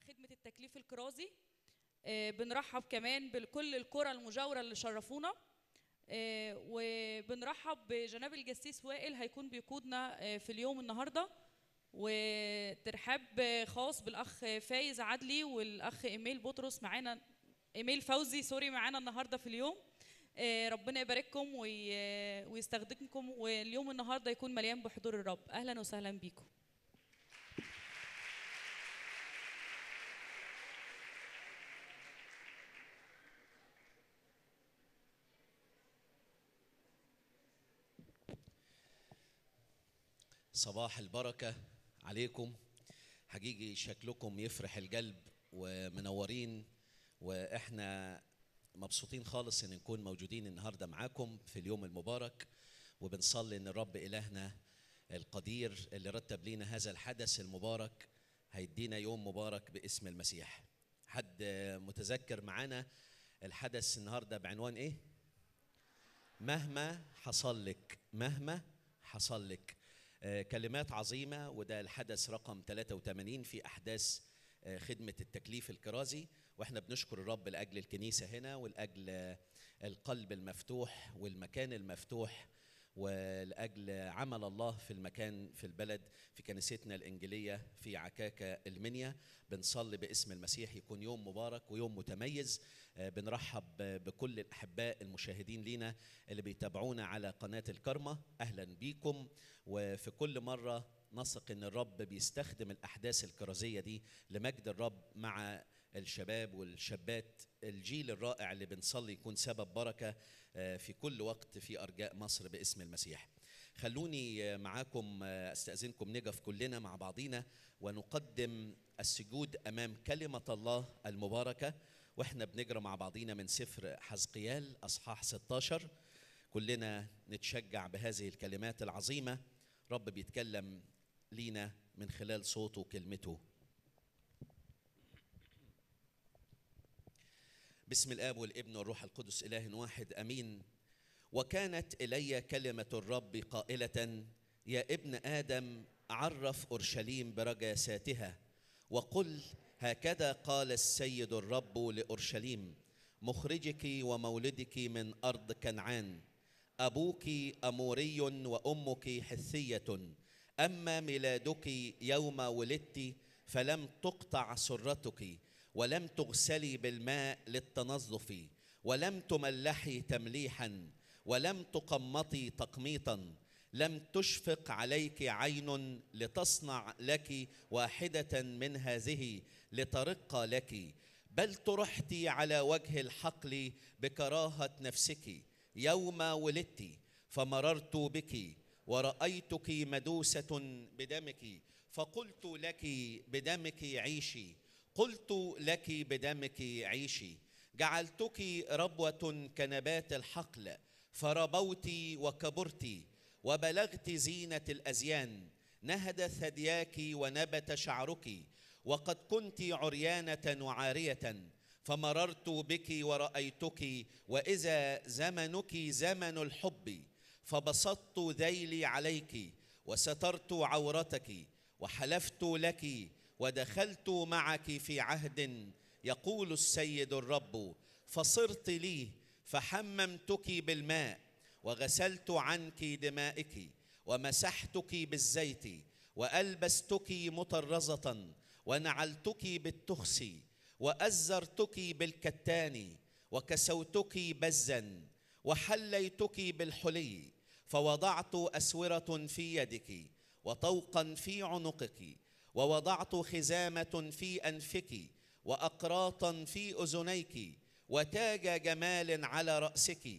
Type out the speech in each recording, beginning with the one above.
خدمة التكليف الكرازي آه، بنرحب كمان بكل القرى المجاورة اللي شرفونا آه، وبنرحب بجناب الجسيس وائل هيكون بيقودنا آه، في اليوم النهارده وترحاب آه، خاص بالاخ فايز عدلي والاخ ايميل بطرس معانا ايميل فوزي سوري معانا النهارده في اليوم آه، ربنا يبارككم وي- ويستخدمكم واليوم النهارده يكون مليان بحضور الرب اهلا وسهلا بيكم صباح البركة عليكم حقيقي شكلكم يفرح القلب ومنورين واحنا مبسوطين خالص ان نكون موجودين النهارده معاكم في اليوم المبارك وبنصلي ان الرب الهنا القدير اللي رتب لنا هذا الحدث المبارك هيدينا يوم مبارك باسم المسيح حد متذكر معانا الحدث النهارده بعنوان ايه مهما حصل لك مهما حصل لك آه، كلمات عظيمة وده الحدث رقم 83 في أحداث آه، خدمة التكليف الكرازي واحنا بنشكر الرب لأجل الكنيسة هنا ولأجل آه، القلب المفتوح والمكان المفتوح ولأجل عمل الله في المكان في البلد في كنيستنا الإنجيلية في عكاكة المنيا بنصلي باسم المسيح يكون يوم مبارك ويوم متميز آه، بنرحب آه، بكل الأحباء المشاهدين لينا اللي بيتابعونا على قناة الكرمة أهلا بيكم وفي كل مرة نثق ان الرب بيستخدم الاحداث الكرازيه دي لمجد الرب مع الشباب والشابات الجيل الرائع اللي بنصلي يكون سبب بركه آه، في كل وقت في ارجاء مصر باسم المسيح. خلوني آه، معاكم آه، استاذنكم نقف كلنا مع بعضينا ونقدم السجود امام كلمه الله المباركه واحنا بنقرا مع بعضينا من سفر حزقيال اصحاح 16 كلنا نتشجع بهذه الكلمات العظيمه رب بيتكلم لينا من خلال صوته وكلمته بسم الاب والابن والروح القدس اله واحد امين وكانت الي كلمه الرب قائله يا ابن ادم عرف اورشليم برجاساتها وقل هكذا قال السيد الرب لاورشليم مخرجك ومولدك من ارض كنعان ابوك اموري وامك حثيه اما ميلادك يوم ولدت فلم تقطع سرتك ولم تغسلي بالماء للتنظف ولم تملحي تمليحا ولم تقمطي تقميطا لم تشفق عليك عين لتصنع لك واحده من هذه لترق لك بل طرحت على وجه الحقل بكراهه نفسك يوم ولدت فمررت بك ورأيتك مدوسة بدمك فقلت لك بدمك عيشي قلت لك بدمك عيشي جعلتك ربوة كنبات الحقل فربوت وكبرت وبلغت زينة الأزيان نهد ثدياك ونبت شعرك وقد كنت عريانة وعارية فمررت بك ورأيتك وإذا زمنك زمن الحب فبسطت ذيلي عليك وسترت عورتك وحلفت لك ودخلت معك في عهد يقول السيد الرب فصرت لي فحممتك بالماء وغسلت عنك دمائك ومسحتك بالزيت والبستك مطرزه ونعلتك بالتخس وازرتك بالكتان وكسوتك بزا وحليتك بالحلي فوضعت اسوره في يدك وطوقا في عنقك ووضعت خزامه في انفك واقراطا في اذنيك وتاج جمال على راسك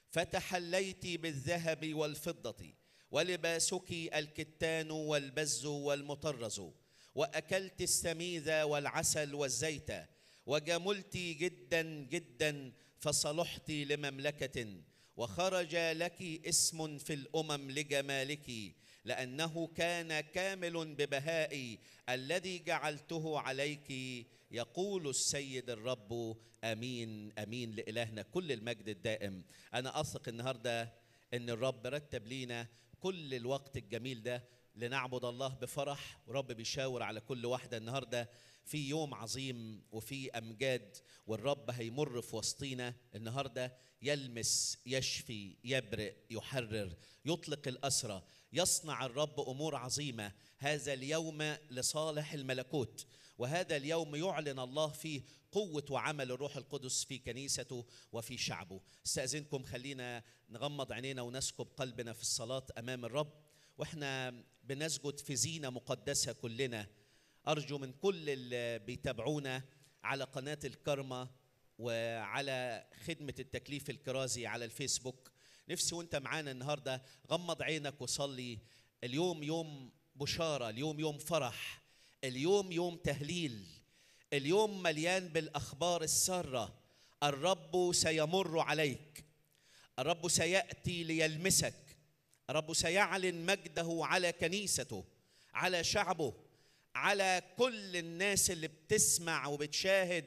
فتحليت بالذهب والفضه ولباسك الكتان والبز والمطرز واكلت السميذ والعسل والزيت وجملت جدا جدا فصلحت لمملكه وخرج لك اسم في الامم لجمالك لانه كان كامل ببهائي الذي جعلته عليك يقول السيد الرب امين امين لالهنا كل المجد الدائم انا اثق النهارده ان الرب رتب لينا كل الوقت الجميل ده لنعبد الله بفرح ورب بيشاور على كل واحدة النهاردة في يوم عظيم وفي أمجاد والرب هيمر في وسطينا النهاردة يلمس يشفي يبرئ يحرر يطلق الأسرى يصنع الرب أمور عظيمة هذا اليوم لصالح الملكوت وهذا اليوم يعلن الله فيه قوة وعمل الروح القدس في كنيسته وفي شعبه استأذنكم خلينا نغمض عينينا ونسكب قلبنا في الصلاة أمام الرب واحنا بنسجد في زينة مقدسة كلنا أرجو من كل اللي بيتابعونا على قناة الكرمة وعلى خدمة التكليف الكرازي على الفيسبوك نفسي وانت معانا النهاردة غمض عينك وصلي اليوم يوم بشارة اليوم يوم فرح اليوم يوم تهليل اليوم مليان بالأخبار السارة الرب سيمر عليك الرب سيأتي ليلمسك الرب سيعلن مجده على كنيسته على شعبه على كل الناس اللي بتسمع وبتشاهد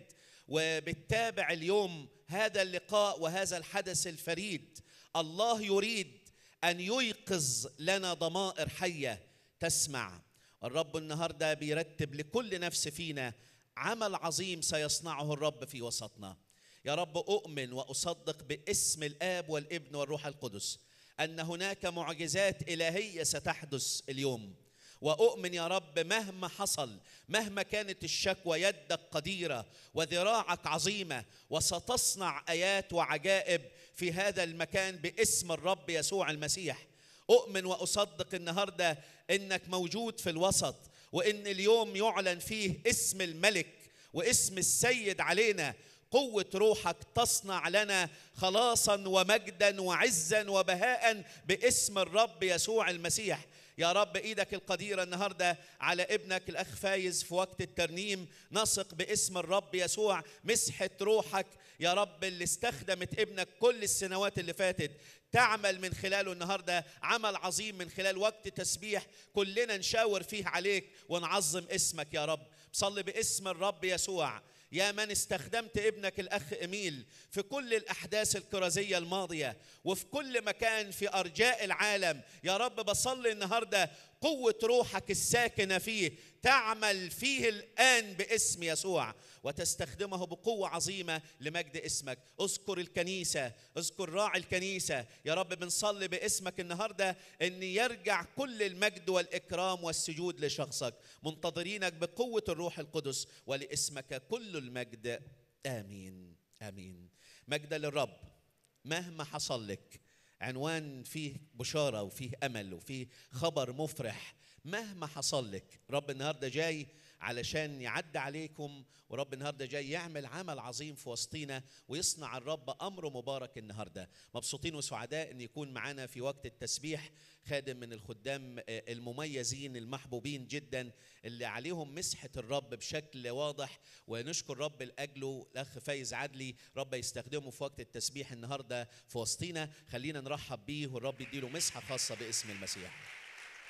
وبتتابع اليوم هذا اللقاء وهذا الحدث الفريد الله يريد ان ييقظ لنا ضمائر حيه تسمع الرب النهارده بيرتب لكل نفس فينا عمل عظيم سيصنعه الرب في وسطنا يا رب اؤمن واصدق باسم الاب والابن والروح القدس ان هناك معجزات الهيه ستحدث اليوم واؤمن يا رب مهما حصل مهما كانت الشكوى يدك قديره وذراعك عظيمه وستصنع ايات وعجائب في هذا المكان باسم الرب يسوع المسيح اؤمن واصدق النهارده انك موجود في الوسط وان اليوم يعلن فيه اسم الملك واسم السيد علينا قوة روحك تصنع لنا خلاصا ومجدا وعزا وبهاء باسم الرب يسوع المسيح يا رب ايدك القديره النهارده على ابنك الاخ فايز في وقت الترنيم نثق باسم الرب يسوع مسحه روحك يا رب اللي استخدمت ابنك كل السنوات اللي فاتت تعمل من خلاله النهارده عمل عظيم من خلال وقت تسبيح كلنا نشاور فيه عليك ونعظم اسمك يا رب صلي باسم الرب يسوع يا من استخدمت ابنك الاخ اميل في كل الاحداث الكرازيه الماضيه وفي كل مكان في ارجاء العالم يا رب بصلي النهارده قوه روحك الساكنه فيه تعمل فيه الان باسم يسوع وتستخدمه بقوه عظيمه لمجد اسمك اذكر الكنيسه اذكر راعي الكنيسه يا رب بنصلي باسمك النهارده ان يرجع كل المجد والاكرام والسجود لشخصك منتظرينك بقوه الروح القدس ولاسمك كل المجد امين امين مجدا للرب مهما حصل لك عنوان فيه بشاره وفيه امل وفيه خبر مفرح مهما حصل لك رب النهارده جاي علشان يعد عليكم ورب النهارده جاي يعمل عمل عظيم في وسطينا ويصنع الرب امر مبارك النهارده مبسوطين وسعداء ان يكون معانا في وقت التسبيح خادم من الخدام المميزين المحبوبين جدا اللي عليهم مسحه الرب بشكل واضح ونشكر رب لاجله الاخ فايز عدلي رب يستخدمه في وقت التسبيح النهارده في وسطينا خلينا نرحب بيه والرب يديله مسحه خاصه باسم المسيح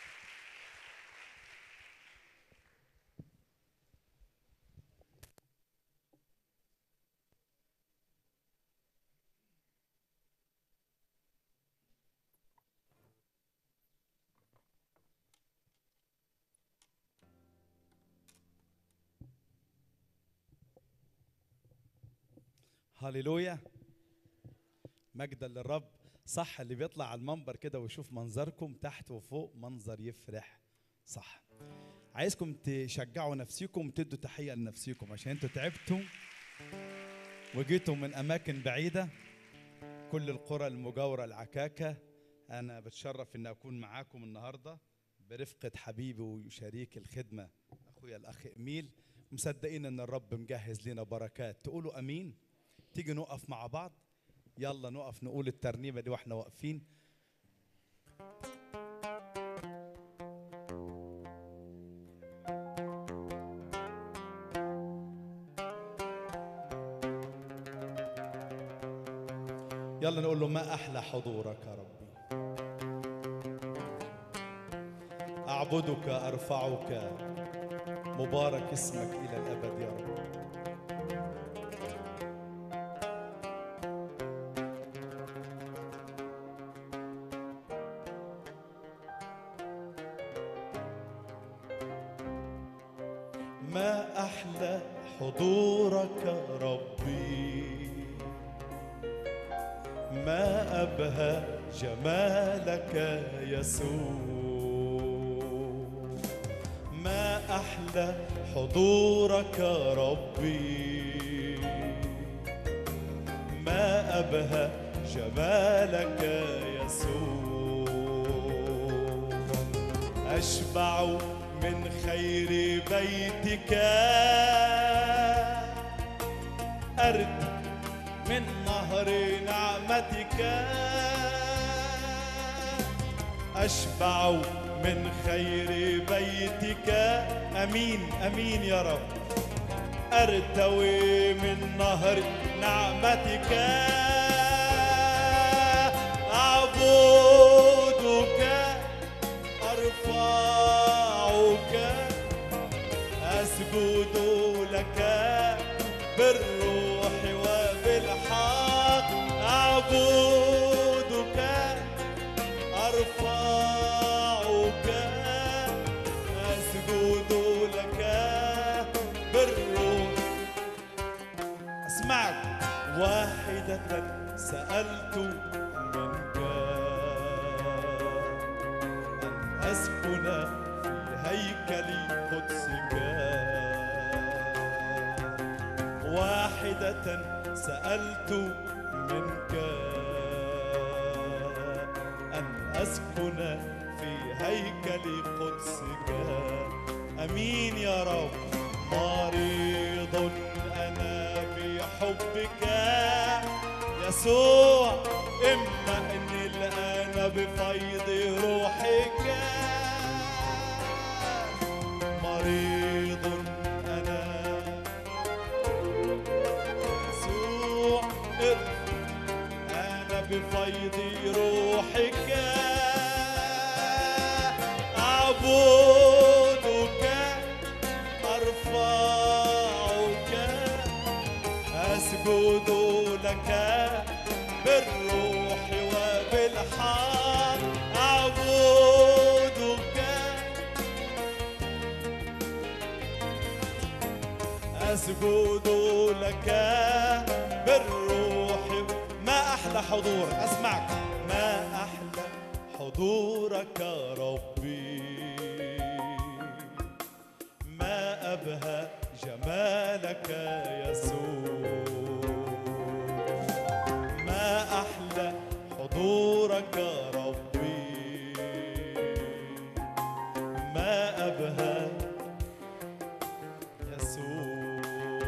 هللويا مجدا للرب صح اللي بيطلع على المنبر كده ويشوف منظركم تحت وفوق منظر يفرح صح عايزكم تشجعوا نفسيكم وتدوا تحيه لنفسيكم عشان انتوا تعبتوا وجيتوا من اماكن بعيده كل القرى المجاوره العكاكه انا بتشرف ان اكون معاكم النهارده برفقه حبيبي وشريك الخدمه اخويا الاخ اميل مصدقين ان الرب مجهز لنا بركات تقولوا امين تيجي نقف مع بعض يلا نقف نقول الترنيمه دي واحنا واقفين يلا نقول له ما احلى حضورك يا ربي اعبدك ارفعك مبارك اسمك الى الابد يا رب ما أحلى حضورك ربي ما أبهى جمالك يسوع ما أحلى حضورك ربي ما أبهى جمالك يسوع أشبع من خير بيتك أرد من نهر نعمتك أشبع من خير بيتك أمين أمين يا رب أرتوي من نهر نعمتك أعبدك أرفعك أسجد لك بالروح وبالحق أعبدك أرفعك أسجد لك بالروح أسمعك واحدة سألت منك أن أسكن في هيكل قدسك واحدة سألت منك أن أسكن في هيكل قدسك أمين يا رب مريض أنا بحبك يسوع إما أني الآن بفيض روحك مريض أنا يسوع أنا بفيض روحك أعبدك أرفعك أسجد لك بالروح وبالحق أعبدك أسجد لك بالروح ما أحلى حضور أسمعك ما أحلى حضورك ربي ما أبهى جمالك يسوع ما أحلى حضورك ربي ما أبهى يسوع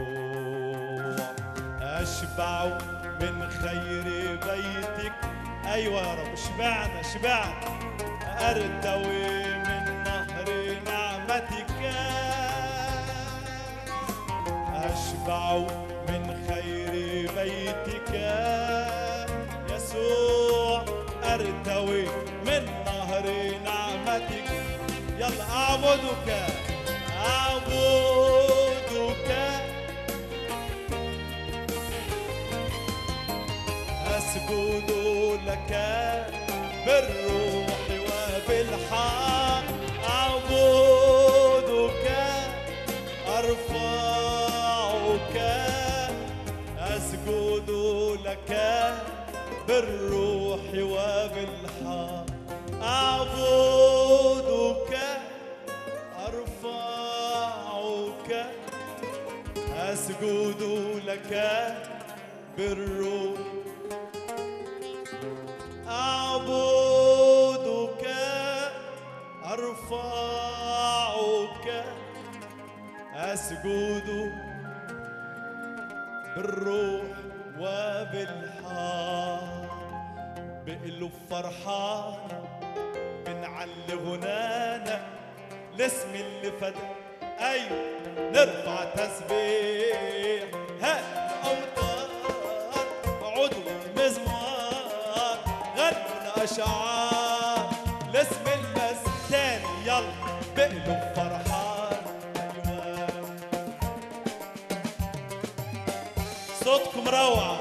أشبع من خير بيتك أيوة يا رب شبعنا شبعنا أرتوي من نهر نعمتك أشبع من خير بيتك يسوع أرتوي من نهر نعمتك يلا أعبدك أعبدك أسجد لك بالروح وبالحق أعبدك أرفعك أسجد لك بالروح وبالحق أعبدك أرفعك أسجد لك بالروح أعبدك أرفعك أسجد بالروح وبالحق بقلوب فرحان بنعلي غنانا الاسم اللي فدى ايوه نرفع تسبيح هات اوتار عضو مزمار غنوا اشعار الاسم المستاني يلا بقلوب فرحان أيوة. صوتكم روعه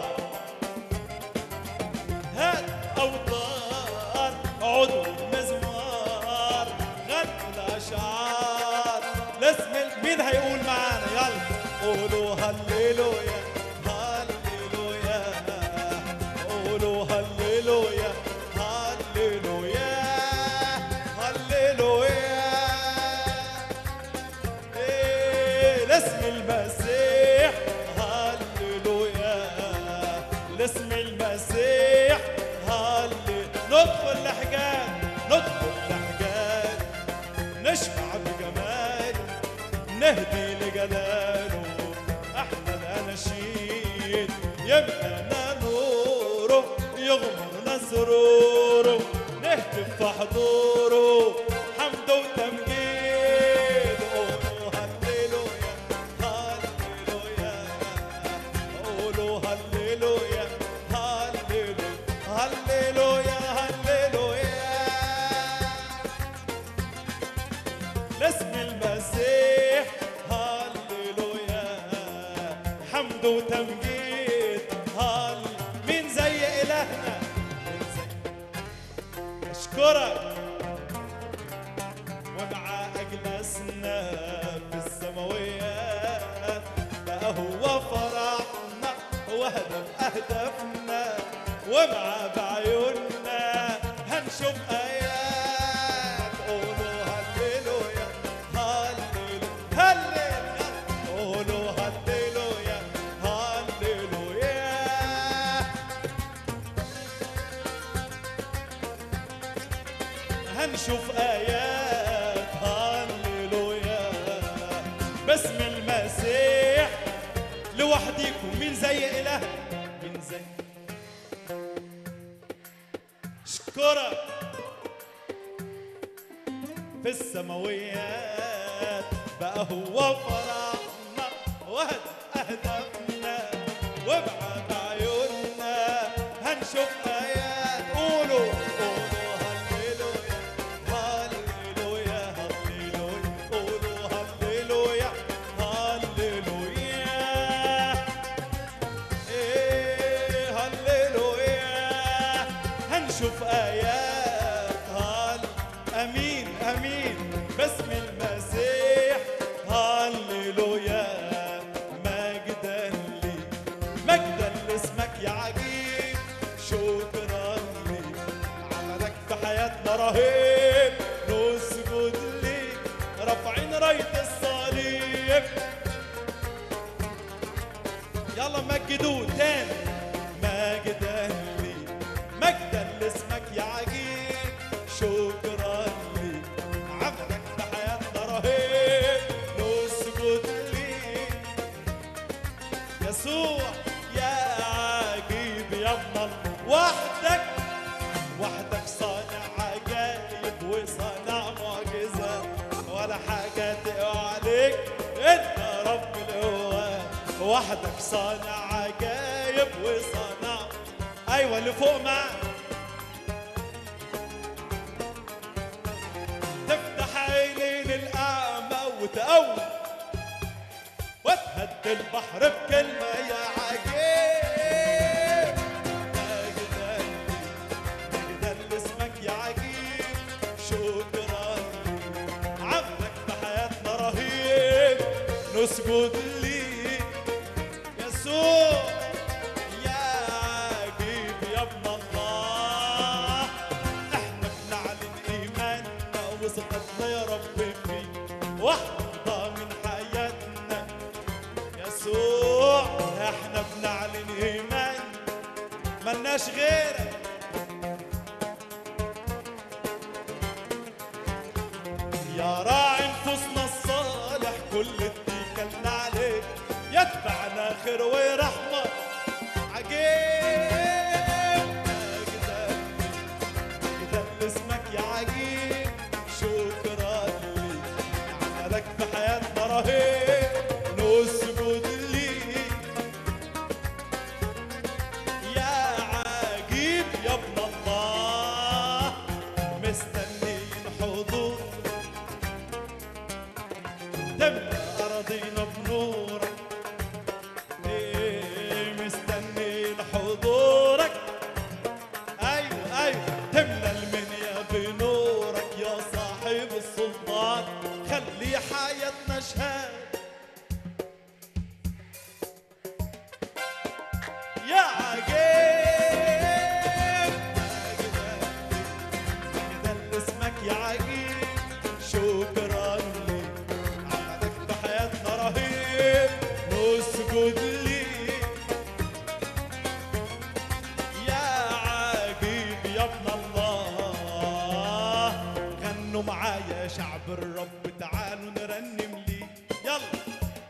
هات أوتار عضو مزمار غنوا الأشعار الاسم ال- مين هيقول معايا قولوا هللويا هللويا قولوا هللويا هللويا هللويا إيه، لاسم المسيح هللويا لاسم المسيح هللويا ندخل لحجان ندخل لحجان نشفع بجماله نهدي لجلاله احنا الاناشيد يملانا نوره يغمرنا سروره نهتف في حضوره حمد وتمجيد قولوا هللويا هللويا قولوا هللويا هللويا هللويا هللويا لاسم المسيح هللويا حمد وتمجيد هل مين زي إلهنا مين زي أشكرك ومع أجلسنا في السماويات بقى هو فرحنا وهدف أهدافنا ومع بعيوننا هنشوف آيات قولوا هللويا هللويا هللويا قولوا هللويا هللويا هنشوف آيات هللويا باسم المسيح لوحديكم مين زي إله مين زي اشكرك في السماويات بقى هو فرحنا وهدف أهدافنا وابعد عيوننا هنشوف آيات قولوا قولوا هللويا هللويا هللويا قولوا هللويا هللويا إيه هللويا هنشوف آيات هل أمين أمين باسم المسيح هللويا مجدا لي مجدا لاسمك يا عجيب شكرا لي عملك في حياتنا رهيب نسجد ليك رافعين راية الصليب يلا مجدوه تاني مجدا لي مجدا لاسمك يا عجيب شكرا لي عملك في حياتنا رهيب نسجد ليك يسوع يا عجيب يا ابن الله وحدك وحدك صانع عجائب وصانع معجزة ولا حاجة تقع عليك انت رب القوات وحدك صانع عجائب وصانع ايوه اللي فوق معاك تفتح عينين الاعمى وتقوم وتهدي البحر بكلمة يا عجيب مجدا مجدا لاسمك يا عجيب شكرا عملك في حياتنا رهيب نسجد ليك يسوع يا عجيب يا ابن الله احنا بنعلن ايماننا وثقتنا يا رب فيك واحدة من حياتنا يسوع احنا بنعلن ايمان ملناش غيرك يا راعي نفوسنا الصالح كل اتكلنا عليك يتبعنا خير ورحمة عجيب مجدا مجدا لاسمك يا عجيب شكرا ليك عملك في حياتنا رهيب نسجد ليك يا عجيب يا ابن الله مستنيين حضور تملى أراضينا بنورك إيه مستنيين حضورك أيوة أيوة تملى المنيا بنورك يا صاحب السلطان خلي حياتنا شهاد يا عجيب ده اللي اسمك يا عجيب شكرا ليك عملك بحياتنا رهيب نسجد ليك يا عجيب يا ابن الله غنوا معايا يا شعب الرب تعالوا نرنم ليه يلا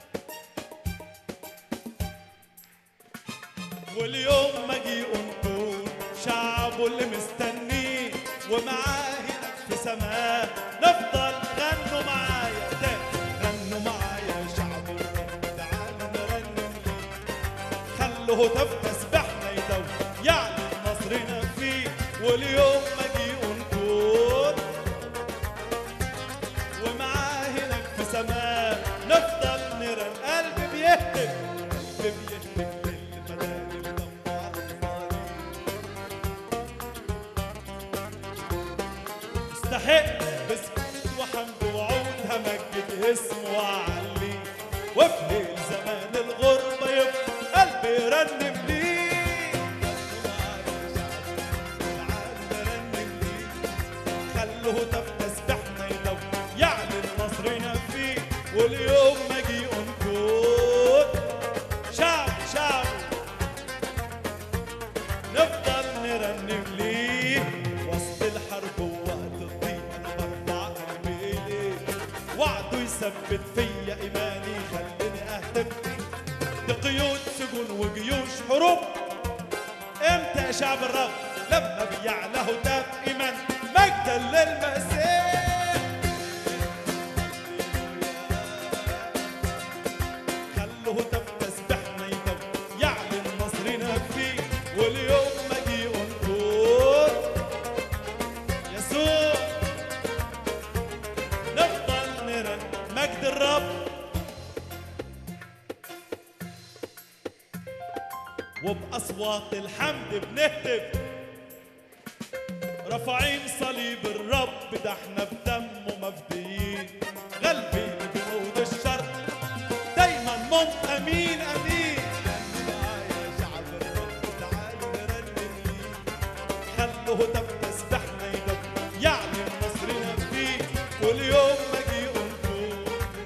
واليوم ما جي نكون شعبه اللي مستنيه ومعاه هنا في سماه نفضل غنوا معايا تاني غنوا معايا يا شعب الرب تعالوا نرنم ليه خلوه هتاف تسبحنا يدور يعني نصرنا فيه واليوم ما جي نكون ومعاه هناك في سماه نفضل نرن قلبي بيهتف قلبي بيهتف للمداري الدموع على الصليب استحق بسكوت وحمد وعود همجد اسمه وعليه وفي ليل زمان الغربة يبقى قلبي يرنم ليه خلوه تف تسبحنا يدور يعلن نصرنا فيه واليوم ما جي نكون شعب شعب نفضل نرنم ليه وسط الحرب ووقت الضيق انا برفع قلبي اليه وعده يثبت فيا ايماني خليني اهتف دي قيود سجون وجيوش حروب امتى يا شعب الرب لما بيعلى هتاف ايمان مجدا للمسيح خلوه هتاف تسبحنا يدور يعلن نصرنا فيه واليوم ما جي نقول يسوع نفضل نرن مجد الرب وبأصوات الحمد بنهتف رافعين صليب الرب ده احنا بدمه مفديين غالبين بنود الشر دايما منتمين امين معايا يا شعب الرب تعالوا نرنم ليه خلوه هتف تسبحنا يدف يعلن نصرنا فيه واليوم ما جي نكون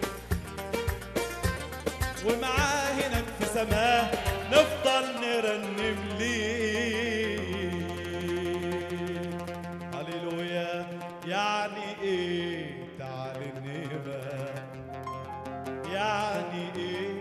ومعاه هناك في سماه نفضل نرنم ليه هللويا يعني ايه تعال النبا يعني ايه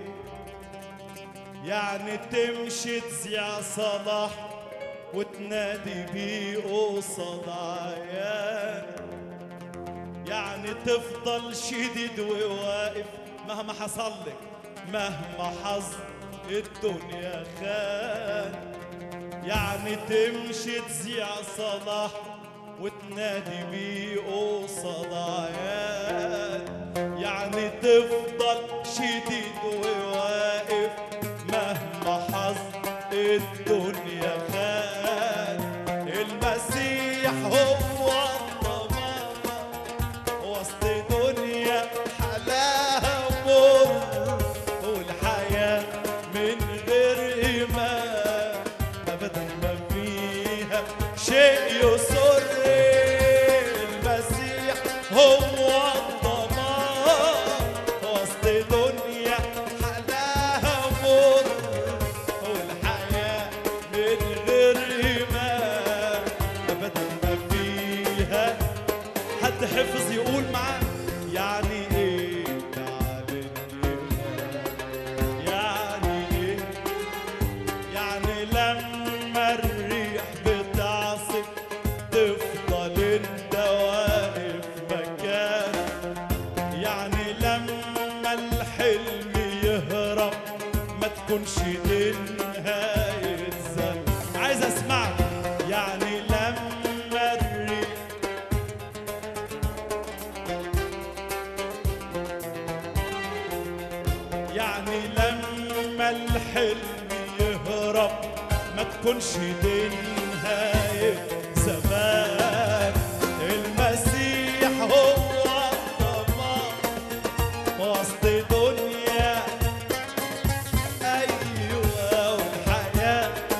يعني تمشي تذيع صلاح وتنادي بيه قصاد عيان يعني تفضل شديد وواقف مهما حصل لك مهما حظ الدنيا خان يعني تمشي تذيع صلاح وتنادي بيه قصاد عيان يعني تفضل شديد وواقف مهما حظ الدنيا خان المسيح هو الضمان وسط دنيا حلاها مر والحياة من غير إيمان أبدا ما فيها شيء يسر المسيح هو الضمان وسط دنيا حلاها مر والحياة من غير إيمان أبدا ما فيها حد حفظ يقول معاه يعني ايه تعالى يعني ايه يعني لما الريح بتعصف تفضل انت واقف مكان يعني لما الحلم يهرب ما تكونش دي نهاية زمن عايز اسمعك يعني لما الريح يعني لما الحلم يهرب ما تكونش دي نهاية زمان المسيح هو الضمان وسط دنيا أيوة والحياة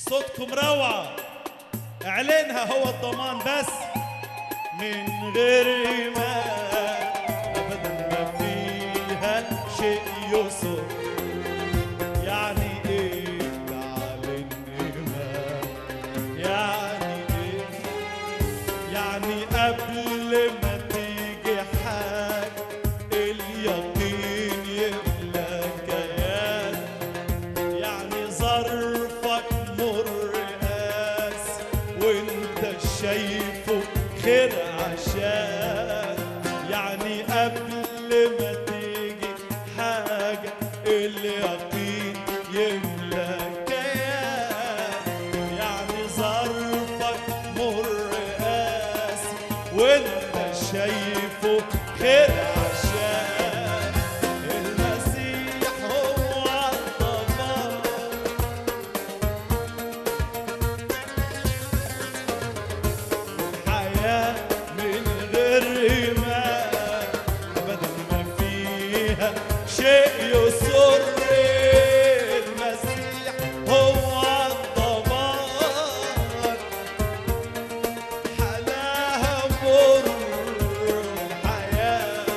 صوتكم روعة اعلنها هو الضمان بس من غير إيمان أبدا ما فيها شيء يسر يعني إيه تعلن إيمان يعني إيه يعني قبل ما تيجي حاجة اليقين يملى كيان يعني ظرفك مر قاس وانت شايفه خير عشان يعني قبل ما تيجي حاجة اليقين يملى كيان يعني ظرفك مر قاس وانت شايفه خير عشان المسيح هو الضمان حياة من غير إيمان أبدا ما فيها شيء يسر المسيح هو الضمان حلاها مر الحياة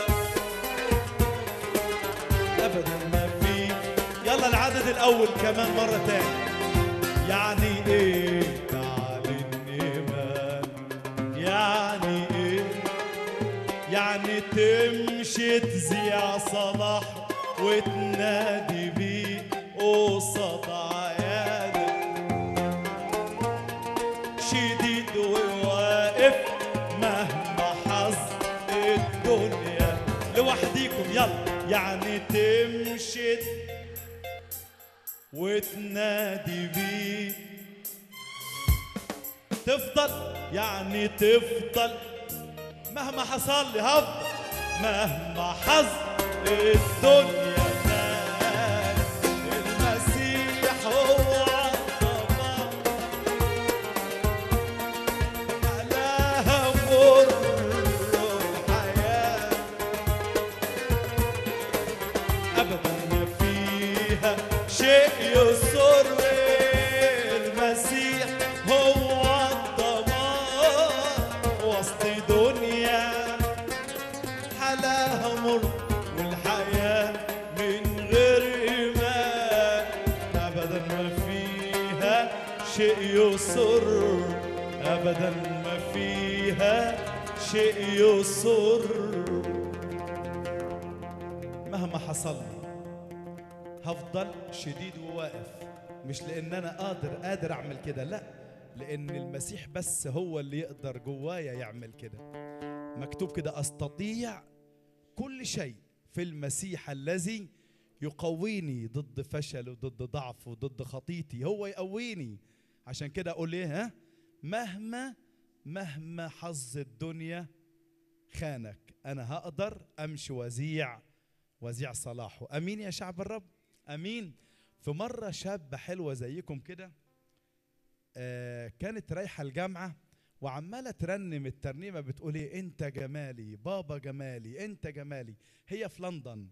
أبدا ما فيه يلا العدد الأول كمان مرة تاني يعني ايه تعلن ايمان يعني ايه يعني تمشي تذيع صلاح وتنادي بيه قصاد عيادك شديد وواقف مهما حظ الدنيا لوحديكم يلا يعني تمشي وتنادي بيه تفضل يعني تفضل مهما حصل لي هفضل مهما حظ الدنيا كان المسيح هو الضمان علىها مر الحياه ابدا ما فيها شيء يسر المسيح هو الضمان وسط دنيا حلاها مر والحياة من غير إيمان أبدا ما فيها شيء يسر أبدا ما فيها شيء يسر مهما حصل لي هفضل شديد وواقف مش لان انا قادر قادر اعمل كده لا لان المسيح بس هو اللي يقدر جوايا يعمل كده مكتوب كده استطيع كل شيء في المسيح الذي يقويني ضد فشل وضد ضعف وضد خطيتي هو يقويني عشان كده اقول ايه ها مهما مهما حظ الدنيا خانك انا هقدر امشي وزيع وزيع صلاحه امين يا شعب الرب امين في مره شابه حلوه زيكم كده آه كانت رايحه الجامعه وعماله ترنم الترنيمه بتقول ايه انت جمالي بابا جمالي انت جمالي هي في لندن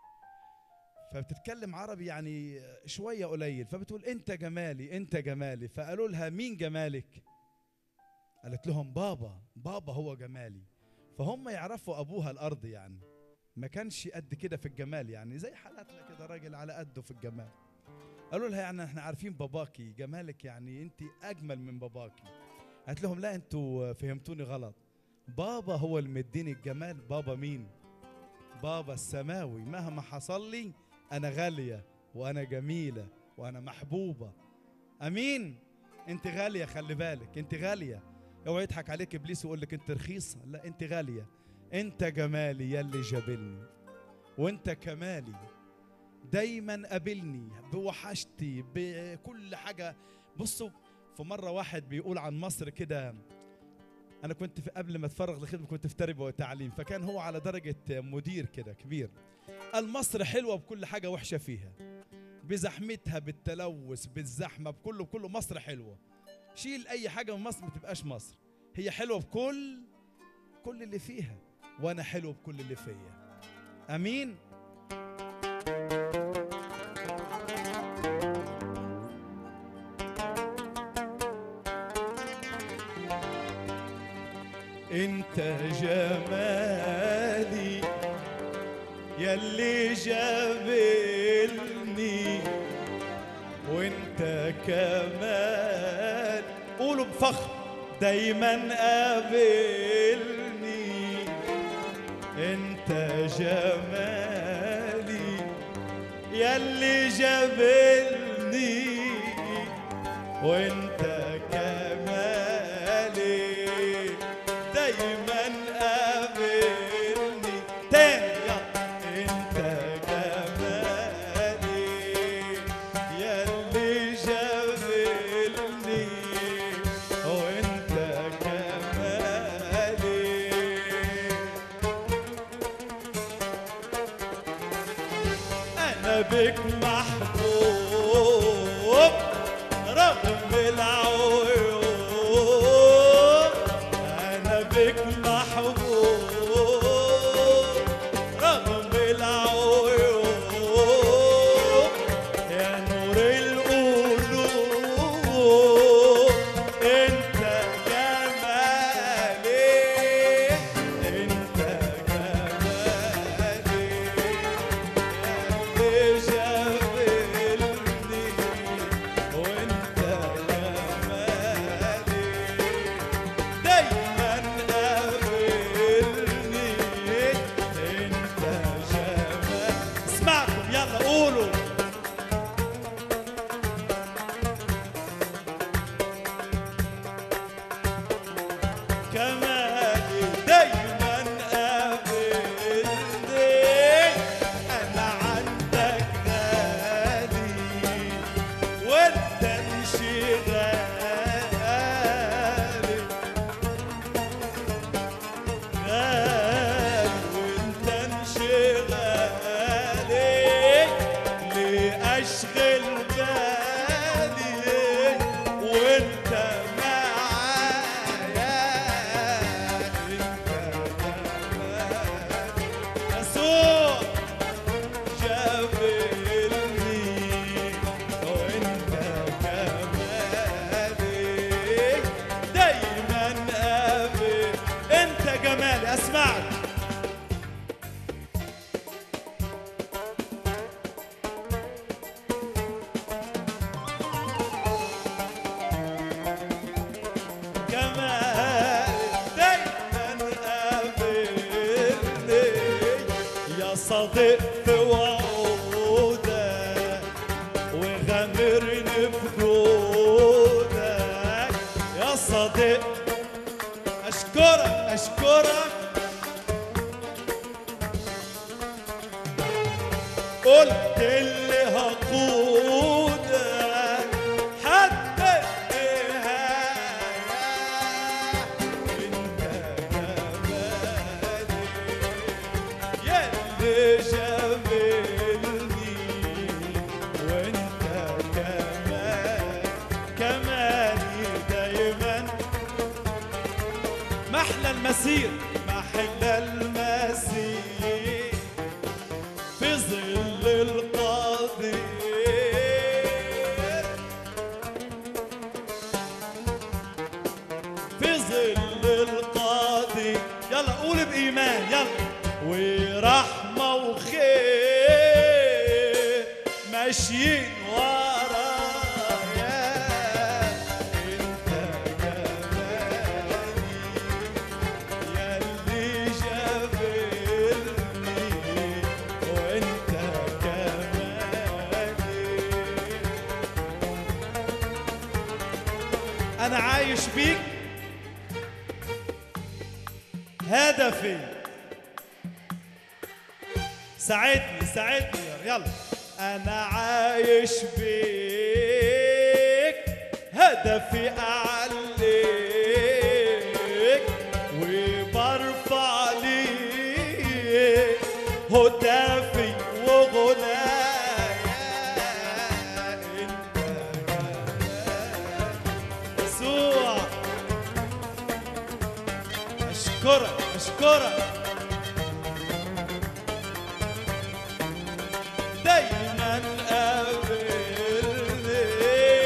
فبتتكلم عربي يعني شويه قليل فبتقول انت جمالي انت جمالي فقالوا لها مين جمالك قالت لهم بابا بابا هو جمالي فهم يعرفوا ابوها الارض يعني ما كانش قد كده في الجمال يعني زي حالاتنا كده راجل على قده في الجمال قالوا لها يعني احنا عارفين باباكي جمالك يعني انت اجمل من باباكي قالت لهم لا انتوا فهمتوني غلط بابا هو اللي مديني الجمال بابا مين بابا السماوي مهما حصل لي انا غاليه وانا جميله وانا محبوبه امين انت غاليه خلي بالك انت غاليه اوعى يضحك عليك ابليس ويقول لك انت رخيصه لا انت غاليه انت جمالي يلي جابلني وانت كمالي دايما قابلني بوحشتي بكل حاجه بصوا في مره واحد بيقول عن مصر كده انا كنت في قبل ما اتفرغ للخدمه كنت في تربيه وتعليم فكان هو على درجه مدير كده كبير قال مصر حلوه بكل حاجه وحشه فيها بزحمتها بالتلوث بالزحمه بكله بكله مصر حلوه شيل اي حاجه من مصر ما تبقاش مصر هي حلوه بكل كل اللي فيها وانا حلو بكل اللي فيا امين انت جمالي يلي جابلني وانت كمان قولوا بفخر دايما قابلني انت جمالي يلي جابلني وانت كمالي دايما قابلني تاني يلا. انت جمالي يلي جابلني وانت كمالي انا بك محبوب رغم العيوب انا بك محبوب رغم العيوب يا نور القلوب انت جمالي انت جمالي اللي جابلني وانت جمالي دايما قابلني انت جمال اسمعكم يلا قولوا كمالي دايما قابلني انا عندك غالي وانت انشغالي غالي وانت انشغالي ليه اشغل بالي وانت معايا انت جمالي يسوع جابلني وانت جمالي دايما قابل انت جمالي اسمعك جمالي دايما قابلني يا صديق في وعودك وغامرني بجودك يا صديق اشكرك اشكرك قلت اللي هقودك حتى النهاية انت جمالي يلي جابلني وانت كمان كمالي دايما محلى المسير محلى المسير في ظل القدير في ظل القاضي يلا قول بإيمان يلا ورحمة وخير ماشيين ورايا انت جمالي يلي جابلني وانت كمالي انا عايش بيك هدفي ساعدني ساعدني يلا انا عايش بيك هدفي اعليك وبرفع ليك هتافي وغنايا انت يسوع اشكرك اشكرك دايما قابلني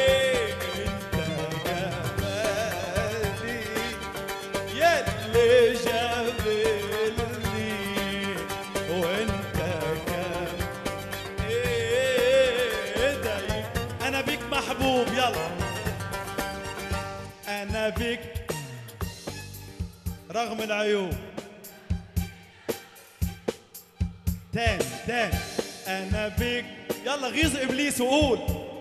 انت جمالي يلي محبوب يلا انا بك رغم العيوب تاني تاني انا بك يلا غيظ ابليس وقول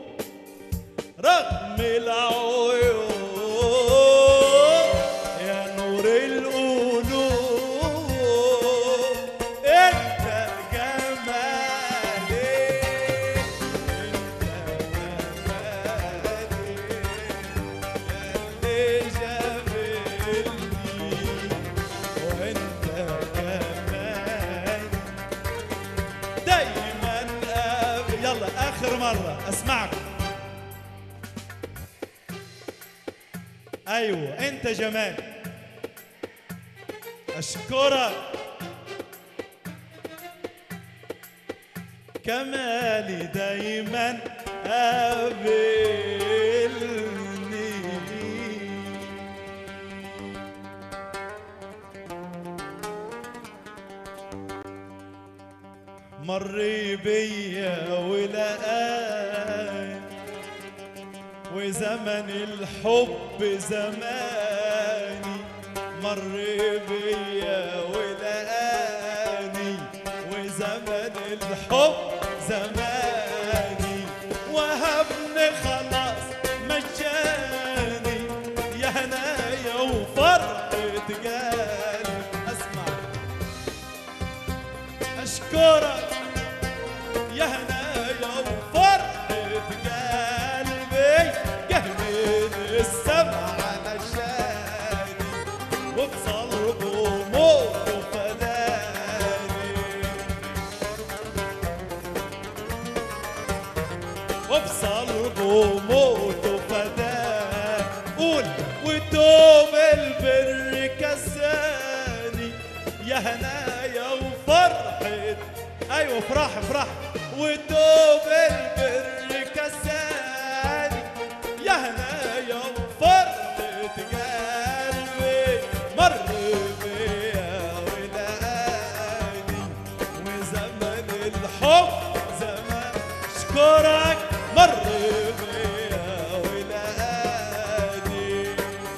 رغم العيوب يا نور القلوب انت جمالي انت جمالي اللي جابلني وانت جمالي دايما أب- يلا اخر مره اسمعكم ايوه انت جمال اشكرك كمالي دايما قابلني مر بيا ولقاني وزمن الحب زماني مر بيا ولقاني وزمن الحب زماني وهبني خلاص مجاني يا هنايا وفرحة قلبي اسمع اشكرك يا هنايا وفرحة قلبي قهوين السمع علشاني وبصلب وموت وفداني وبصلب وموت وفداني قول ودوم البر كساني يا هنايا وفرحة ايوه افرح افرح ودوم البر كساني يا هنايا وفرحة قلبي مر بيا ولقاني وزمن الحب زمان اشكرك مر بيا ولقاني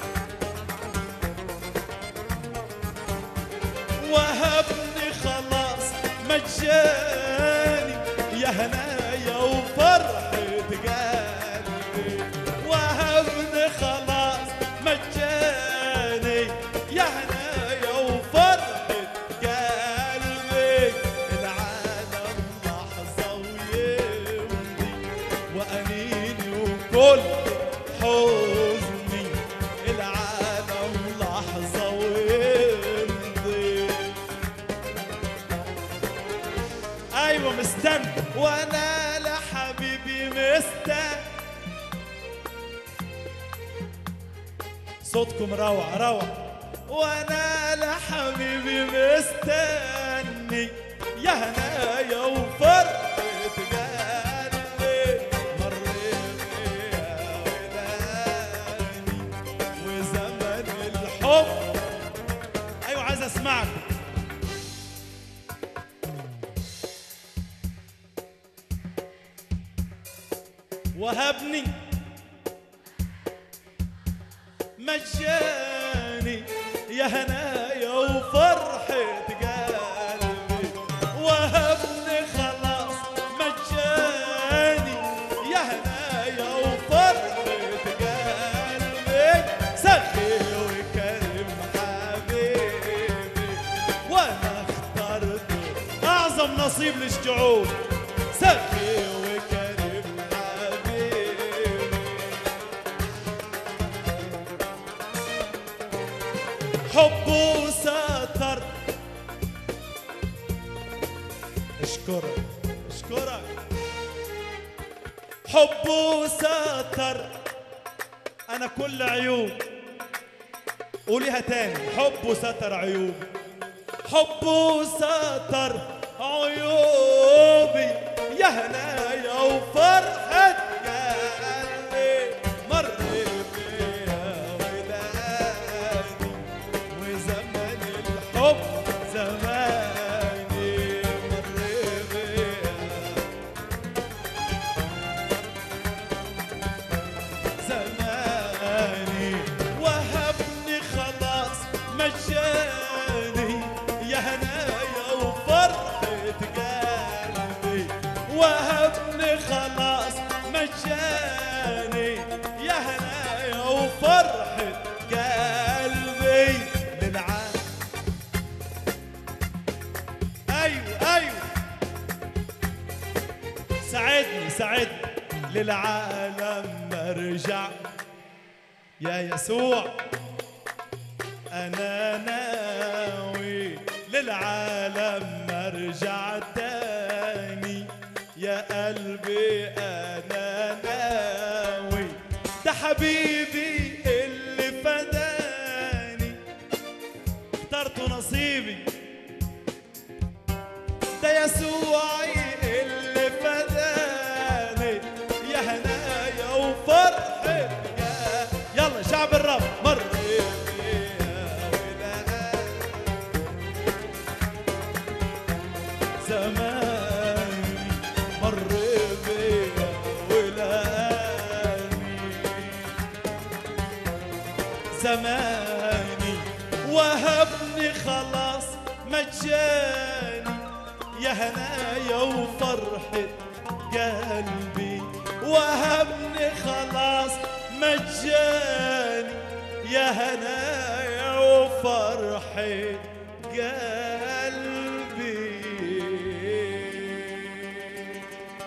وهبني خلاص مجاني يا هنايا وفرحة قلبي وهبني خلاص مجاني يا هنايا وفرحة قلبي العالم لحظة ويمضي وأنيني وكل حزني العالم لحظة ويمضي ايوه مستني وانا لحبيبي مستني صوتكم روعة روعة وانا لحبيبي مستني يا هنايا وفرحة قلبي مر بيا ولاني وزمن الحب ايوه عايز اسمعك وهبني مجاني يا هنايا وفرحة قلبي وهبني خلاص مجاني يا هنايا وفرحة قلبي سخي وكريم حبيبي وانا اخترته اعظم نصيب للشعوب سخي وكريم حبيبي حبه ستر اشكرك اشكرك حبه ستر انا كل عيوب قوليها تاني حبه ستر عيوب حبه ستر عيوبي يا هنايا وفرحة قلبي مر بيا ولقاني وزمن الحب زماني مر بيا مستعد للعالم ارجع يا يسوع انا ناوي للعالم ارجع تاني يا قلبي انا ناوي ده حبيبي اللي فداني اخترت نصيبي ده يسوعي اللي فداني يا هنايا وفرحي يا يلا شعب الرب مر بيا ولقاني زماني مر بيا ولقاني زماني وهبني خلاص مجاني يا هنايا وفرحة قلبي وهبني خلاص مجاني يا هنايا وفرحة قلبي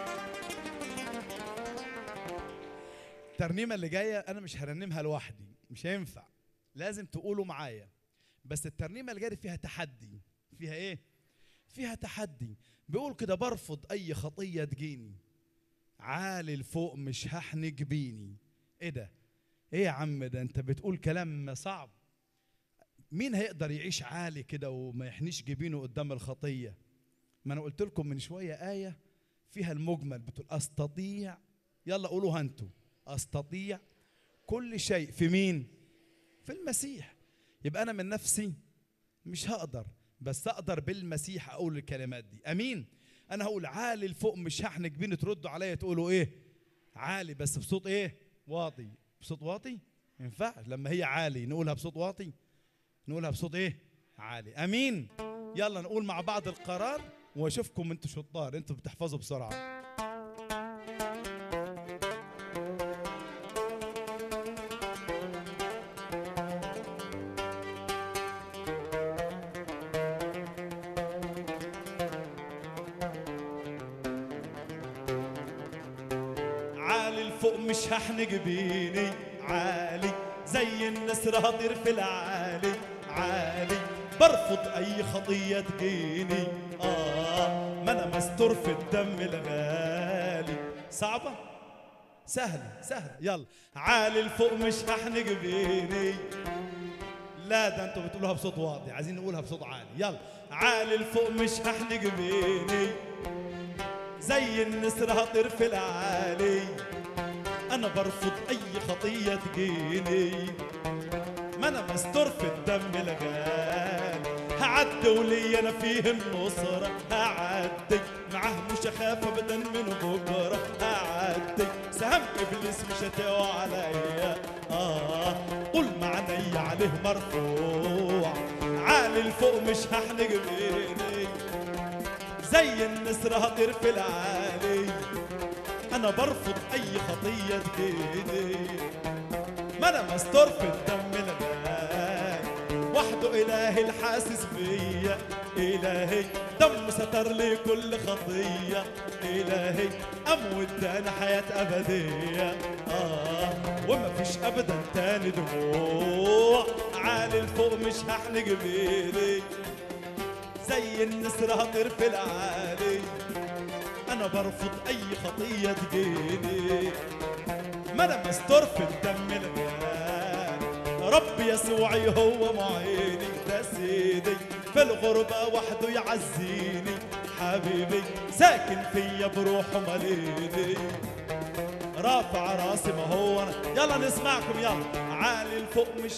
الترنيمة اللي جاية أنا مش هرنمها لوحدي مش هينفع لازم تقولوا معايا بس الترنيمة اللي جاية فيها تحدي فيها إيه؟ فيها تحدي بيقول كده برفض أي خطية تجيني عالي لفوق مش هحنج بيني إيه ده؟ إيه يا عم ده أنت بتقول كلام صعب مين هيقدر يعيش عالي كده وما يحنيش جبينه قدام الخطية ما أنا قلت لكم من شوية آية فيها المجمل بتقول أستطيع يلا قولوها أنتوا أستطيع كل شيء في مين؟ في المسيح يبقى أنا من نفسي مش هقدر بس أقدر بالمسيح أقول الكلمات دي أمين أنا هقول عالي لفوق مش هحنك بين تردوا عليا تقولوا إيه؟ عالي بس بصوت إيه؟ واطي بصوت واطي؟ ما ينفعش لما هي عالي نقولها بصوت واطي نقولها بصوت إيه؟ عالي أمين يلا نقول مع بعض القرار واشوفكم انتوا شطار انتوا بتحفظوا بسرعه عالي لفوق مش هحنج بيني عالي زي النسر هطير في العالي عالي برفض اي خطية تجيني اه ما انا مستور في الدم الغالي صعبة سهلة سهلة يلا عالي لفوق مش هحنج بيني لا ده انتوا بتقولوها بصوت واطي عايزين نقولها بصوت عالي يلا عالي لفوق مش هحنج بيني زي النسر هطير في العالي انا برفض اي خطيه تجيني ما انا مستور في الدم الغالي هعدي ولي انا فيه النصرة هعدي معاه مش اخاف ابدا من بكرة هعدي سهم ابليس مش هتقوى عليا اه قول معني عليه مرفوع عالي لفوق مش هحنج بيني زي النسر هطير في العالي انا برفض اي خطيه تجيني ما انا مستور في الدم الغالي وحده الهي الحاسس بيا الهي دم ستر لي كل خطيه الهي اموت انا حياه ابديه اه وما فيش ابدا تاني دموع عالي لفوق مش هحنج بيني زي النسر هطير في العالي انا برفض اي خطيه تجيني ما انا مستور في الدم الغالي ربي يسوعي هو معيني ده سيدي في الغربة وحده يعزيني حبيبي ساكن فيا بروحه مليني رافع راسي ما هو انا يلا نسمعكم يلا عالي لفوق مش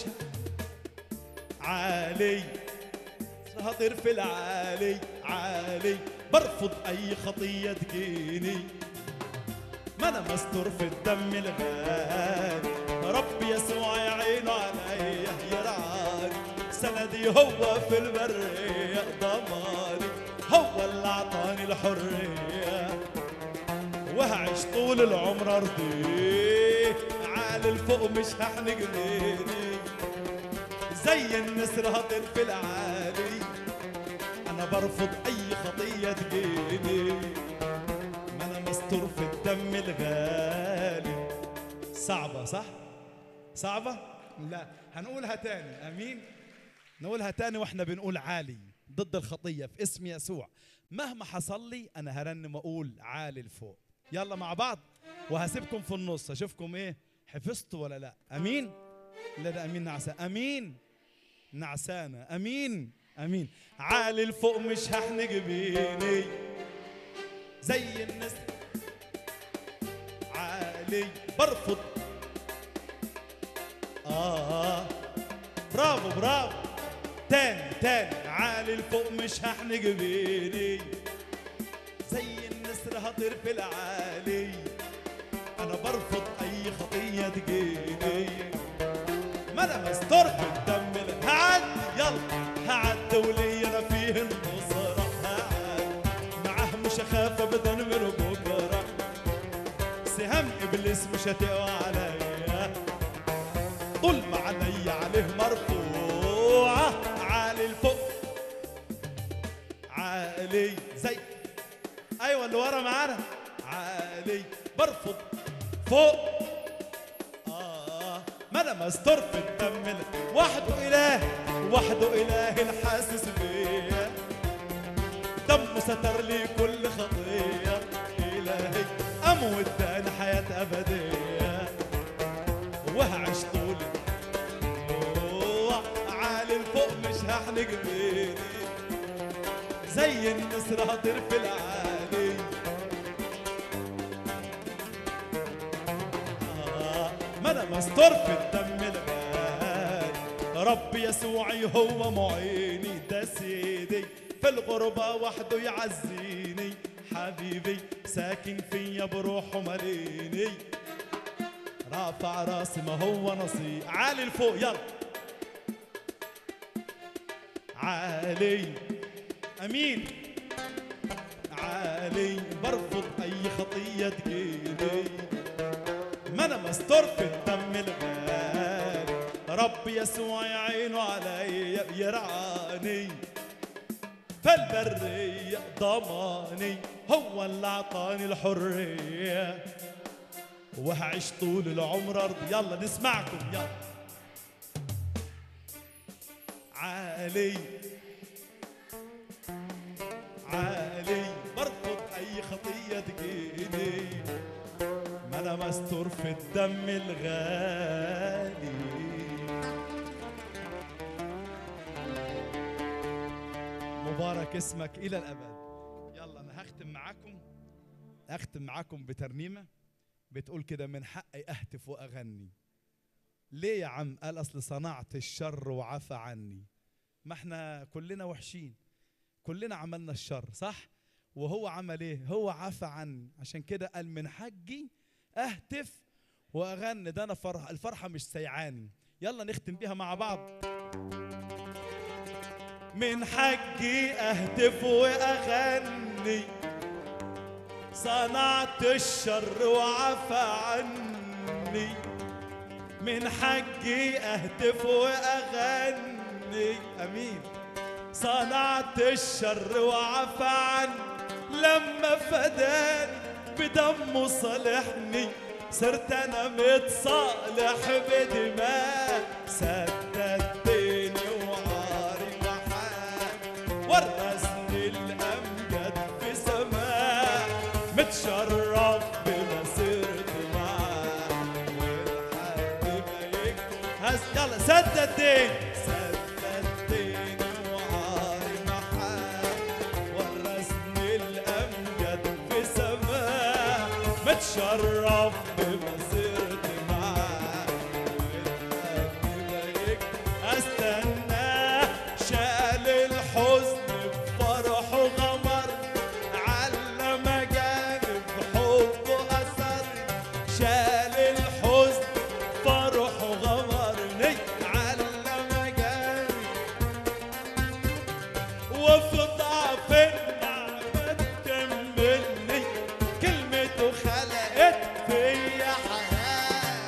عالي هطير في العالي عالي برفض اي خطيه تجيني ما انا مستور في الدم الغالي ربي يسوع يعينه عليا يرعاني سندي هو في البرية ضماني هو اللي اعطاني الحرية وهعيش طول العمر ارضيه عالي لفوق مش هحنق ليني زي النسر هطير في العالي انا برفض اي خطيه تجيني ما انا مستور مستور في الدم الغالي صعبة صح؟ صعبة؟ لا هنقولها تاني امين نقولها تاني واحنا بنقول عالي ضد الخطية في اسم يسوع مهما حصل لي انا هرنم واقول عالي لفوق يلا مع بعض وهسيبكم في النص اشوفكم ايه حفظتوا ولا لا امين لا ده امين نعسان امين نعسانة امين امين عالي لفوق مش هحنج بيني زي الناس عالي برفض آه برافو برافو تاني تاني عالي لفوق مش هحنج بيني زي النسر هطير في العالي انا برفض اي خطيه تجيني ما انا مستور في الدم لا. هعدي يلا هعدي ولي انا فيه النصرة هعدي معاه مش اخاف ابدا من بكره سهام ابليس مش هتقوى عليا طول ما عيني عليه مرفوعة عالي الفوق عالي زي ايوه اللي ورا معانا عالي برفض فوق آه ما انا مستور في الدم ال- وحده اله وحده اله الحاسس بيا دمه ستر لي كل خطيه الهي اموت انا حياه ابديه وهعيش طول أوه، عالي الفوق مش هحنق بيني زي النسر هطير في العالي آه، ما انا مستور في الدم الغالي رب يسوعي هو معيني ده سيدي في الغربة وحده يعزيني حبيبي ساكن فيا بروحه مليني رافع راسي ما هو نصيب عالي لفوق يلا عالي امين عالي برفض اي خطيه تجيني ما انا مستور في الدم الغالي رب يسوع يعينه علي يرعاني في البرية ضماني هو اللي اعطاني الحرية وهعيش طول العمر ارض يلا نسمعكم يلا عالي عالي برفض اي خطيه تجيني ما انا مستور في الدم الغالي مبارك اسمك الى الابد يلا انا هختم معاكم اختم معاكم بترنيمه بتقول كده من حقي اهتف واغني ليه يا عم قال اصل صنعت الشر وعفى عني ما احنا كلنا وحشين كلنا عملنا الشر صح وهو عمل ايه هو عفى عني عشان كده قال من حقي اهتف واغني ده انا فرح الفرحه مش سيعاني يلا نختم بيها مع بعض من حقي اهتف واغني صنعت الشر وعفى عني من حقي اهتف واغني امين صنعت الشر وعفى عني لما فداني بدمه صالحني صرت انا متصالح بدماء سددتني وعاري محال ورثني الامجد في سماء متشرف بمسيرتي معاه ولحد ما يجهز يلا سددتني سددتني وعاري محال ورثني الامجد في سماء متشرف بمسيرتي معاه ولحد ما يجهز استناه شال الحزن بفرح وغمر علم جانب حبه اثر شال الحزن فرح وغمرني علم جانب وفي ضعف النعمة تكملني كلمته خلقت فيا حياة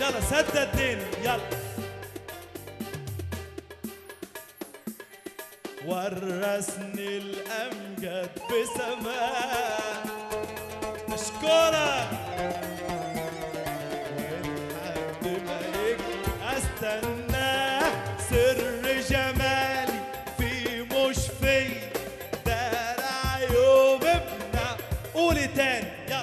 يلا سددني يلا ورثني الامجد بسماء اشكرك لحد ما يجي استناه سر جمالي في مش في دار عيوب ابنع قولي تاني يلا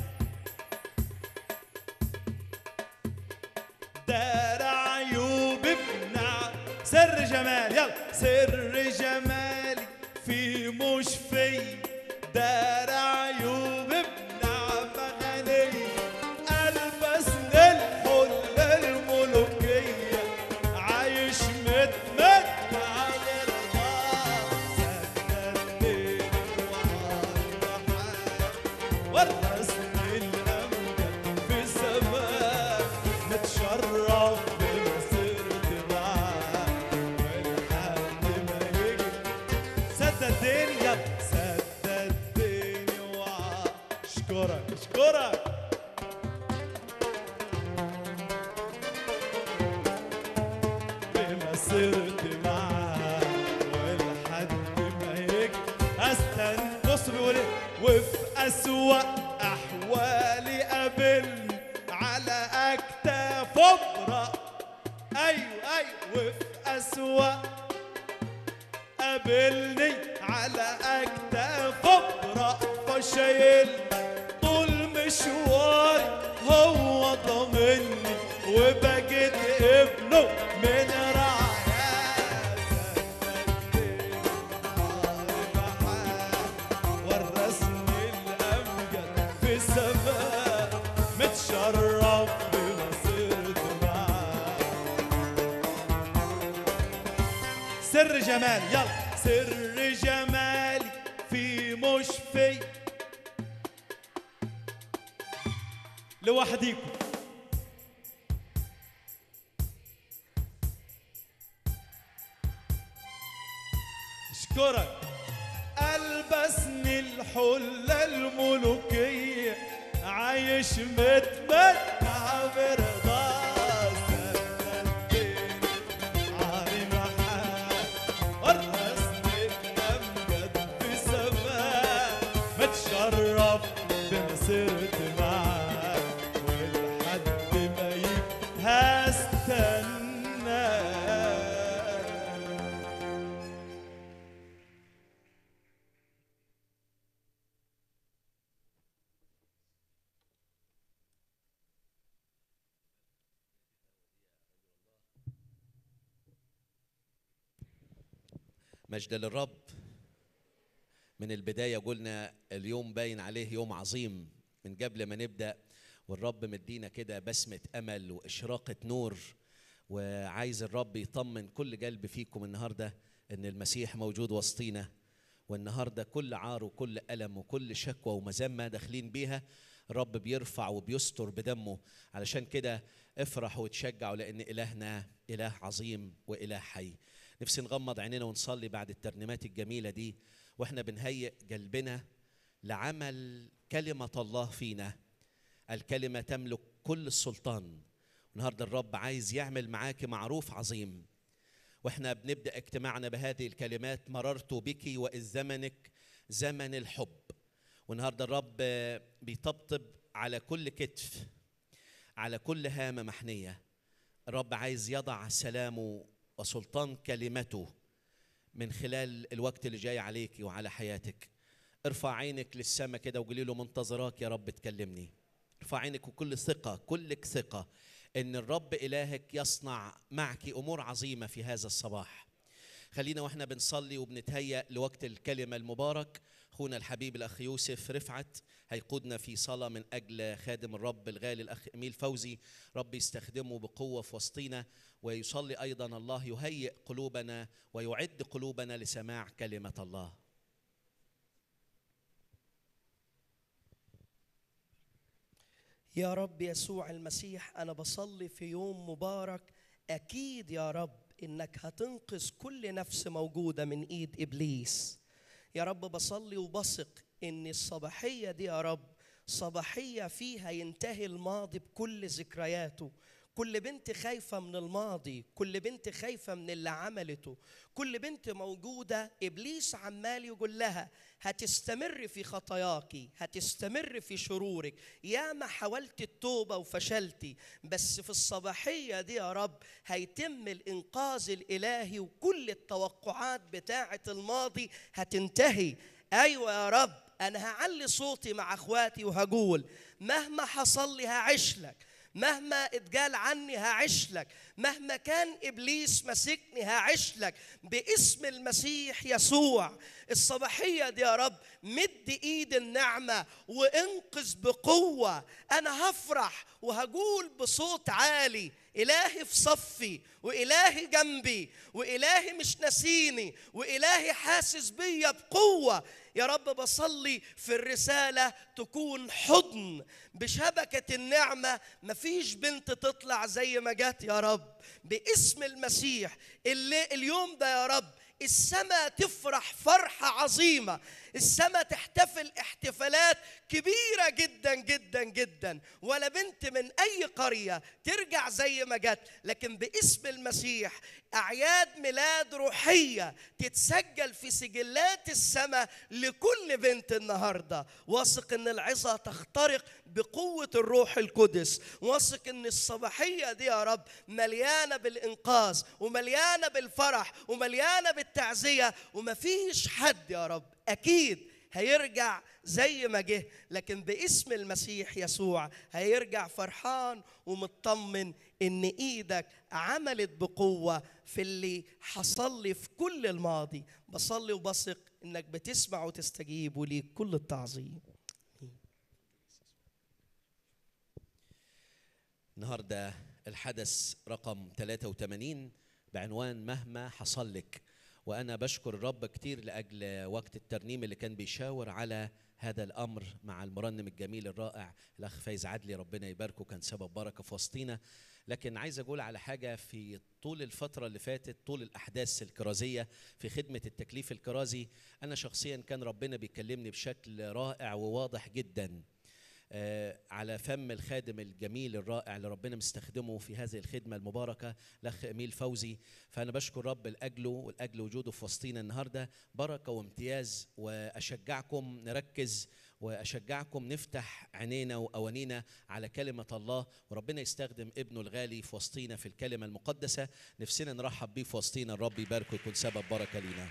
دار عيوب ابنع سر جمال يلا سر جمالي في مش في دار عيوب ابنع مغني البس للحل الملوكية عايش متمتع بالرضا سددني ورثني الأمجد في السماء متشرف بمسيرتي معاك ولحد ما يجي سددني يا سددني وعا اشكرك اشكرك بمسيرتي معاك ولحد ما يجي استنى بص بيقول ايه وفي اسوأ احوالي قابلني على اكتاف ابرق ايوه ايوه وفي اسوأ قابلني على اكتاف ابرق فشايل طول مشواري هو ضامني وبجد ابنه من رعاياه ورثني الامجد في السماء متشرف بمسيرته معاه سر جمال يلا سر جمالي في مش في لوحديكم اشكرك البسني الحلة الملوكية عايش متمتع برضا سددتني عالي محال ورثني الأمجد في سماء متشرف بمسيرتي معاك ولحد ما يجي هستناك مجد للرب من البداية قلنا اليوم باين عليه يوم عظيم من قبل ما نبدأ والرب مدينا كده بسمة أمل وإشراقة نور وعايز الرب يطمن كل قلب فيكم النهاردة إن المسيح موجود وسطينا والنهاردة كل عار وكل ألم وكل شكوى ومذمة داخلين بيها الرب بيرفع وبيستر بدمه علشان كده افرحوا وتشجعوا لأن إلهنا إله عظيم وإله حي نفسي نغمض عينينا ونصلي بعد الترنيمات الجميلة دي واحنا بنهيئ قلبنا لعمل كلمة الله فينا الكلمة تملك كل السلطان النهاردة الرب عايز يعمل معاك معروف عظيم واحنا بنبدأ اجتماعنا بهذه الكلمات مررت بك وإذ زمنك زمن الحب والنهاردة الرب بيطبطب على كل كتف على كل هامة محنية الرب عايز يضع سلامه وسلطان كلمته من خلال الوقت اللي جاي عليك وعلى حياتك ارفع عينك للسماء كده وقولي له منتظراك يا رب تكلمني ارفع عينك وكل ثقة كلك ثقة ان الرب الهك يصنع معك امور عظيمة في هذا الصباح خلينا واحنا بنصلي وبنتهيأ لوقت الكلمة المبارك اخونا الحبيب الاخ يوسف رفعت هيقودنا في صلاة من أجل خادم الرب الغالي الأخ إميل فوزي رب يستخدمه بقوة في وسطينا ويصلي أيضا الله يهيئ قلوبنا ويعد قلوبنا لسماع كلمة الله يا رب يسوع المسيح أنا بصلي في يوم مبارك أكيد يا رب إنك هتنقذ كل نفس موجودة من إيد إبليس يا رب بصلي وبثق إن الصباحية دي يا رب صباحية فيها ينتهي الماضي بكل ذكرياته كل بنت خايفة من الماضي كل بنت خايفة من اللي عملته كل بنت موجودة إبليس عمال يقول لها هتستمر في خطاياكي هتستمر في شرورك يا ما حاولت التوبة وفشلتي بس في الصباحية دي يا رب هيتم الإنقاذ الإلهي وكل التوقعات بتاعة الماضي هتنتهي أيوة يا رب أنا هعلي صوتي مع أخواتي وهقول مهما حصل لي هعيش لك مهما اتقال عني هعيش لك مهما كان ابليس ماسكني هعيش لك باسم المسيح يسوع الصباحيه دي يا رب مد ايد النعمه وانقذ بقوه انا هفرح وهقول بصوت عالي الهي في صفي والهي جنبي والهي مش ناسيني والهي حاسس بيا بقوه يا رب بصلي في الرسالة تكون حضن بشبكة النعمة مفيش بنت تطلع زي ما جت يا رب باسم المسيح اللي اليوم ده يا رب السماء تفرح فرحة عظيمة السماء تحتفل احتفالات كبيرة جدا جدا جدا ولا بنت من أي قرية ترجع زي ما جت لكن باسم المسيح أعياد ميلاد روحية تتسجل في سجلات السماء لكل بنت النهاردة واثق أن العظة تخترق بقوة الروح القدس واثق أن الصباحية دي يا رب مليانة بالإنقاذ ومليانة بالفرح ومليانة بالتعزية ومفيش حد يا رب أكيد هيرجع زي ما جه لكن باسم المسيح يسوع هيرجع فرحان ومطمن ان ايدك عملت بقوه في اللي حصل لي في كل الماضي بصلي وبثق انك بتسمع وتستجيب وليك كل التعظيم النهارده الحدث رقم 83 بعنوان مهما حصل لك وانا بشكر الرب كتير لاجل وقت الترنيم اللي كان بيشاور على هذا الامر مع المرنم الجميل الرائع الاخ فايز عدلي ربنا يباركه كان سبب بركه في وسطينا لكن عايز اقول على حاجه في طول الفتره اللي فاتت طول الاحداث الكرازيه في خدمه التكليف الكرازي انا شخصيا كان ربنا بيكلمني بشكل رائع وواضح جدا آه، على فم الخادم الجميل الرائع اللي ربنا مستخدمه في هذه الخدمة المباركة الأخ إميل فوزي فأنا بشكر رب لأجله ولأجل وجوده في وسطينا النهاردة بركة وامتياز وأشجعكم نركز وأشجعكم نفتح عينينا وأوانينا على كلمة الله وربنا يستخدم ابنه الغالي في وسطينا في الكلمة المقدسة نفسنا نرحب بيه في وسطينا الرب يباركه يكون سبب بركة لينا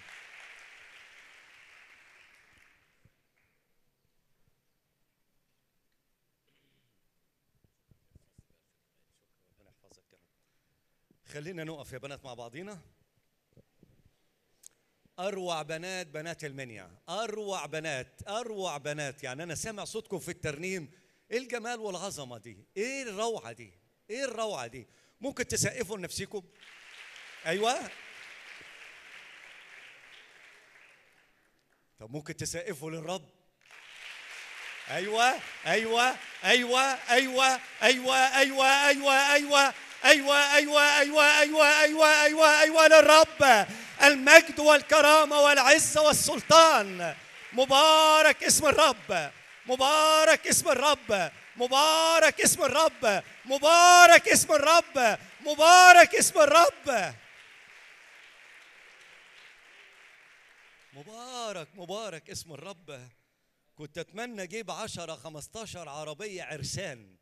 ربنا يحفظك يا رب خلينا نقف يا بنات مع بعضينا اروع بنات بنات المنيا اروع بنات اروع بنات يعني انا سامع صوتكم في الترنيم ايه الجمال والعظمه دي ايه الروعه دي ايه الروعه دي ممكن تسقفوا لنفسكم ايوه طب ممكن تسقفوا للرب ايوه ايوه ايوه ايوه ايوه ايوه ايوه ايوه ايوه ايوه ايوه ايوه ايوه ايوه ايوه للرب المجد والكرامه والعزه والسلطان مبارك اسم الرب مبارك اسم الرب مبارك اسم الرب مبارك اسم الرب مبارك اسم الرب مبارك مبارك اسم الرب كنت اتمنى اجيب 10 15 عربيه عرسان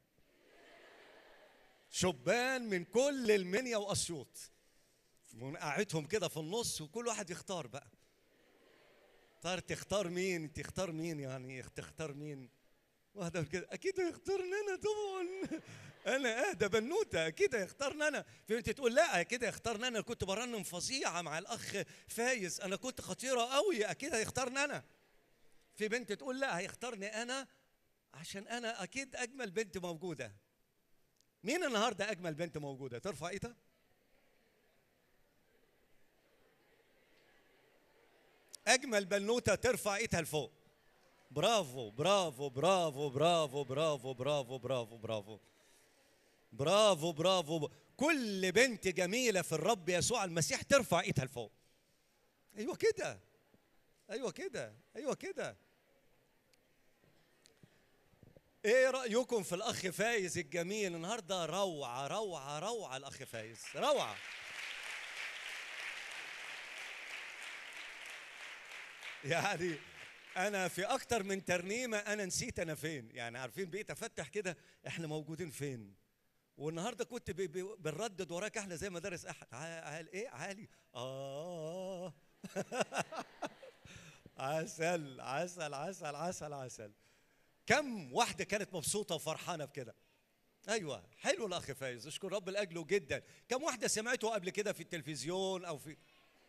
شبان من كل المنيا واسيوط ونقعدهم كده في النص وكل واحد يختار بقى تختار تختار مين تختار مين يعني تختار مين واحدة كده اكيد هيختارني انا طبعا انا اهدى بنوته اكيد هيختارني انا في بنت تقول لا اكيد هيختارني انا كنت برنم فظيعه مع الاخ فايز انا كنت خطيره قوي اكيد هيختارني انا في بنت تقول لا هيختارني انا عشان انا اكيد اجمل بنت موجوده مين النهارده اجمل بنت موجوده ترفع ايدها اجمل بنوته ترفع ايدها لفوق برافو برافو برافو برافو برافو برافو برافو برافو برافو برافو كل بنت جميله في الرب يسوع المسيح ترفع ايدها لفوق ايوه كده ايوه كده ايوه كده ايه رايكم في الاخ فايز الجميل النهارده روعه روعه روعه الاخ فايز روعه يعني انا في اكتر من ترنيمه انا نسيت انا فين يعني عارفين بقيت افتح كده احنا موجودين فين والنهارده كنت بي- بي- بنردد وراك احنا زي مدارس احد عال ايه عالي اه عسل عسل عسل عسل عسل كم واحده كانت مبسوطه وفرحانه بكده ايوه حلو الاخ فايز اشكر رب لاجله جدا كم واحده سمعته قبل كده في التلفزيون او في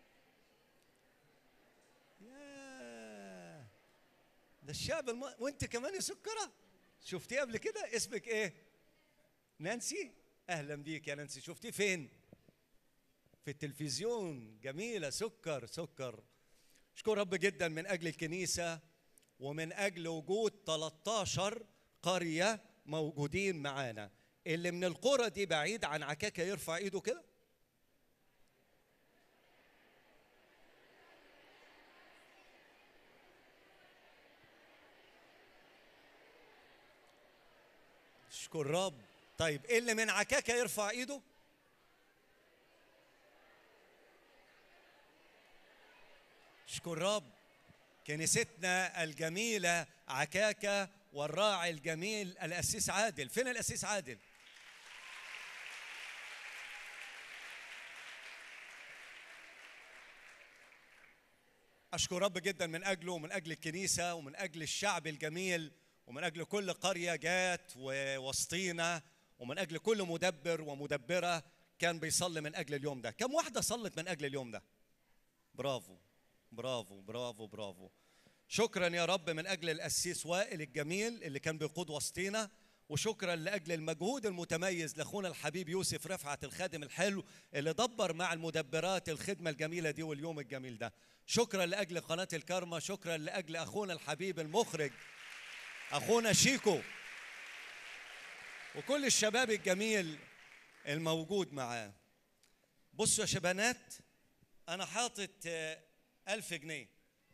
ياه ده الشعب الم... وانت كمان يا سكره شفتيه قبل كده اسمك ايه نانسي اهلا بيك يا نانسي شفتيه فين في التلفزيون جميله سكر سكر اشكر رب جدا من اجل الكنيسه ومن اجل وجود 13 قريه موجودين معانا اللي من القرى دي بعيد عن عكاكه يرفع ايده كده اشكر رب طيب إيه اللي من عكاكه يرفع ايده اشكر رب كنيستنا الجميله عكاكه والراعي الجميل الاسيس عادل فين الاسيس عادل اشكر رب جدا من اجله ومن اجل الكنيسه ومن اجل الشعب الجميل ومن اجل كل قريه جات ووسطينا ومن اجل كل مدبر ومدبره كان بيصلي من اجل اليوم ده كم واحده صلت من اجل اليوم ده برافو برافو برافو برافو شكرا يا رب من اجل القسيس وائل الجميل اللي كان بيقود وسطينا وشكرا لاجل المجهود المتميز لاخونا الحبيب يوسف رفعت الخادم الحلو اللي دبر مع المدبرات الخدمه الجميله دي واليوم الجميل ده شكرا لاجل قناه الكرمه شكرا لاجل اخونا الحبيب المخرج اخونا شيكو وكل الشباب الجميل الموجود معاه بصوا يا شبانات انا حاطط آه، ألف جنيه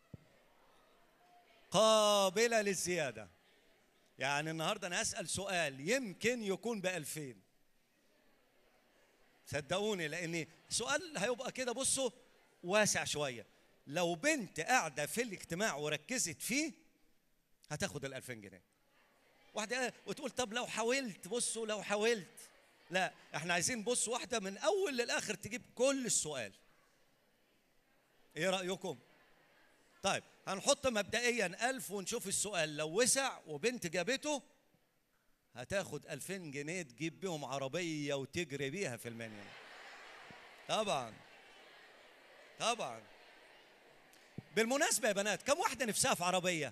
قابلة للزيادة يعني النهاردة أنا أسأل سؤال يمكن يكون بألفين صدقوني لأن سؤال هيبقى كده بصوا واسع شوية لو بنت قاعدة في الاجتماع وركزت فيه هتاخد الألفين جنيه واحدة قال- وتقول طب لو حاولت بصوا لو حاولت لا احنا عايزين بص واحدة من أول للآخر تجيب كل السؤال ايه رأيكم؟ طيب هنحط مبدئيا ألف ونشوف السؤال لو وسع وبنت جابته هتاخد ألفين جنيه تجيب بيهم عربية وتجري بيها في المنيا طبعا طبعا بالمناسبة يا بنات كم واحدة نفسها في عربية؟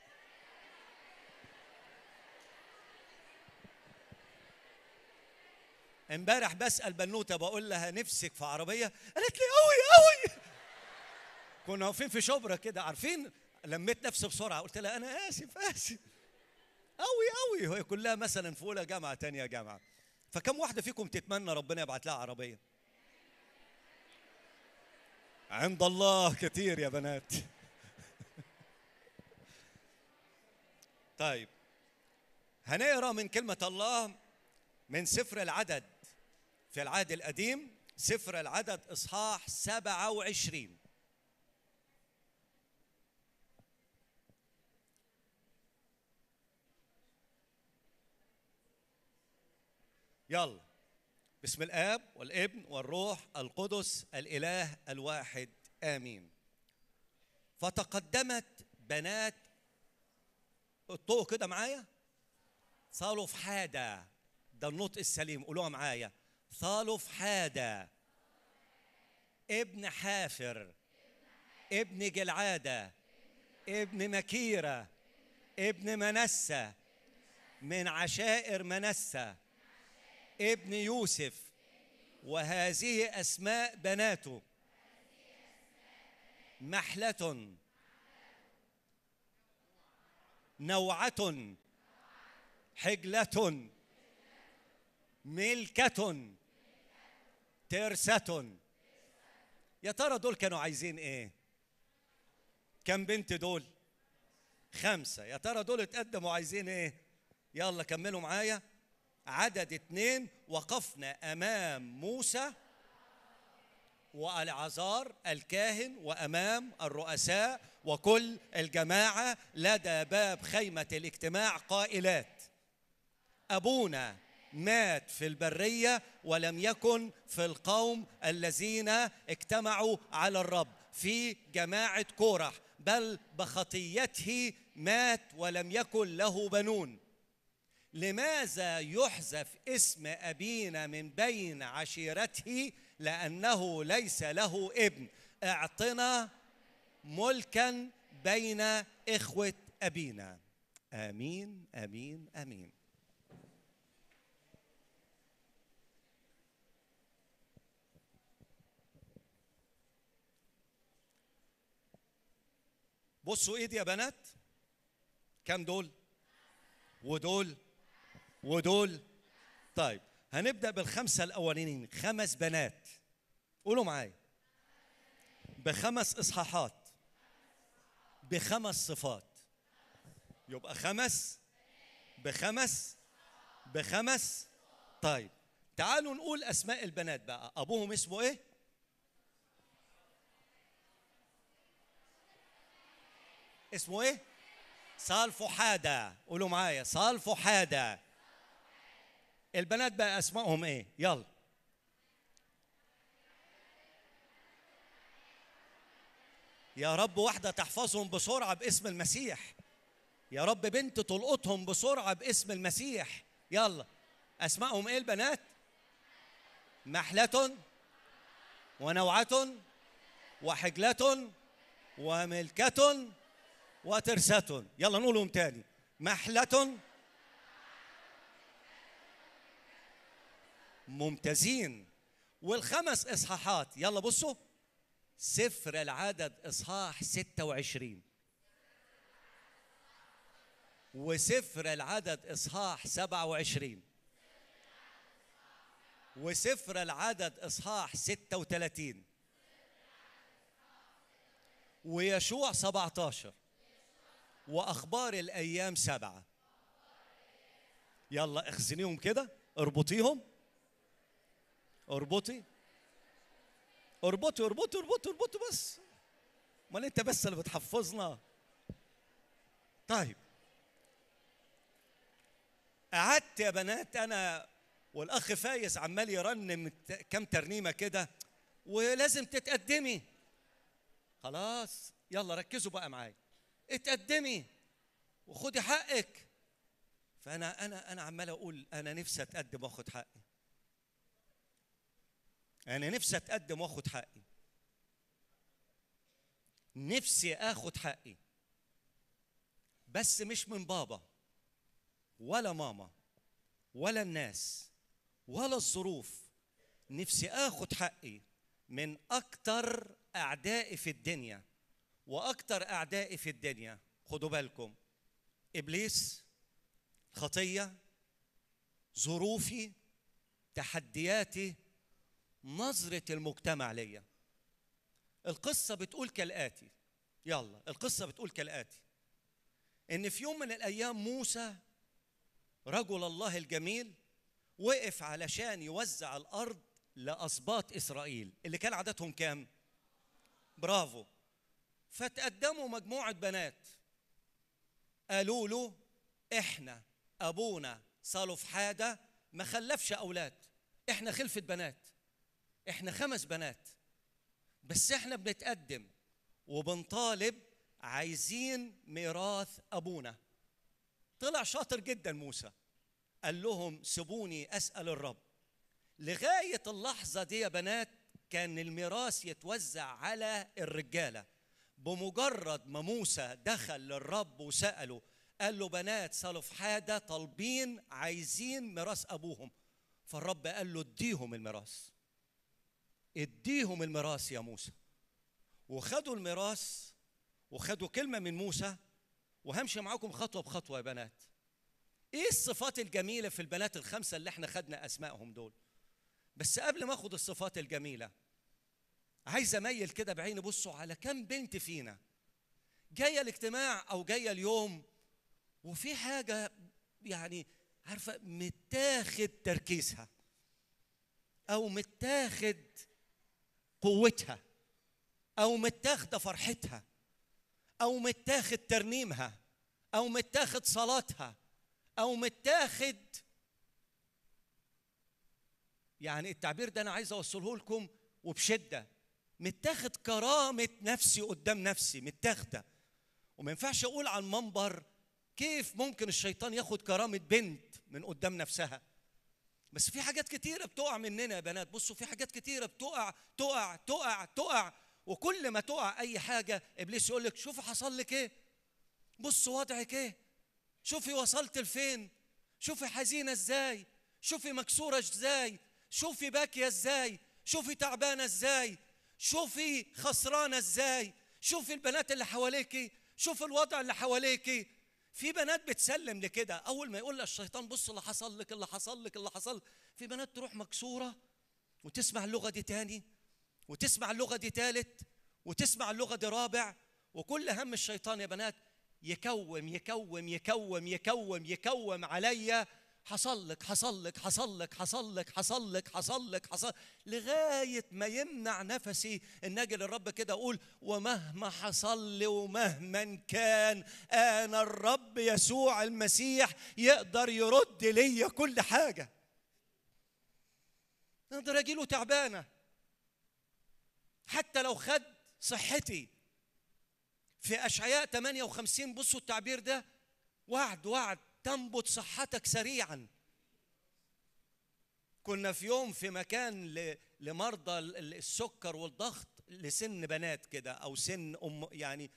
امبارح بسأل بنوتة بقول لها نفسك في عربية؟ قالت لي قوي قوي كنا واقفين في شبرا كده عارفين لميت نفسي بسرعه قلت لها انا اسف اسف قوي قوي وهي كلها مثلا في اولى جامعه تانية جامعه فكم واحده فيكم تتمنى ربنا يبعت لها عربيه عند الله كتير يا بنات طيب هنقرا من كلمه الله من سفر العدد في العهد القديم سفر العدد اصحاح 27 يلا بسم الاب والابن والروح القدس الاله الواحد امين فتقدمت بنات اطقوا كده معايا صالوا في حاده ده النطق السليم قولوها معايا صالوا في حاده ابن حافر ابن جلعاده ابن مكيره ابن منسى من عشائر منسى ابن يوسف وهذه اسماء بناته محله نوعه حجله ملكه ترسه يا ترى دول كانوا عايزين ايه كم بنت دول خمسه يا ترى دول اتقدموا عايزين ايه يلا كملوا معايا عدد اتنين وقفنا امام موسى والعزار الكاهن وامام الرؤساء وكل الجماعه لدى باب خيمه الاجتماع قائلات ابونا مات في البريه ولم يكن في القوم الذين اجتمعوا على الرب في جماعه كورح بل بخطيته مات ولم يكن له بنون لماذا يحذف اسم ابينا من بين عشيرته لانه ليس له ابن اعطنا ملكا بين اخوه ابينا امين امين امين بصوا ايدي يا بنات كم دول ودول ودول طيب هنبدا بالخمسه الاولانيين خمس بنات قولوا معايا بخمس اصحاحات بخمس صفات يبقى خمس بخمس بخمس طيب تعالوا نقول اسماء البنات بقى ابوهم اسمه ايه اسمه ايه صالفحادة قولوا معايا صالفحادة البنات بقى اسمائهم ايه يلا يا رب واحدة تحفظهم بسرعة باسم المسيح يا رب بنت تلقطهم بسرعة باسم المسيح يلا أسمائهم إيه البنات؟ محلة ونوعة وحجلة وملكة وترسة يلا نقولهم تاني محلة ممتازين والخمس إصحاحات يلا بصوا سفر العدد إصحاح 26 وسفر العدد إصحاح 27 وسفر العدد إصحاح 36 ويشوع 17 وأخبار الأيام سبعة يلا اخزنيهم كده اربطيهم اربطي اربطي اربطي اربطي اربطي بس امال انت بس اللي بتحفظنا طيب قعدت يا بنات انا والاخ فايز عمال يرنم ت- كام ترنيمه كده ولازم تتقدمي خلاص يلا ركزوا بقى معايا اتقدمي وخدي حقك فانا انا انا عمال اقول انا نفسي اتقدم واخد حقي انا نفسي اتقدم واخد حقي نفسي اخد حقي بس مش من بابا ولا ماما ولا الناس ولا الظروف نفسي اخد حقي من اكتر اعدائي في الدنيا واكتر اعدائي في الدنيا خدوا بالكم ابليس خطيه ظروفي تحدياتي نظره المجتمع ليا القصه بتقول كالاتي يلا القصه بتقول كالاتي ان في يوم من الايام موسى رجل الله الجميل وقف علشان يوزع الارض لاسباط اسرائيل اللي كان عددهم كام برافو فتقدموا مجموعه بنات قالوا له احنا ابونا صالف حاده ما خلفش اولاد احنا خلفه بنات احنا خمس بنات بس احنا بنتقدم وبنطالب عايزين ميراث ابونا طلع شاطر جدا موسى قال لهم سيبوني اسال الرب لغايه اللحظه دي يا بنات كان الميراث يتوزع على الرجاله بمجرد ما موسى دخل للرب وساله قال له بنات صلفحاده طالبين عايزين ميراث ابوهم فالرب قال له اديهم الميراث اديهم الميراث يا موسى وخدوا الميراث وخدوا كلمه من موسى وهمشي معاكم خطوه بخطوه يا بنات ايه الصفات الجميله في البنات الخمسه اللي احنا خدنا اسمائهم دول بس قبل ما اخد الصفات الجميله عايز اميل كده بعيني بصوا على كم بنت فينا جايه الاجتماع او جايه اليوم وفي حاجه يعني عارفه متاخد تركيزها او متاخد قوتها او متاخده فرحتها او متاخد ترنيمها او متاخد صلاتها او متاخد يعني التعبير ده انا عايز اوصله لكم وبشده متاخد كرامه نفسي قدام نفسي متاخده وما ينفعش اقول على المنبر كيف ممكن الشيطان ياخد كرامه بنت من قدام نفسها بس في حاجات كتيرة بتقع مننا يا بنات بصوا في حاجات كتيرة بتقع تقع تقع تقع وكل ما تقع أي حاجة إبليس يقول لك شوفي حصل لك إيه بص وضعك إيه شوفي وصلت لفين شوفي حزينة إزاي شوفي مكسورة إزاي شوفي باكية إزاي شوفي تعبانة إزاي شوفي خسرانة إزاي شوفي البنات اللي حواليكي شوفي الوضع اللي حواليكي في بنات بتسلم لكده اول ما يقول لها الشيطان بص اللي حصل لك اللي حصل لك اللي حصل في بنات تروح مكسوره وتسمع اللغه دي تاني وتسمع اللغه دي تالت وتسمع اللغه دي رابع وكل هم الشيطان يا بنات يكوم يكوم يكوم يكوم يكوم عليا حصل لك حصل لك حصل لك حصل لك حصل لك حصل لك حصل لغايه ما يمنع نفسي ان اجي للرب كده اقول ومهما حصل لي ومهما كان انا الرب يسوع المسيح يقدر يرد ليا كل حاجه اقدر اجي له تعبانه حتى لو خد صحتي في اشعياء 58 بصوا التعبير ده وعد وعد تنبت صحتك سريعا كنا في يوم في مكان ل- لمرضى ال- ال- السكر والضغط لسن بنات كده او سن ام يعني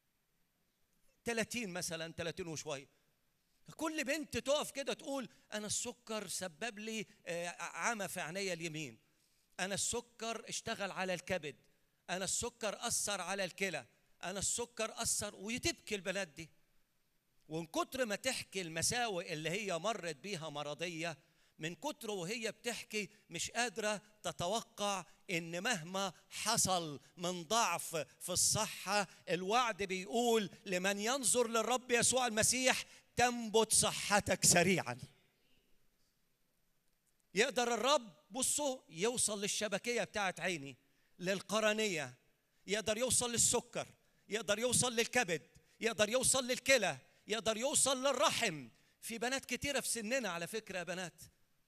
30 مثلا 30 وشويه كل بنت تقف كده تقول انا السكر سبب لي آه، عمى في عينيا اليمين انا السكر اشتغل على الكبد انا السكر اثر على الكلى انا السكر اثر وتبكي البنات دي ومن كتر ما تحكي المساوئ اللي هي مرت بيها مرضية من كتر وهي بتحكي مش قادرة تتوقع إن مهما حصل من ضعف في الصحة الوعد بيقول لمن ينظر للرب يسوع المسيح تنبت صحتك سريعا يقدر الرب بصوا يوصل للشبكية بتاعت عيني للقرنية يقدر يوصل للسكر يقدر يوصل للكبد يقدر يوصل للكلى يقدر يوصل للرحم في بنات كتيرة في سننا على فكرة يا بنات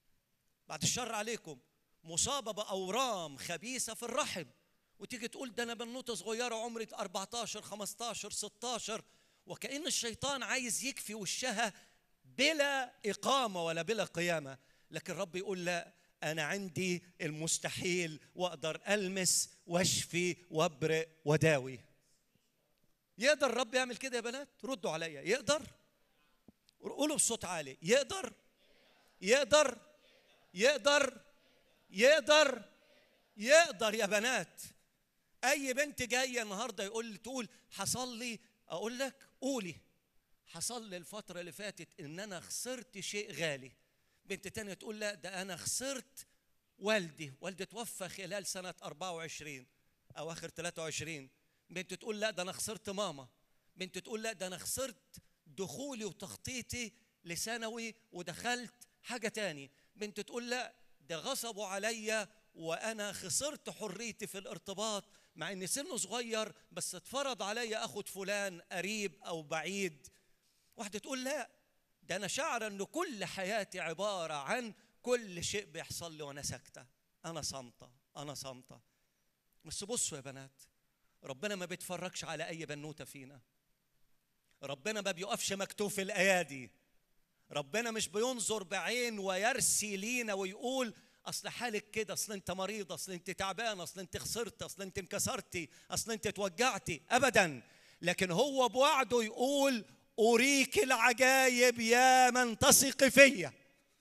بعد الشر عليكم مصابة بأورام خبيثة في الرحم وتيجي تقول ده أنا بنوتة صغيرة عمري 14 15 16 وكأن الشيطان عايز يكفي وشها بلا إقامة ولا بلا قيامة لكن الرب يقول لا أنا عندي المستحيل وأقدر ألمس وأشفي وأبرئ وداوي يقدر الرب يعمل كده يا بنات ردوا عليا يقدر قولوا بصوت عالي يقدر يقدر يقدر يقدر يقدر يا بنات اي بنت جايه النهارده يقول تقول حصل لي اقول لك قولي حصل لي الفتره اللي فاتت ان انا خسرت شيء غالي بنت تانية تقول لا ده انا خسرت والدي والدي توفى خلال سنه 24 او اخر 23 بنت تقول لا ده انا خسرت ماما بنت تقول لا ده انا خسرت دخولي وتخطيطي لثانوي ودخلت حاجه تاني بنت تقول لا ده غصبوا عليا وانا خسرت حريتي في الارتباط مع ان سنه صغير بس اتفرض عليا اخد فلان قريب او بعيد واحده تقول لا ده انا شعر ان كل حياتي عباره عن كل شيء بيحصل لي وانا ساكته انا صامته انا صامته بس بصوا يا بنات ربنا ما بيتفرجش على اي بنوته فينا ربنا ما بيقفش مكتوب في الايادي ربنا مش بينظر بعين ويرسي لينا ويقول اصل حالك كده اصل انت مريض اصل انت تعبان اصل انت خسرت اصل انت انكسرتي اصل انت اتوجعتي ابدا لكن هو بوعده يقول اريك العجايب يا من تثق فيا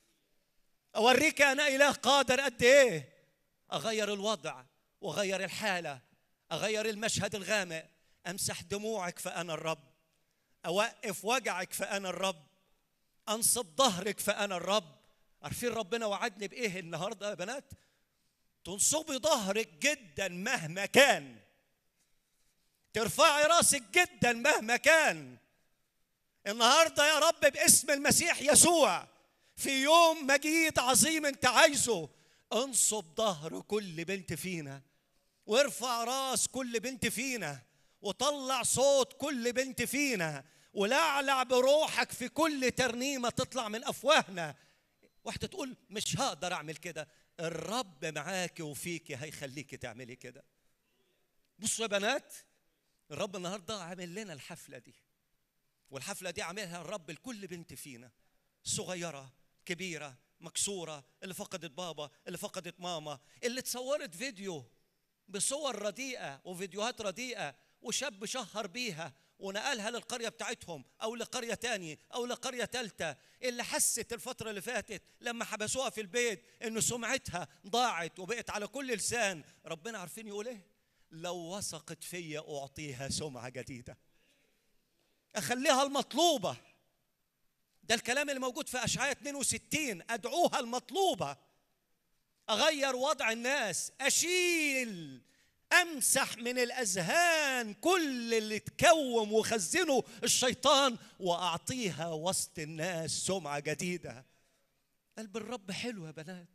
اوريك انا اله قادر قد ايه اغير الوضع واغير الحاله اغير المشهد الغامق امسح دموعك فانا الرب اوقف وجعك فانا الرب انصب ظهرك فانا الرب عارفين ربنا وعدني بايه النهارده يا بنات تنصبي ظهرك جدا مهما كان ترفعي راسك جدا مهما كان النهارده يا رب باسم المسيح يسوع في يوم مجيد عظيم انت عايزه انصب ظهر كل بنت فينا وارفع راس كل بنت فينا وطلع صوت كل بنت فينا ولعلع بروحك في كل ترنيمة تطلع من أفواهنا واحدة تقول مش هقدر أعمل كده الرب معاكي وفيكي هيخليكي تعملي كده بصوا يا بنات الرب النهارده عامل لنا الحفلة دي والحفلة دي عاملها الرب لكل بنت فينا صغيرة كبيرة مكسورة اللي فقدت بابا اللي فقدت ماما اللي اتصورت فيديو بصور رديئة وفيديوهات رديئة وشاب شهر بيها ونقلها للقرية بتاعتهم أو لقرية تانية أو لقرية تالتة اللي حست الفترة اللي فاتت لما حبسوها في البيت إن سمعتها ضاعت وبقت على كل لسان ربنا عارفين يقول إيه لو وثقت فيا أعطيها سمعة جديدة أخليها المطلوبة ده الكلام اللي موجود في أشعياء 62 أدعوها المطلوبة أغير وضع الناس أشيل امسح من الاذهان كل اللي تكوم وخزنه الشيطان واعطيها وسط الناس سمعه جديده قلب الرب حلو يا بنات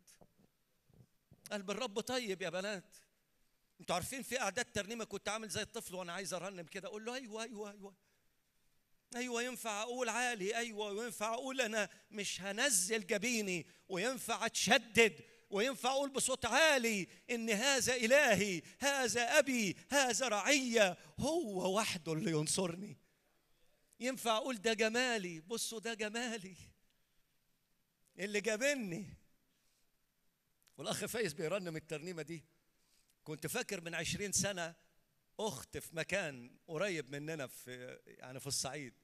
قلب الرب طيب يا بنات انتوا عارفين في اعداد ترنيمه كنت عامل زي الطفل وانا عايز ارنم كده اقول له ايوه ايوه ايوه ايوه ينفع اقول عالي ايوه وينفع اقول انا مش هنزل جبيني وينفع اتشدد وينفع اقول بصوت عالي ان هذا الهي هذا ابي هذا رعيه هو وحده اللي ينصرني ينفع اقول ده جمالي بصوا ده جمالي اللي جابني والاخ فايز بيرنم الترنيمه دي كنت فاكر من عشرين سنه اخت في مكان قريب مننا في يعني في الصعيد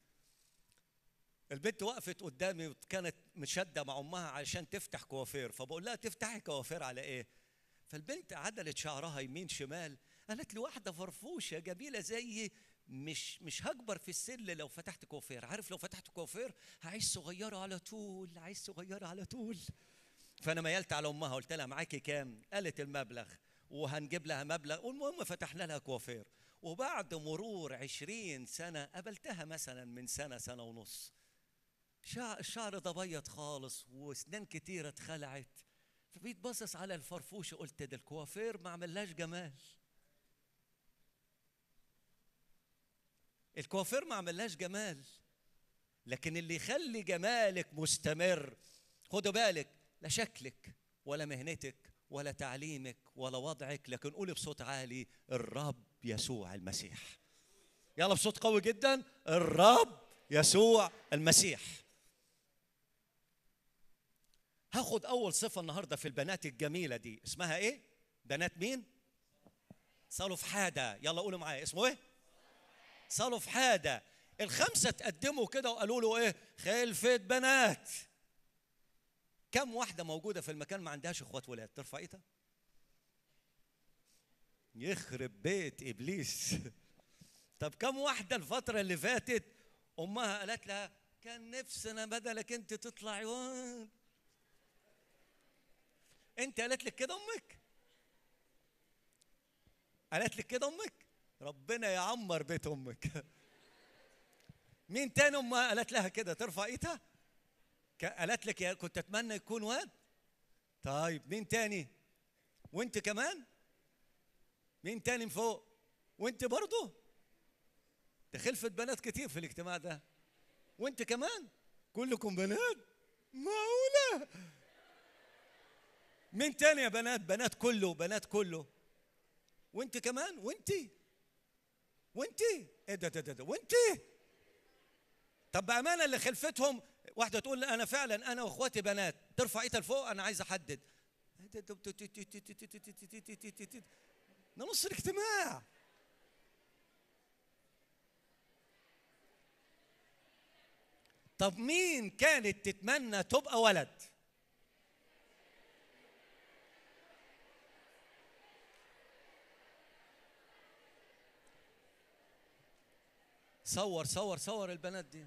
البنت وقفت قدامي وكانت مشدة مع أمها علشان تفتح كوافير فبقول لها تفتحي كوافير على إيه؟ فالبنت عدلت شعرها يمين شمال قالت لي واحدة فرفوشة جميلة زيي مش مش هكبر في السن لو فتحت كوافير عارف لو فتحت كوافير هعيش صغيرة على طول عايش صغيرة على طول فأنا ميلت على أمها قلت لها معاكي كام؟ قالت المبلغ وهنجيب لها مبلغ والمهم فتحنا لها كوافير وبعد مرور عشرين سنة قابلتها مثلا من سنة سنة ونص شع- الشعر ده بيض خالص واسنان كتيرة اتخلعت فبقيت باصص على الفرفوشة قلت ده الكوافير ما عملهاش جمال الكوافير ما عملهاش جمال لكن اللي يخلي جمالك مستمر خدوا بالك لا شكلك ولا مهنتك ولا تعليمك ولا وضعك لكن قولي بصوت عالي الرب يسوع المسيح يلا بصوت قوي جدا الرب يسوع المسيح هاخد اول صفه النهارده في البنات الجميله دي اسمها ايه بنات مين صالف حاده يلا قولوا معايا اسمه ايه صالف حاده الخمسه تقدموا كده وقالوا له ايه خلفة بنات كم واحده موجوده في المكان ما عندهاش اخوات ولاد ترفع ايدها يخرب بيت ابليس طب كم واحده الفتره اللي فاتت امها قالت لها كان نفسنا بدلك انت تطلعي وان انت قالت لك كده امك قالت لك كده امك ربنا يعمر بيت امك مين تاني امها قالت لها كده ترفع ايدها ك- قالت لك يا كنت اتمنى يكون واد طيب مين تاني وانت كمان مين تاني من فوق وانت برضه ده خلفة بنات كتير في الاجتماع ده وانت كمان كلكم بنات معقولة مين تاني يا بنات بنات كله بنات كله وانت كمان وانت وانت ايه ده ده ده, ده وانت طب بامانه اللي خلفتهم واحده تقول انا فعلا انا واخواتي بنات ترفع ايدها لفوق انا عايز احدد ده نص الاجتماع طب مين كانت تتمنى تبقى ولد صور صور صور البنات دي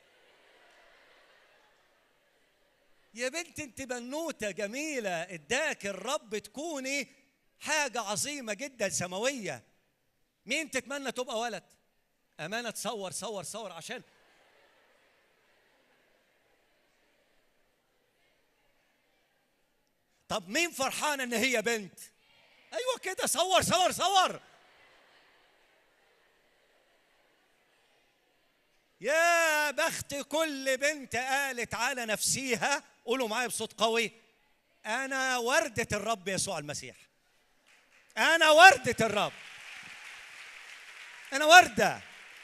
يا بنت انت بنوته جميله اداك الرب تكوني حاجه عظيمه جدا سماويه مين تتمنى تبقى ولد امانه تصور صور صور عشان طب مين فرحان ان هي بنت ايوه كده صور صور صور يا بخت كل بنت قالت على نفسيها قولوا معايا بصوت قوي انا ورده الرب يسوع المسيح انا ورده الرب انا ورده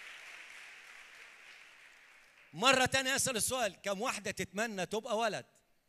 مره تانية اسال السؤال كم واحده تتمنى تبقى ولد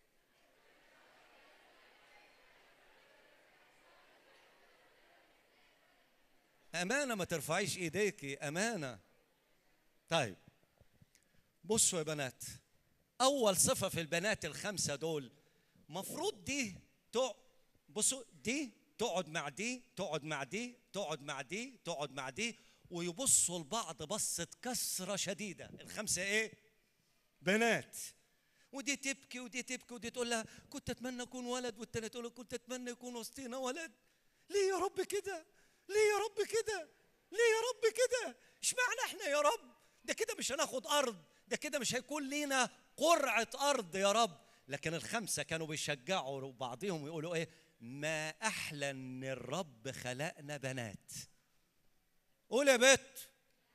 امانه ما ترفعيش ايديكي امانه طيب بصوا يا بنات اول صفه في البنات الخمسه دول مفروض دي تق... بصوا دي تقعد مع دي تقعد مع دي تقعد مع دي تقعد مع دي ويبصوا لبعض بصة كسرة شديدة الخمسة ايه بنات ودي تبكي ودي تبكي ودي تقول لها كنت اتمنى اكون ولد والتانية تقول لها كنت اتمنى يكون وسطينا ولد ليه يا رب كده ليه يا رب كده ليه يا رب كده اشمعنى احنا يا رب ده كده مش هناخد ارض ده كده مش هيكون لينا قرعة ارض يا رب لكن الخمسة كانوا بيشجعوا بعضهم ويقولوا ايه ما احلى ان الرب خلقنا بنات قول يا بت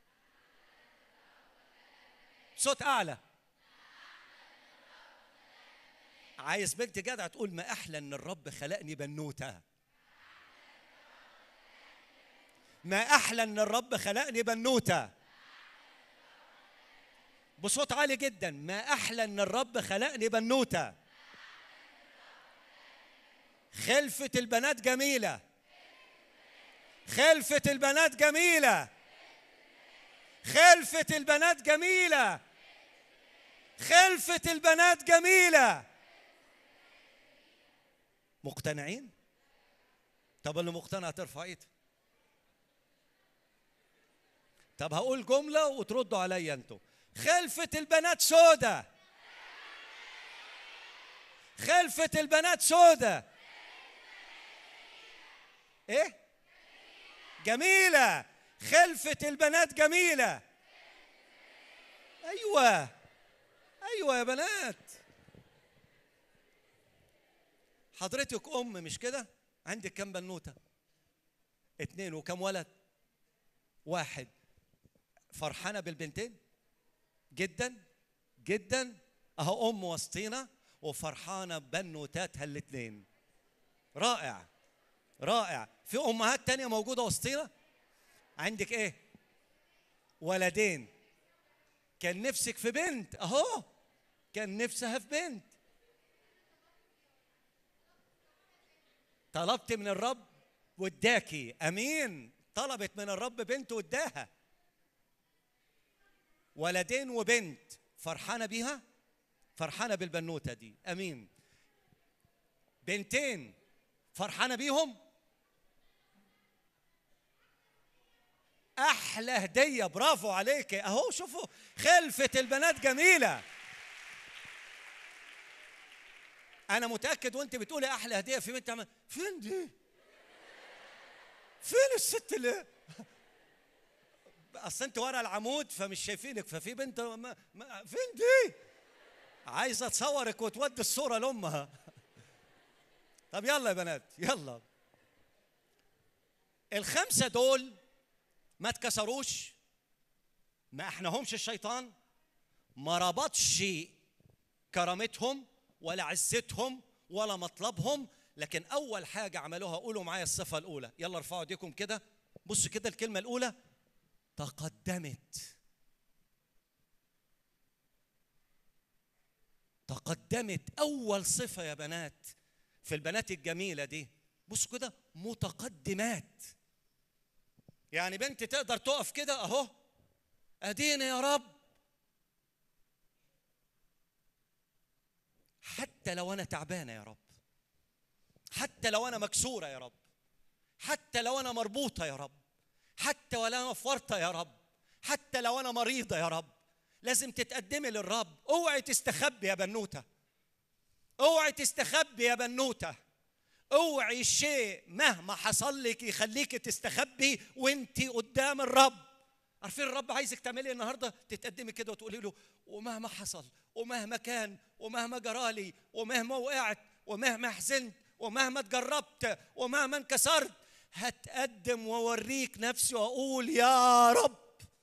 صوت اعلى عايز بنت جدع تقول ما احلى ان الرب خلقني بنوته ما احلى ان الرب خلقني بنوته بصوت عالي جدا ما احلى ان الرب خلقني بنوته خلفة البنات جميلة خلفة البنات جميلة خلفة البنات جميلة خلفة البنات جميلة مقتنعين؟ طب اللي مقتنع ترفع ايده طب هقول جملة وتردوا عليا انتوا خلفة البنات سودة خلفة البنات سودة ايه جميلة خلفة البنات جميلة ايوه ايوه يا بنات حضرتك ام مش كده عندك كم بنوته اتنين وكم ولد واحد فرحانه بالبنتين جدا جدا اهو ام وسطينا وفرحانه ببنوتاتها الاثنين رائع رائع في امهات تانية موجوده وسطينا عندك ايه ولدين كان نفسك في بنت اهو كان نفسها في بنت طلبت من الرب واداكي امين طلبت من الرب بنت واداها ولدين وبنت فرحانه بيها فرحانه بالبنوته دي امين بنتين فرحانه بيهم احلى هديه برافو عليك اهو شوفوا خلفه البنات جميله انا متاكد وانت بتقولي احلى هديه في بنت عمل فين دي فين الست اللي اصل انت ورا العمود فمش شايفينك ففي بنت ما ما فين دي عايزه تصورك وتودي الصوره لامها طب يلا يا بنات يلا الخمسه دول ما اتكسروش ما احناهمش الشيطان ما ربطش كرامتهم ولا عزتهم ولا مطلبهم لكن اول حاجه عملوها قولوا معايا الصفه الاولى يلا ارفعوا ايديكم كده بصوا كده الكلمه الاولى تقدمت تقدمت اول صفه يا بنات في البنات الجميله دي بصوا كده متقدمات يعني بنت تقدر تقف كده اهو ادينا يا رب حتى لو انا تعبانه يا رب حتى لو انا مكسوره يا رب حتى لو انا مربوطه يا رب حتى لو انا فرطه يا رب حتى لو انا مريضه يا رب لازم تتقدمي للرب اوعي تستخبي يا بنوته اوعي تستخبي يا بنوته اوعي الشيء مهما حصل لك يخليك تستخبي وانت قدام الرب عارفين الرب عايزك تعملي النهارده تتقدمي كده وتقولي له ومهما حصل ومهما كان ومهما جرالي ومهما وقعت ومهما حزنت ومهما اتجربت ومهما انكسرت هتقدم واوريك نفسي واقول يا رب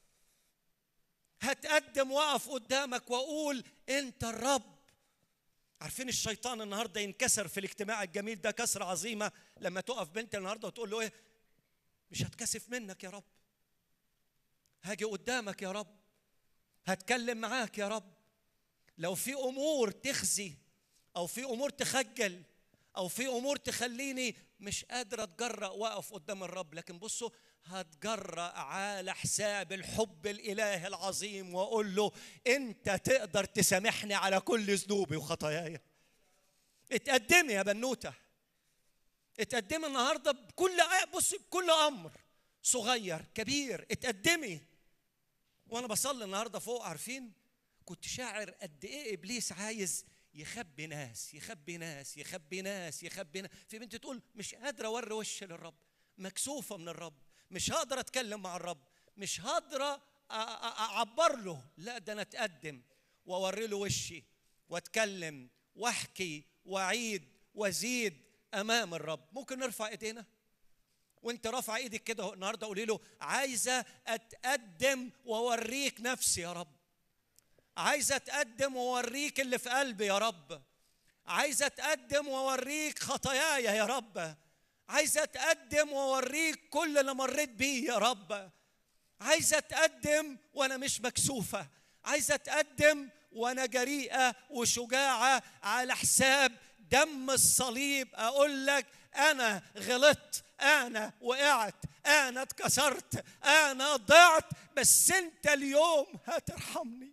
هتقدم واقف قدامك واقول انت الرب عارفين الشيطان النهارده ينكسر في الاجتماع الجميل ده كسره عظيمه لما تقف بنت النهارده وتقول له ايه مش هتكسف منك يا رب هاجي قدامك يا رب هتكلم معاك يا رب لو في امور تخزي او في امور تخجل او في امور تخليني مش قادر اتجرأ واقف قدام الرب لكن بصوا هتجرأ على حساب الحب الالهي العظيم واقول له انت تقدر تسامحني على كل ذنوبي وخطاياي اتقدمي يا بنوته اتقدمي النهارده بكل بصي بكل امر صغير كبير اتقدمي وانا بصلي النهارده فوق عارفين كنت شاعر قد ايه ابليس عايز يخبي ناس يخبي ناس يخبي ناس يخبي ناس في بنت تقول مش قادره اوري وشي للرب مكسوفه من الرب مش هقدر اتكلم مع الرب مش هقدر اعبر له لا ده انا اتقدم واوري له وشي واتكلم واحكي واعيد وازيد امام الرب ممكن نرفع ايدينا وانت رافع ايدك كده النهارده قولي له عايزه اتقدم واوريك نفسي يا رب عايزه اتقدم واوريك اللي في قلبي يا رب عايزه اتقدم واوريك خطاياي يا رب عايزه اتقدم واوريك كل اللي مريت بيه يا رب عايزه اتقدم وانا مش مكسوفه عايزه اتقدم وانا جريئه وشجاعه على حساب دم الصليب اقول لك انا غلطت انا وقعت انا اتكسرت انا ضعت بس انت اليوم هترحمني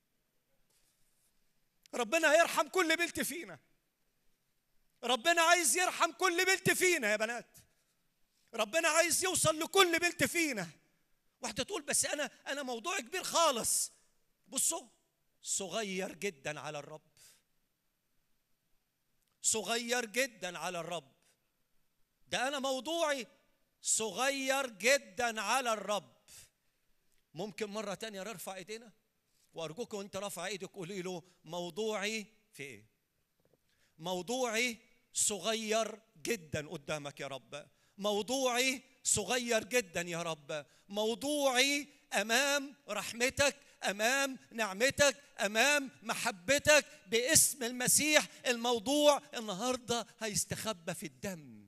ربنا هيرحم كل بنت فينا ربنا عايز يرحم كل بنت فينا يا بنات ربنا عايز يوصل لكل بنت فينا واحدة تقول بس أنا أنا موضوع كبير خالص بصوا صغير جدا على الرب صغير جدا على الرب ده أنا موضوعي صغير جدا على الرب ممكن مرة تانية نرفع ايدينا وأرجوكم وأنت رافع ايدك قولي له موضوعي في إيه؟ موضوعي صغير جدا قدامك يا رب موضوعي صغير جدا يا رب موضوعي امام رحمتك امام نعمتك امام محبتك باسم المسيح الموضوع النهارده هيستخبى في الدم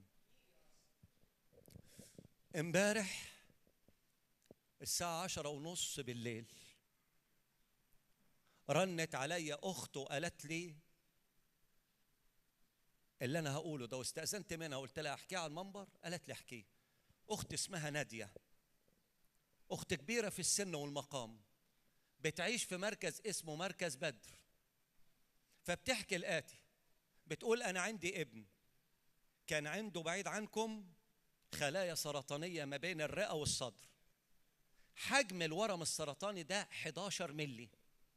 امبارح الساعة عشرة ونص بالليل رنت عليا أخت وقالت لي اللي انا هقوله ده واستاذنت منها قلت لها احكيه على المنبر قالت لي احكيه اخت اسمها ناديه اخت كبيره في السن والمقام بتعيش في مركز اسمه مركز بدر فبتحكي الاتي بتقول انا عندي ابن كان عنده بعيد عنكم خلايا سرطانيه ما بين الرئه والصدر حجم الورم السرطاني ده 11 ملي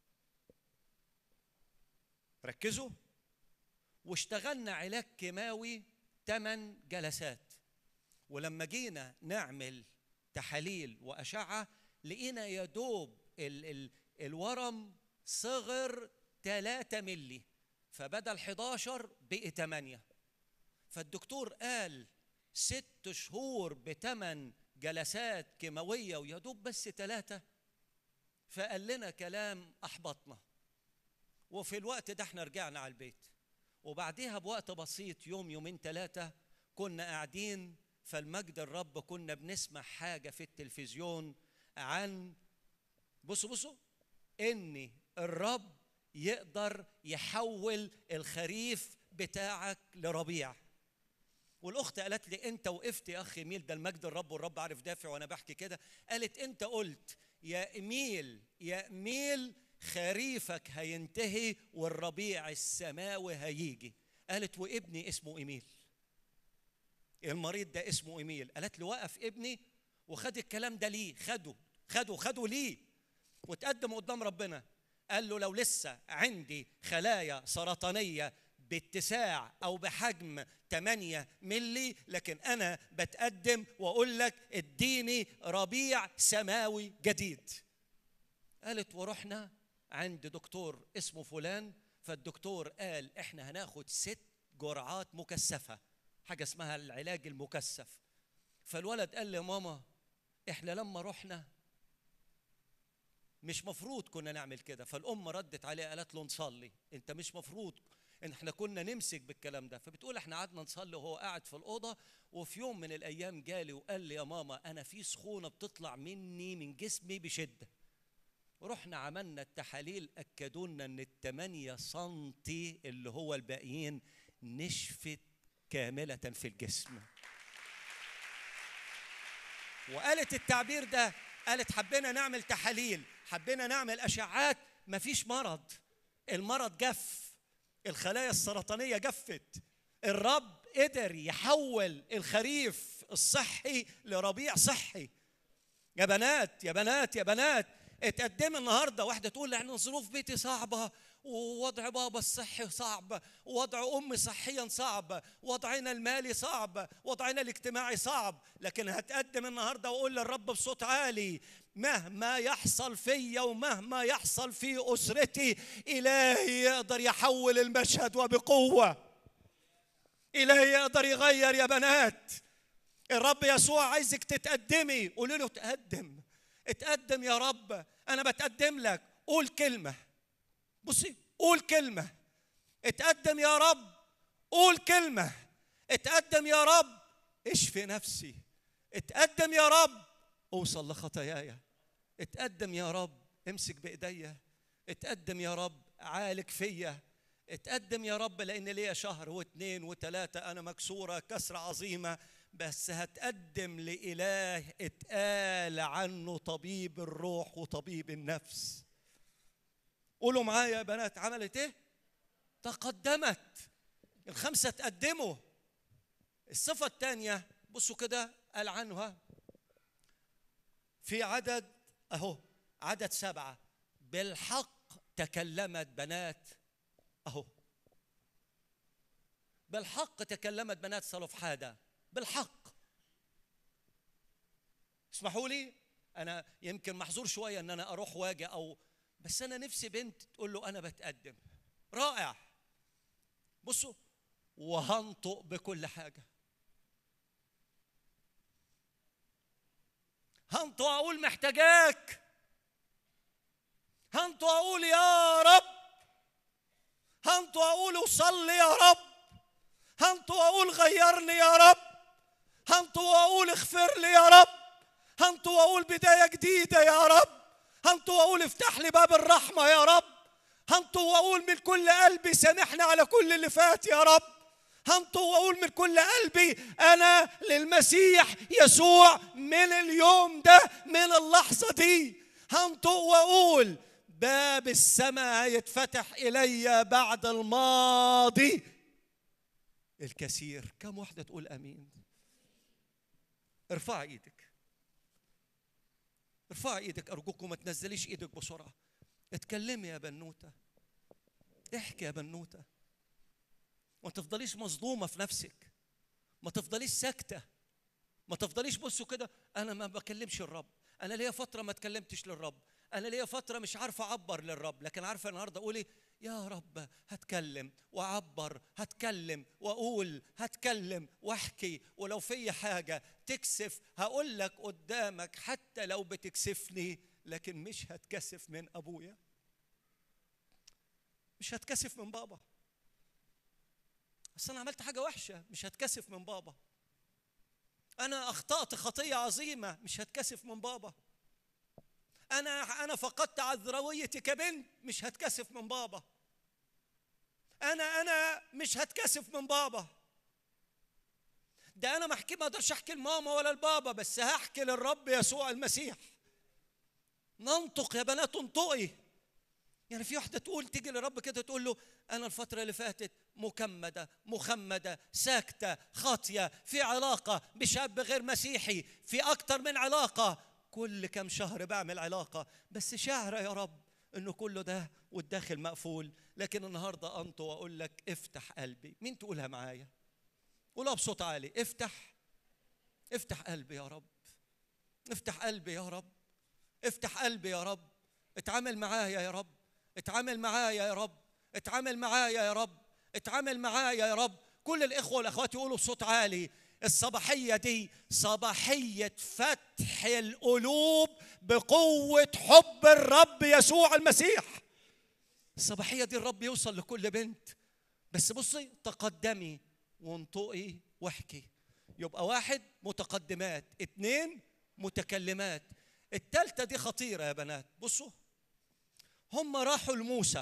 ركزوا واشتغلنا علاج كيماوي 8 جلسات ولما جينا نعمل تحاليل وأشعة لقينا يا دوب ال ال الورم صغر 3 ملي فبدل 11 بقي 8 فالدكتور قال ست شهور بثمان جلسات كيماوية ويا دوب بس ثلاثة فقال لنا كلام أحبطنا وفي الوقت ده احنا رجعنا على البيت وبعديها بوقت بسيط يوم يومين ثلاثة كنا قاعدين فالمجد الرب كنا بنسمع حاجة في التلفزيون عن بصوا بصوا إن الرب يقدر يحول الخريف بتاعك لربيع والاخت قالت لي انت وقفت يا اخي ميل ده المجد الرب والرب عارف دافع وانا بحكي كده قالت انت قلت يا ايميل يا ايميل خريفك هينتهي والربيع السماوي هيجي قالت وابني اسمه ايميل المريض ده اسمه ايميل قالت له وقف ابني وخد الكلام ده ليه خده خده خده ليه وتقدم قدام ربنا قال له لو لسه عندي خلايا سرطانيه باتساع او بحجم 8 ملي لكن انا بتقدم واقول لك اديني ربيع سماوي جديد قالت ورحنا عند دكتور اسمه فلان فالدكتور قال احنا هناخد ست جرعات مكثفه حاجه اسمها العلاج المكثف فالولد قال لي يا ماما احنا لما رحنا مش مفروض كنا نعمل كده فالام ردت عليه قالت له نصلي انت مش مفروض ان احنا كنا نمسك بالكلام ده فبتقول احنا قعدنا نصلي وهو قاعد في الاوضه وفي يوم من الايام جالي وقال لي يا ماما انا في سخونه بتطلع مني من جسمي بشده رحنا عملنا التحاليل اكدوا لنا ان الثمانية سنتي اللي هو الباقيين نشفت كامله في الجسم وقالت التعبير ده قالت حبينا نعمل تحاليل حبينا نعمل اشعات مفيش مرض المرض جف الخلايا السرطانيه جفت الرب قدر يحول الخريف الصحي لربيع صحي يا بنات يا بنات يا بنات اتقدم النهارده واحده تقول لان ظروف بيتي صعبه ووضع بابا الصحي صعب ووضع امي صحيا صعب وضعنا المالي صعب وضعنا الاجتماعي صعب لكن هتقدم النهارده واقول للرب بصوت عالي مهما يحصل فيا ومهما يحصل في اسرتي الهي يقدر يحول المشهد وبقوه الهي يقدر يغير يا بنات الرب يسوع عايزك تتقدمي قولي له تقدم اتقدم يا رب انا بتقدم لك قول كلمه بصي قول كلمه اتقدم يا رب قول كلمه اتقدم يا رب اشفي نفسي اتقدم يا رب اوصل لخطاياي اتقدم يا رب امسك بايديا اتقدم يا رب عالج فيا اتقدم يا رب لان ليا شهر واثنين وثلاثه انا مكسوره كسره عظيمه بس هتقدم لإله اتقال عنه طبيب الروح وطبيب النفس قولوا معايا يا بنات عملت ايه تقدمت الخمسة تقدموا الصفة الثانية بصوا كده قال عنها في عدد اهو عدد سبعة بالحق تكلمت بنات اهو بالحق تكلمت بنات صلفحاده بالحق اسمحوا لي انا يمكن محظور شويه ان انا اروح واجي او بس انا نفسي بنت تقول له انا بتقدم رائع بصوا وهنطق بكل حاجه هنطق اقول محتاجاك هنطق اقول يا رب هنطق اقول اوصل لي يا رب هنطق اقول غيرني يا رب هنطق واقول اغفر لي يا رب هنطق واقول بدايه جديده يا رب هنطق واقول افتح لي باب الرحمه يا رب هنطق واقول من كل قلبي سامحني على كل اللي فات يا رب هنطق واقول من كل قلبي انا للمسيح يسوع من اليوم ده من اللحظه دي هنطق واقول باب السماء هيتفتح الي بعد الماضي الكثير كم واحده تقول امين ارفعي ايدك ارفعي ايدك ارجوكم ما تنزليش ايدك بسرعه اتكلمي يا بنوته احكي يا بنوته ما تفضليش مصدومه في نفسك ما تفضليش ساكته ما تفضليش بصوا كده انا ما بكلمش الرب انا ليا فتره ما اتكلمتش للرب انا ليا فتره مش عارفه اعبر للرب لكن عارفه النهارده اقول ايه يا رب هتكلم واعبر هتكلم واقول هتكلم واحكي ولو في حاجه تكسف هقول لك قدامك حتى لو بتكسفني لكن مش هتكسف من ابويا مش هتكسف من بابا اصل انا عملت حاجه وحشه مش هتكسف من بابا انا اخطات خطيه عظيمه مش هتكسف من بابا انا انا فقدت عذراويتي كبنت مش هتكسف من بابا انا انا مش هتكسف من بابا ده انا ما احكي ما اقدرش احكي لماما ولا لبابا بس هحكي للرب يسوع المسيح ننطق يا بنات انطقي يعني في واحده تقول تيجي للرب كده تقول له انا الفتره اللي فاتت مكمده مخمده ساكته خاطيه في علاقه بشاب غير مسيحي في اكتر من علاقه كل كم شهر بعمل علاقه بس شاعره يا رب انه كله ده والداخل مقفول لكن النهارده انطق واقول لك افتح قلبي مين تقولها معايا قولها بصوت عالي افتح افتح قلبي يا رب افتح قلبي يا رب افتح قلبي يا رب اتعامل معايا يا رب اتعامل معايا يا رب اتعامل معايا يا رب اتعامل معايا يا رب كل الاخوه والاخوات يقولوا بصوت عالي الصباحيه دي صباحيه فتح القلوب بقوه حب الرب يسوع المسيح الصباحيه دي الرب يوصل لكل بنت بس بصي تقدمي وانطقي واحكي يبقى واحد متقدمات اتنين متكلمات التالتة دي خطيرة يا بنات بصوا هم راحوا لموسى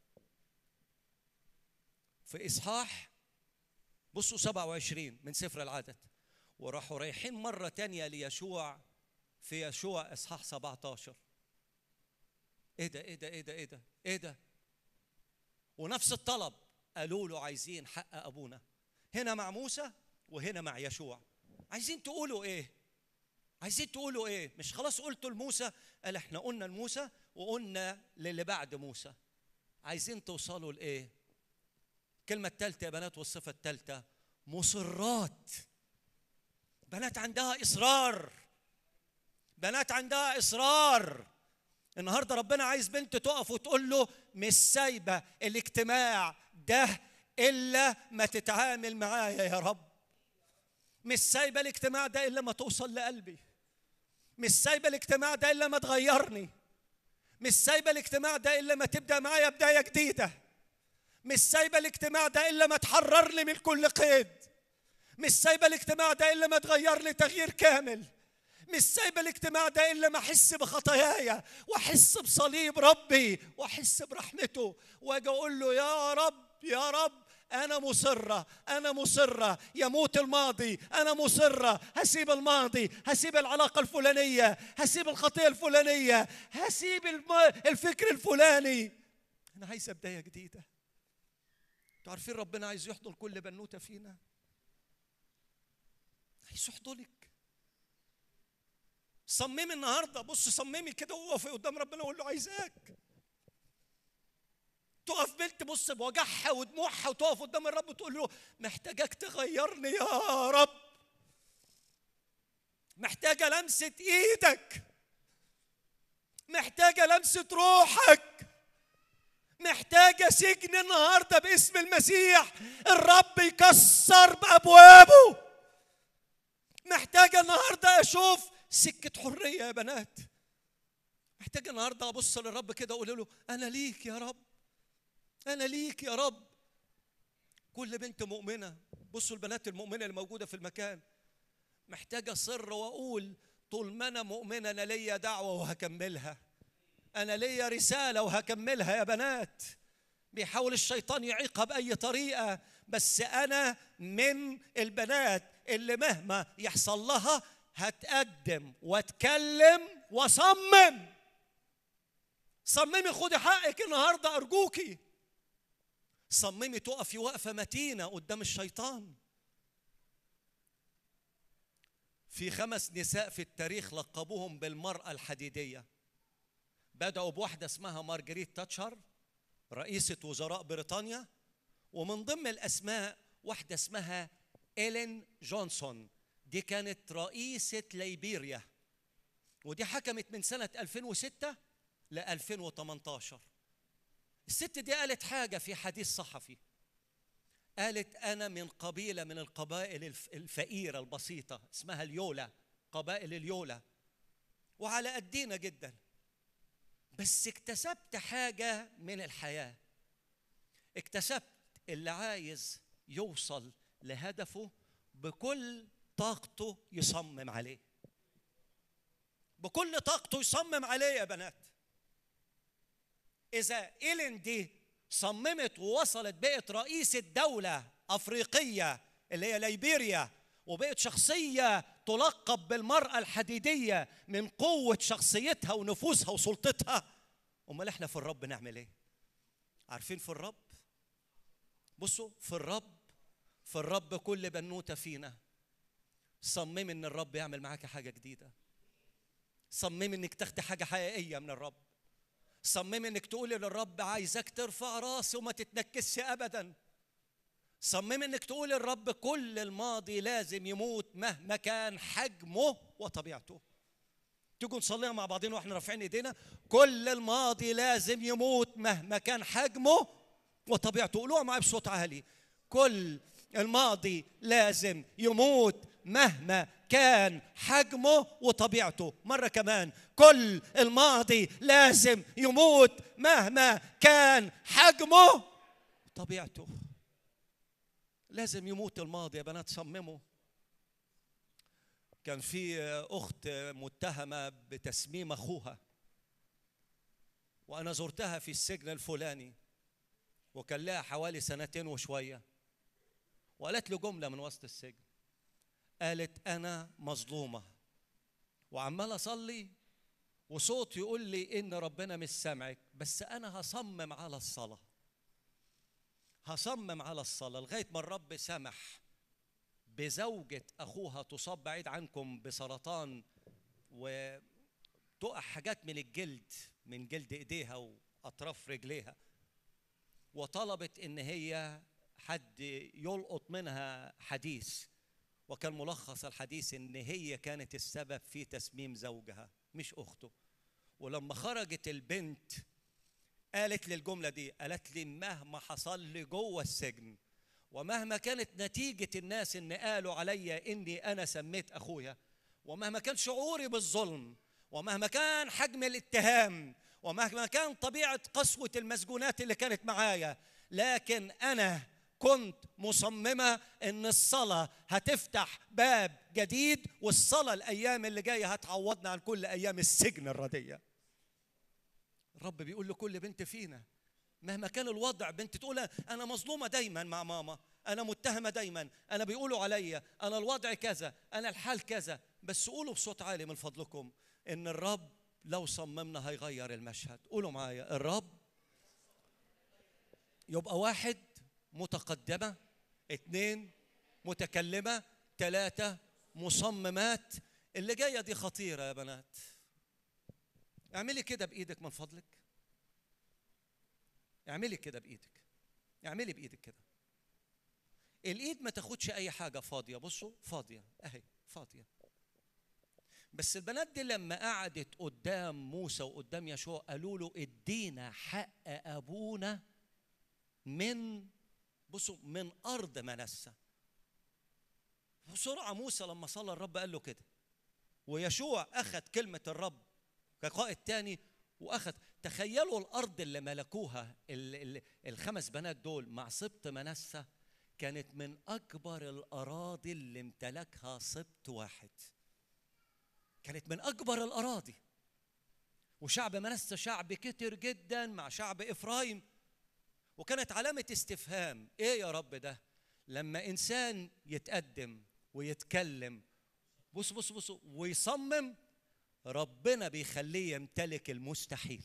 في إصحاح بصوا 27 من سفر العدد وراحوا رايحين مرة تانية ليشوع في يشوع إصحاح 17 إيه ده إيه ده إيه ده إيه ده إيه ده ونفس الطلب قالوا له عايزين حق أبونا هنا مع موسى وهنا مع يشوع عايزين تقولوا إيه عايزين تقولوا ايه مش خلاص قلتوا لموسى قال احنا قلنا لموسى وقلنا للي بعد موسى عايزين توصلوا لايه الكلمه الثالثه يا بنات والصفه الثالثه مصرات بنات عندها اصرار بنات عندها اصرار النهارده ربنا عايز بنت تقف وتقول له مش سايبه الاجتماع ده الا ما تتعامل معايا يا رب مش سايبه الاجتماع ده الا ما توصل لقلبي مش سايبه الاجتماع ده الا ما تغيرني مش سايبه الاجتماع ده الا ما تبدا معايا بدايه جديده مش سايبه الاجتماع ده الا ما تحررني من كل قيد مش سايبه الاجتماع ده الا ما تغير لي تغيير كامل مش سايبه الاجتماع ده الا ما احس بخطاياي واحس بصليب ربي واحس برحمته واجي اقول له يا رب يا رب أنا مصرة أنا مصرة يموت الماضي أنا مصرة هسيب الماضي هسيب العلاقة الفلانية هسيب الخطية الفلانية هسيب الم... الفكر الفلاني أنا عايزة بداية جديدة انتوا عارفين ربنا عايز يحضن كل بنوتة فينا عايز يحضنك صممي النهارده بص صممي كده وقفي قدام ربنا وقول له عايزاك تقف بنت بص بوجعها ودموعها وتقف قدام الرب وتقول له محتاجاك تغيرني يا رب محتاجة لمسة ايدك محتاجة لمسة روحك محتاجة سجن النهاردة باسم المسيح الرب يكسر بأبوابه محتاجة النهاردة أشوف سكة حرية يا بنات محتاجة النهاردة أبص للرب كده وأقول له أنا ليك يا رب أنا ليك يا رب كل بنت مؤمنة بصوا البنات المؤمنة اللي موجودة في المكان محتاجة سر وأقول طول ما أنا مؤمنة أنا ليا دعوة وهكملها أنا ليا رسالة وهكملها يا بنات بيحاول الشيطان يعيقها بأي طريقة بس أنا من البنات اللي مهما يحصل لها هتقدم واتكلم وصمم صممي خدي حقك النهارده ارجوكي صممي تقفي وقفه متينه قدام الشيطان في خمس نساء في التاريخ لقبوهم بالمراه الحديديه بداوا بواحده اسمها مارجريت تاتشر رئيسه وزراء بريطانيا ومن ضمن الاسماء واحده اسمها إيلين جونسون دي كانت رئيسة ليبيريا ودي حكمت من سنة 2006 ل 2018 الست دي قالت حاجة في حديث صحفي قالت أنا من قبيلة من القبائل الف- الفقيرة البسيطة اسمها اليولا قبائل اليولا وعلى قدينا جدا بس اكتسبت حاجة من الحياة اكتسبت اللي عايز يوصل لهدفه بكل طاقته يصمم عليه بكل طاقته يصمم عليه يا بنات إذا إيلين دي صممت ووصلت بقت رئيسة دولة أفريقية اللي هي ليبيريا وبقت شخصية تلقب بالمرأة الحديدية من قوة شخصيتها ونفوذها وسلطتها أمال إحنا في الرب نعمل إيه؟ عارفين في الرب؟ بصوا في الرب في الرب كل بنوتة فينا صممي ان الرب يعمل معاك حاجة جديدة صممي انك تاخدي حاجة حقيقية من الرب صممي انك تقولي للرب عايزك ترفع راسي وما تتنكسش ابدا صممي انك تقولي للرب كل الماضي لازم يموت مهما كان حجمه وطبيعته تيجوا نصليها مع بعضنا واحنا رافعين ايدينا كل الماضي لازم يموت مهما كان حجمه وطبيعته قولوها معايا بصوت عالي كل الماضي لازم يموت مهما كان حجمه وطبيعته مرة كمان كل الماضي لازم يموت مهما كان حجمه وطبيعته لازم يموت الماضي يا بنات صمموا كان في أخت متهمة بتسميم أخوها وأنا زرتها في السجن الفلاني وكان لها حوالي سنتين وشوية وقالت له جملة من وسط السجن قالت أنا مظلومة وعمال أصلي وصوت يقول لي إن ربنا مش سامعك بس أنا هصمم على الصلاة هصمم على الصلاة لغاية ما الرب سمح بزوجة أخوها تصاب بعيد عنكم بسرطان وتقع حاجات من الجلد من جلد إيديها وأطراف رجليها وطلبت إن هي حد يلقط منها حديث وكان ملخص الحديث إن هي كانت السبب في تسميم زوجها مش أخته ولما خرجت البنت قالت لي الجملة دي قالت لي مهما حصل لي جوه السجن ومهما كانت نتيجة الناس إن قالوا عليا إني أنا سميت أخويا ومهما كان شعوري بالظلم ومهما كان حجم الاتهام ومهما كان طبيعة قسوة المسجونات اللي كانت معايا لكن أنا كنت مصممة إن الصلاة هتفتح باب جديد والصلاة الأيام اللي جاية هتعوضنا عن كل أيام السجن الردية الرب بيقول لكل بنت فينا مهما كان الوضع بنت تقول انا مظلومه دايما مع ماما انا متهمه دايما انا بيقولوا عليا انا الوضع كذا انا الحال كذا بس قولوا بصوت عالي من فضلكم ان الرب لو صممنا هيغير المشهد قولوا معايا الرب يبقى واحد متقدمه اتنين متكلمه ثلاثه مصممات اللي جايه دي خطيره يا بنات اعملي كده بايدك من فضلك اعملي كده بايدك اعملي بايدك كده الايد ما تاخدش اي حاجه فاضيه بصوا فاضيه اهي فاضيه بس البنات دي لما قعدت قدام موسى وقدام يشوع قالوا له ادينا حق ابونا من بصوا من ارض منسى بسرعه موسى لما صلى الرب قال له كده ويشوع اخذ كلمه الرب كقائد تاني واخذ تخيلوا الارض اللي ملكوها ال ال الخمس بنات دول مع سبط منسى كانت من اكبر الاراضي اللي امتلكها سبط واحد كانت من اكبر الاراضي وشعب منسى شعب كتر جدا مع شعب افرايم وكانت علامه استفهام ايه يا رب ده لما انسان يتقدم ويتكلم بص بص بص ويصمم ربنا بيخليه يمتلك المستحيل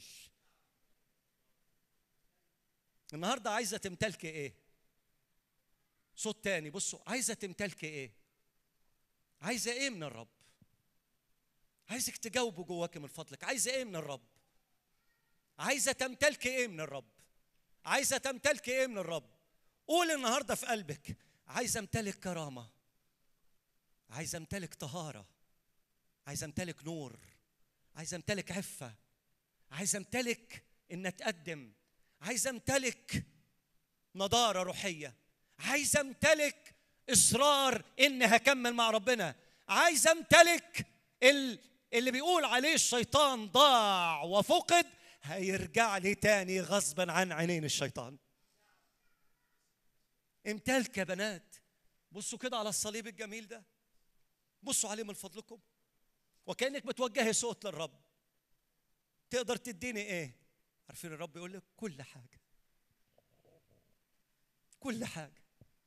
النهارده عايزه تمتلكي ايه صوت تاني بصوا عايزه تمتلكي ايه عايزه ايه من الرب عايزك تجاوبوا جواك من فضلك عايزه ايه من الرب عايزه تمتلكي ايه من الرب عايزه تمتلكي ايه من الرب قول النهارده في قلبك عايزه امتلك كرامه عايزه امتلك طهاره عايز امتلك نور عايز امتلك عفه عايز امتلك ان اتقدم عايز امتلك نضاره روحيه عايز امتلك اصرار اني هكمل مع ربنا عايز امتلك ال- اللي بيقول عليه الشيطان ضاع وفقد هيرجع لي تاني غصبا عن عينين الشيطان امتلك يا بنات بصوا كده على الصليب الجميل ده بصوا عليه من فضلكم وكانك بتوجهي صوت للرب تقدر تديني ايه عارفين الرب يقول لك كل حاجه كل حاجه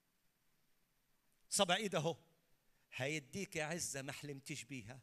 صبع ايد اهو هيديك عزه ما حلمتش بيها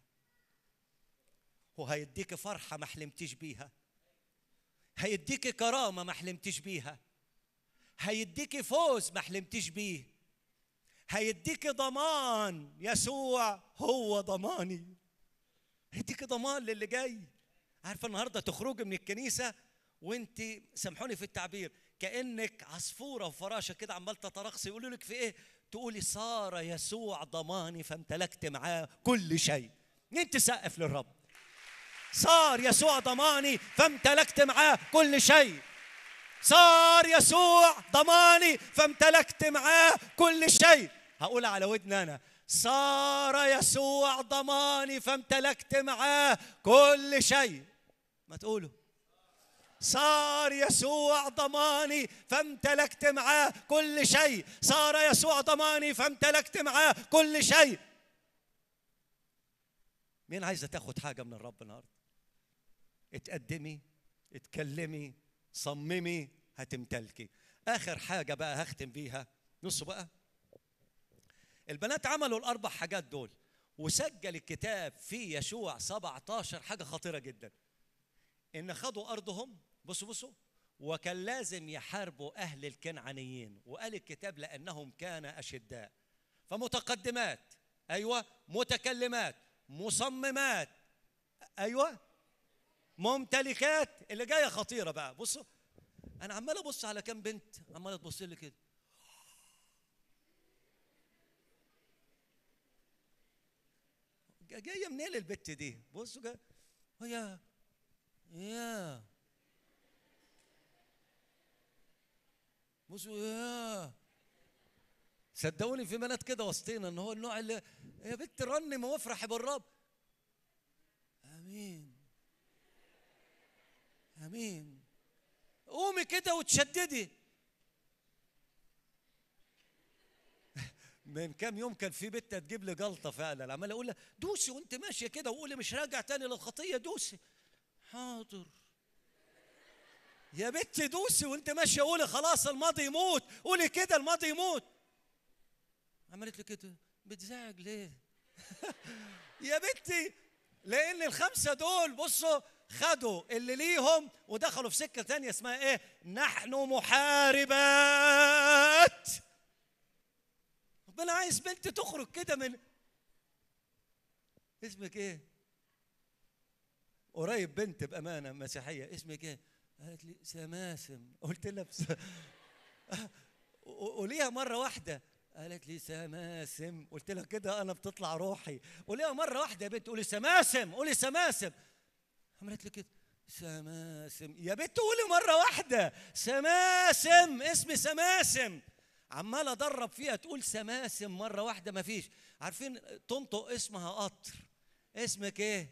وهيديك فرحه ما حلمتش بيها هيديك كرامه ما حلمتش بيها هيديك فوز ما حلمتش بيه هيديك ضمان يسوع هو ضماني هيديك ضمان للي جاي عارفه النهارده تخرجي من الكنيسه وانت سامحوني في التعبير كانك عصفوره وفراشه كده عمال تترقصي يقولوا لك في ايه تقولي صار يسوع ضماني فامتلكت معاه كل شيء انت سقف للرب صار يسوع ضماني فامتلكت معاه كل شيء صار يسوع ضماني فامتلكت معاه كل شيء هقول على ودني انا صار يسوع ضماني فامتلكت معاه كل شيء ما تقولوا صار يسوع ضماني فامتلكت معاه كل شيء صار يسوع ضماني فامتلكت معاه كل شيء مين عايزه تاخد حاجه من الرب النهارده اتقدمي اتكلمي صممي هتمتلكي اخر حاجه بقى هختم بيها نصوا بقى البنات عملوا الاربع حاجات دول وسجل الكتاب في يشوع 17 حاجه خطيره جدا ان خدوا ارضهم بصوا بصوا وكان لازم يحاربوا اهل الكنعانيين وقال الكتاب لانهم كان اشداء فمتقدمات ايوه متكلمات مصممات ايوه ممتلكات اللي جايه خطيره بقى بصوا انا عمال ابص على كام بنت عماله تبص لي كده جا- جايه منين البت دي بصوا جايه يا يا بصوا يا صدقوني في بنات كده وسطينا ان هو النوع اللي يا بنت رنم وافرحي بالرب امين امين قومي كده وتشددي من كام يوم كان في بنت تجيب لي جلطه فعلا عمال اقول لها دوسي وانت ماشيه كده وقولي مش راجع تاني للخطيه دوسي حاضر يا بنت دوسي وانت ماشيه قولي خلاص الماضي يموت قولي كده الماضي يموت عملت لي كده بتزعج ليه يا بنتي لان الخمسه دول بصوا خدوا اللي ليهم ودخلوا في سكه تانية اسمها ايه نحن محاربات ربنا عايز بنت تخرج كده من اسمك ايه قريب بنت بامانه مسيحيه اسمك ايه قالت لي سماسم قلت لها بس قوليها مره واحده قالت لي سماسم قلت لها كده انا بتطلع روحي قوليها مره واحده يا بنت قولي سماسم قولي سماسم عملت لي كده سماسم يا بنت قولي مره واحده سماسم اسمي سماسم عمال ادرب فيها تقول سماسم مره واحده ما فيش عارفين تنطق اسمها قطر اسمك ايه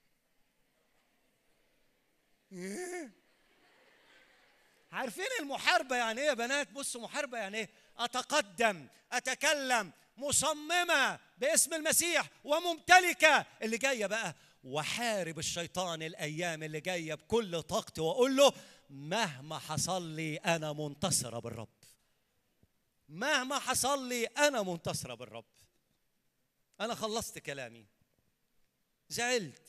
إيه؟ عارفين المحاربه يعني ايه يا بنات بصوا محاربه يعني ايه اتقدم اتكلم مصممه باسم المسيح وممتلكه اللي جايه بقى وحارب الشيطان الايام اللي جايه بكل طاقتي واقول له مهما حصل لي انا منتصره بالرب مهما حصل لي انا منتصره بالرب انا خلصت كلامي زعلت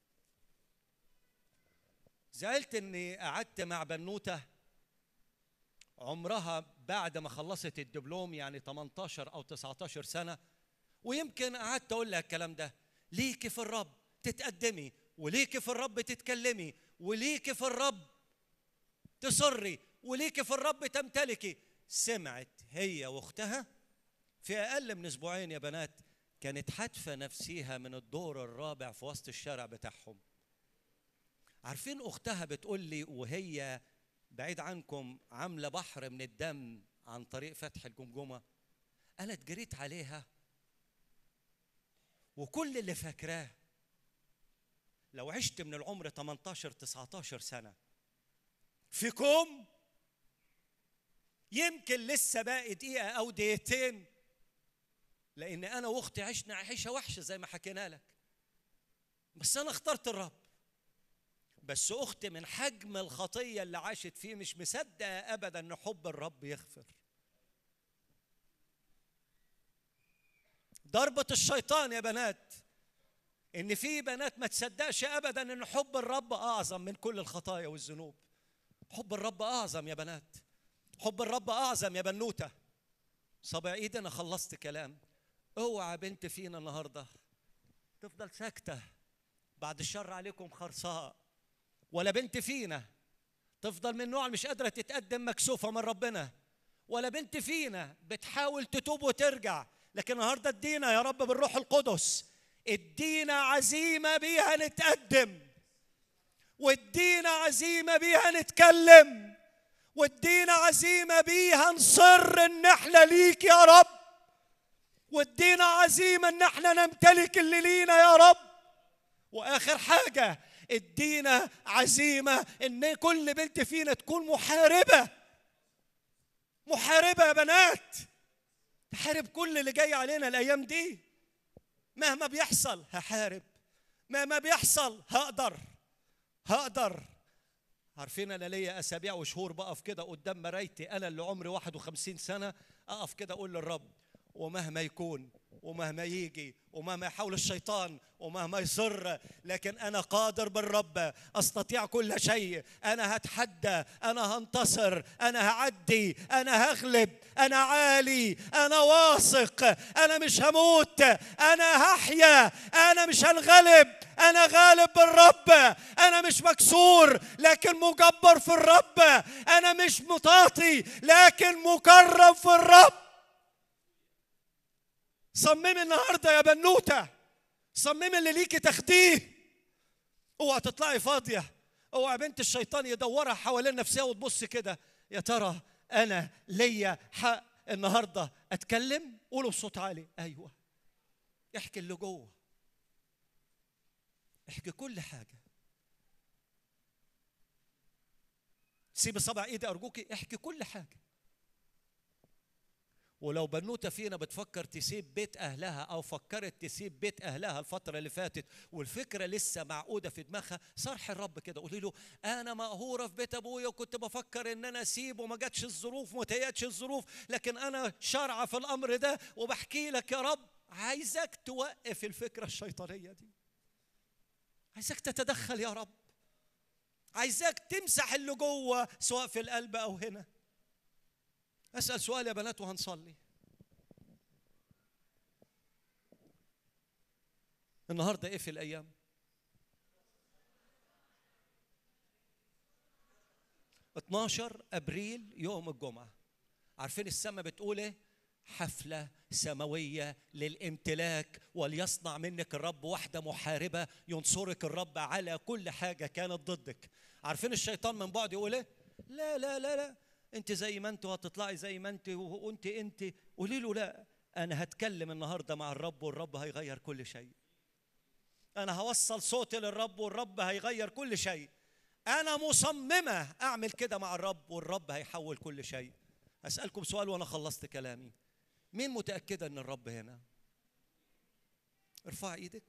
زعلت اني قعدت مع بنوته عمرها بعد ما خلصت الدبلوم يعني 18 او 19 سنه ويمكن قعدت اقول لها الكلام ده ليكي في الرب تتقدمي وليكي في الرب تتكلمي وليكي في الرب تصري وليكي في الرب تمتلكي سمعت هي واختها في اقل من اسبوعين يا بنات كانت حادفه نفسيها من الدور الرابع في وسط الشارع بتاعهم عارفين اختها بتقول لي وهي بعيد عنكم عامله بحر من الدم عن طريق فتح الجمجمه انا اتجريت عليها وكل اللي فاكراه لو عشت من العمر 18 19 سنه في كوم يمكن لسه باقي دقيقه او دقيقتين لان انا واختي عشنا عيشه وحشه زي ما حكينا لك بس انا اخترت الرب بس اختي من حجم الخطيه اللي عاشت فيه مش مصدقه ابدا ان حب الرب يغفر ضربة الشيطان يا بنات ان في بنات ما تصدقش ابدا ان حب الرب اعظم من كل الخطايا والذنوب حب الرب اعظم يا بنات حب الرب اعظم يا بنوته صبع ايدي انا خلصت كلام اوعى بنت فينا النهارده تفضل ساكته بعد الشر عليكم خرصاء ولا بنت فينا تفضل من نوع مش قادره تتقدم مكسوفه من ربنا ولا بنت فينا بتحاول تتوب وترجع لكن النهارده ادينا يا رب بالروح القدس ادينا عزيمه بيها نتقدم وادينا عزيمه بيها نتكلم وادينا عزيمه بيها نصر ان احنا ليك يا رب وادينا عزيمه ان احنا نمتلك اللي لينا يا رب واخر حاجه ادينا عزيمه ان كل بنت فينا تكون محاربه محاربه يا بنات تحارب كل اللي جاي علينا الايام دي مهما بيحصل هحارب مهما بيحصل هقدر هقدر عارفين انا ليا اسابيع وشهور بقف كده قدام مرايتي انا اللي عمري 51 سنه اقف كده اقول للرب ومهما يكون ومهما يجي ومهما يحاول الشيطان ومهما يصر لكن انا قادر بالرب استطيع كل شيء انا هتحدى انا هنتصر انا هعدي انا هغلب انا عالي انا واثق انا مش هموت انا هحيا انا مش هنغلب انا غالب بالرب انا مش مكسور لكن مجبر في الرب انا مش مطاطي لكن مكرم في الرب صممي النهارده يا بنوته صممي اللي ليكي تاخديه اوعى تطلعي فاضيه اوعى بنت الشيطان يدورها حوالين نفسها وتبص كده يا ترى انا ليا حق النهارده اتكلم قولوا بصوت عالي ايوه احكي اللي جوه احكي كل حاجه سيب صبع ايدي ارجوكي احكي كل حاجه ولو بنوته فينا بتفكر تسيب بيت اهلها او فكرت تسيب بيت اهلها الفتره اللي فاتت والفكره لسه معقوده في دماغها صرح الرب كده قولي له انا مقهوره في بيت ابويا وكنت بفكر ان انا اسيب وما جاتش الظروف وما تهيأتش الظروف لكن انا شارعه في الامر ده وبحكي لك يا رب عايزك توقف الفكره الشيطانيه دي عايزك تتدخل يا رب عايزاك تمسح اللي جوه سواء في القلب او هنا اسال سؤال يا بنات وهنصلي النهارده ايه في الايام 12 ابريل يوم الجمعه عارفين السماء بتقول ايه حفله سماويه للامتلاك وليصنع منك الرب واحده محاربه ينصرك الرب على كل حاجه كانت ضدك عارفين الشيطان من بعد يقول ايه لا لا لا لا انت زي ما انت وهتطلعي زي ما انت وانت انت قولي له لا انا هتكلم النهارده مع الرب والرب هيغير كل شيء انا هوصل صوتي للرب والرب هيغير كل شيء انا مصممه اعمل كده مع الرب والرب هيحول كل شيء اسالكم سؤال وانا خلصت كلامي مين متاكده ان الرب هنا ارفع ايدك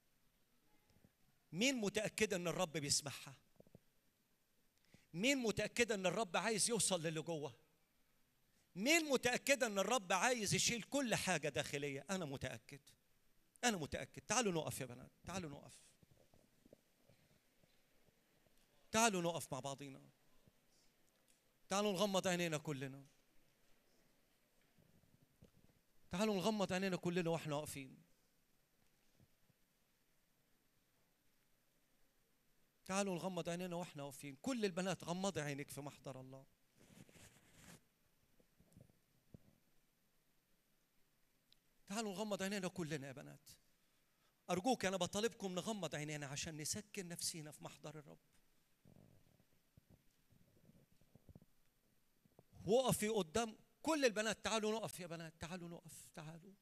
مين متاكده ان الرب بيسمعها مين متأكدة إن الرب عايز يوصل للي جوه؟ مين متأكدة إن الرب عايز يشيل كل حاجة داخلية؟ أنا متأكد. أنا متأكد. تعالوا نقف يا بنات، تعالوا نقف. تعالوا نقف مع بعضينا. تعالوا نغمض عينينا كلنا. تعالوا نغمض عينينا كلنا واحنا واقفين. تعالوا نغمض عينينا واحنا واقفين كل البنات غمضي عينك في محضر الله تعالوا نغمض عينينا كلنا يا بنات أرجوك أنا بطالبكم نغمض عينينا عشان نسكن نفسينا في محضر الرب وقفي قدام كل البنات تعالوا نقف يا بنات تعالوا نقف تعالوا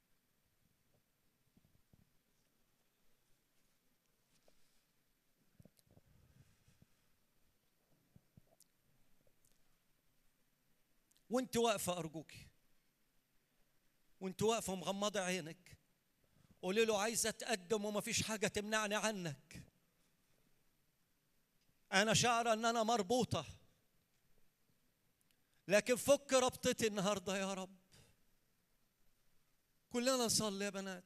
وانت واقفه ارجوكي وانت واقفه مغمضه عينك قولي له عايزه اتقدم وما فيش حاجه تمنعني عنك انا شعره ان انا مربوطه لكن فك ربطتي النهارده يا رب كلنا نصلي يا بنات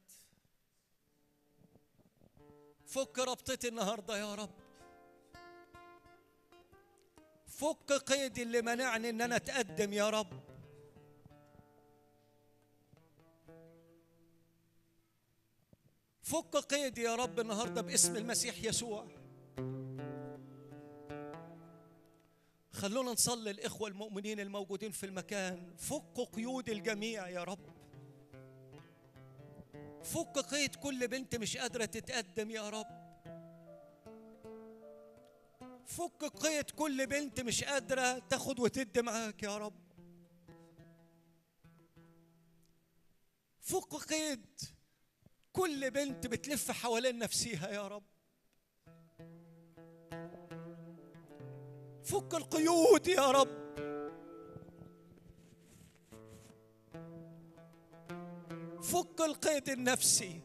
فك ربطتي النهارده يا رب فك قيدي اللي منعني ان انا اتقدم يا رب فك قيدي يا رب النهارده باسم المسيح يسوع خلونا نصلي الاخوه المؤمنين الموجودين في المكان فك قيود الجميع يا رب فك قيد كل بنت مش قادره تتقدم يا رب فك قيد كل بنت مش قادرة تاخد وتدي معاك يا رب فك قيد كل بنت بتلف حوالين نفسيها يا رب فك القيود يا رب فك القيد النفسي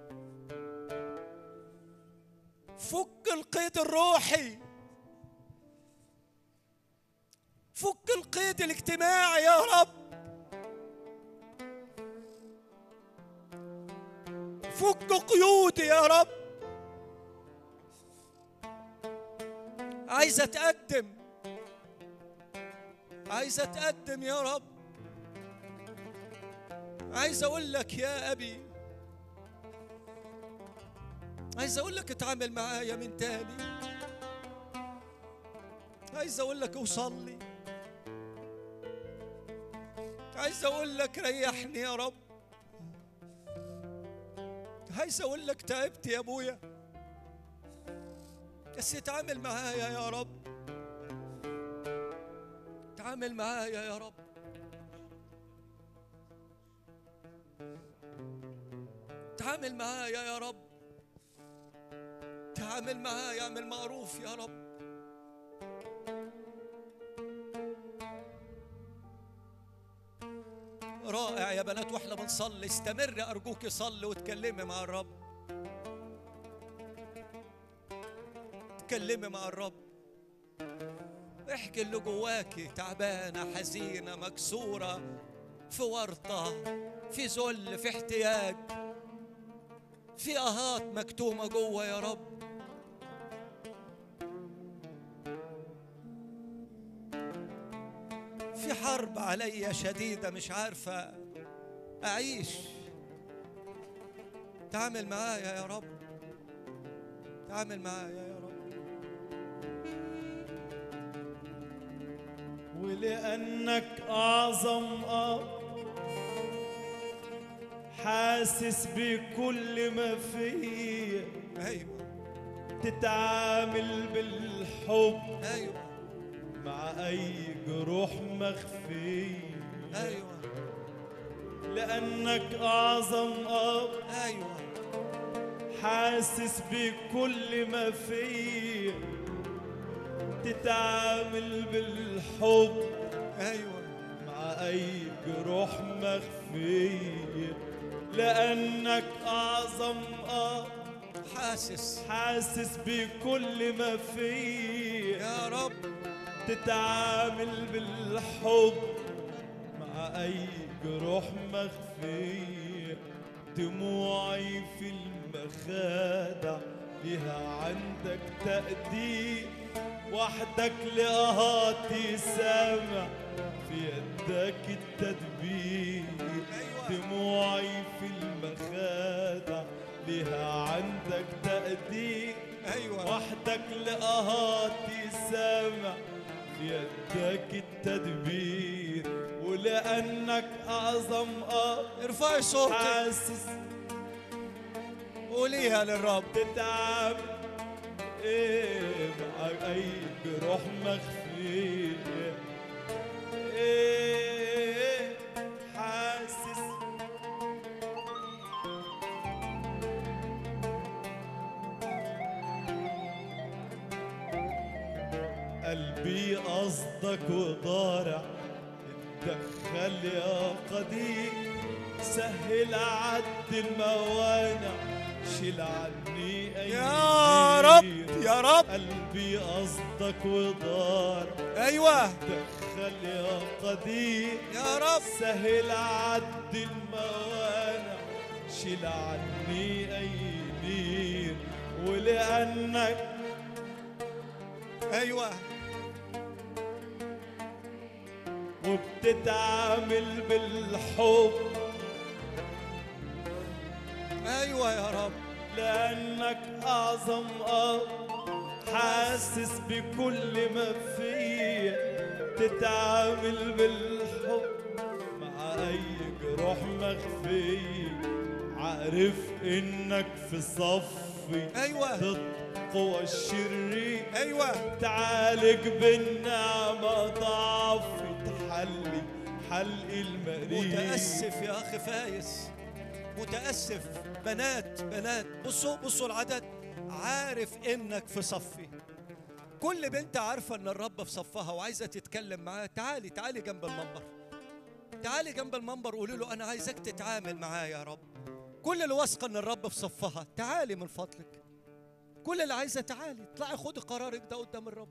فك القيد الروحي فك القيد الاجتماعي يا رب فك قيودي يا رب عايز اتقدم عايز اتقدم يا رب عايز اقول لك يا ابي عايز اقول لك اتعامل معايا من تاني عايز اقول لك اوصل لي عايز اقول لك ريحني يا رب عايز اقول لك تعبت يا ابويا بس اتعامل معايا يا رب اتعامل معايا يا رب تعامل معايا يا رب تعامل معايا اعمل معروف يا رب رائع يا بنات واحنا بنصلي استمر ارجوك صلي وتكلمي مع الرب تكلمي مع الرب احكي اللي جواكي تعبانه حزينه مكسوره في ورطه في ذل في احتياج في اهات مكتومه جوه يا رب في حرب عليا شديده مش عارفه اعيش تعامل معايا يا رب تعامل معايا يا رب ولأنك أعظم أب حاسس بكل ما فيا ايوه تتعامل بالحب ايوه مع أي جروح مخفية ايوه لأنك أعظم أب ايوه حاسس بكل ما فيا تتعامل بالحب ايوه مع أي جروح مخفية لأنك أعظم أب حاسس حاسس بكل ما فيا يا رب تتعامل بالحب مع أي جروح مخفية دموعي في المخادع لها عندك تقدير وحدك لقهاتي سامع في يدك التدبير دموعي في المخادع لها عندك تقدير ايوه وحدك لقهاتي سامع في يدك التدبير ولأنك أعظم أب ارفعي صوتك حاسس قوليها للرب تتعب إيه مع أي جروح مخفية إيه حاسس قلبي قصدك وضارع اتدخل يا قدير سهل عد الموانع شيل عني اي يا رب كبير. يا رب قلبي قصدك وضار ايوه دخل يا قدير يا رب سهل عد الموانع شيل عني اي نير ولانك ايوه وبتتعامل بالحب ايوه يا رب لأنك أعظم أب حاسس بكل ما فيا تتعامل بالحب مع أي جروح مخفية عارف إنك في صف تصفي ايوه ضد قوى الشرير ايوه تعالج بالنعمة ضعفي تحلي حلق المريض متاسف يا اخي فايز متاسف بنات بنات بصوا بصوا العدد عارف انك في صفي كل بنت عارفه ان الرب في صفها وعايزه تتكلم معاه تعالي تعالي جنب المنبر تعالي جنب المنبر قولي له انا عايزك تتعامل معايا يا رب كل اللي واثقه ان الرب في صفها تعالي من فضلك كل اللي عايزه تعالي اطلعي خدي قرارك ده قدام الرب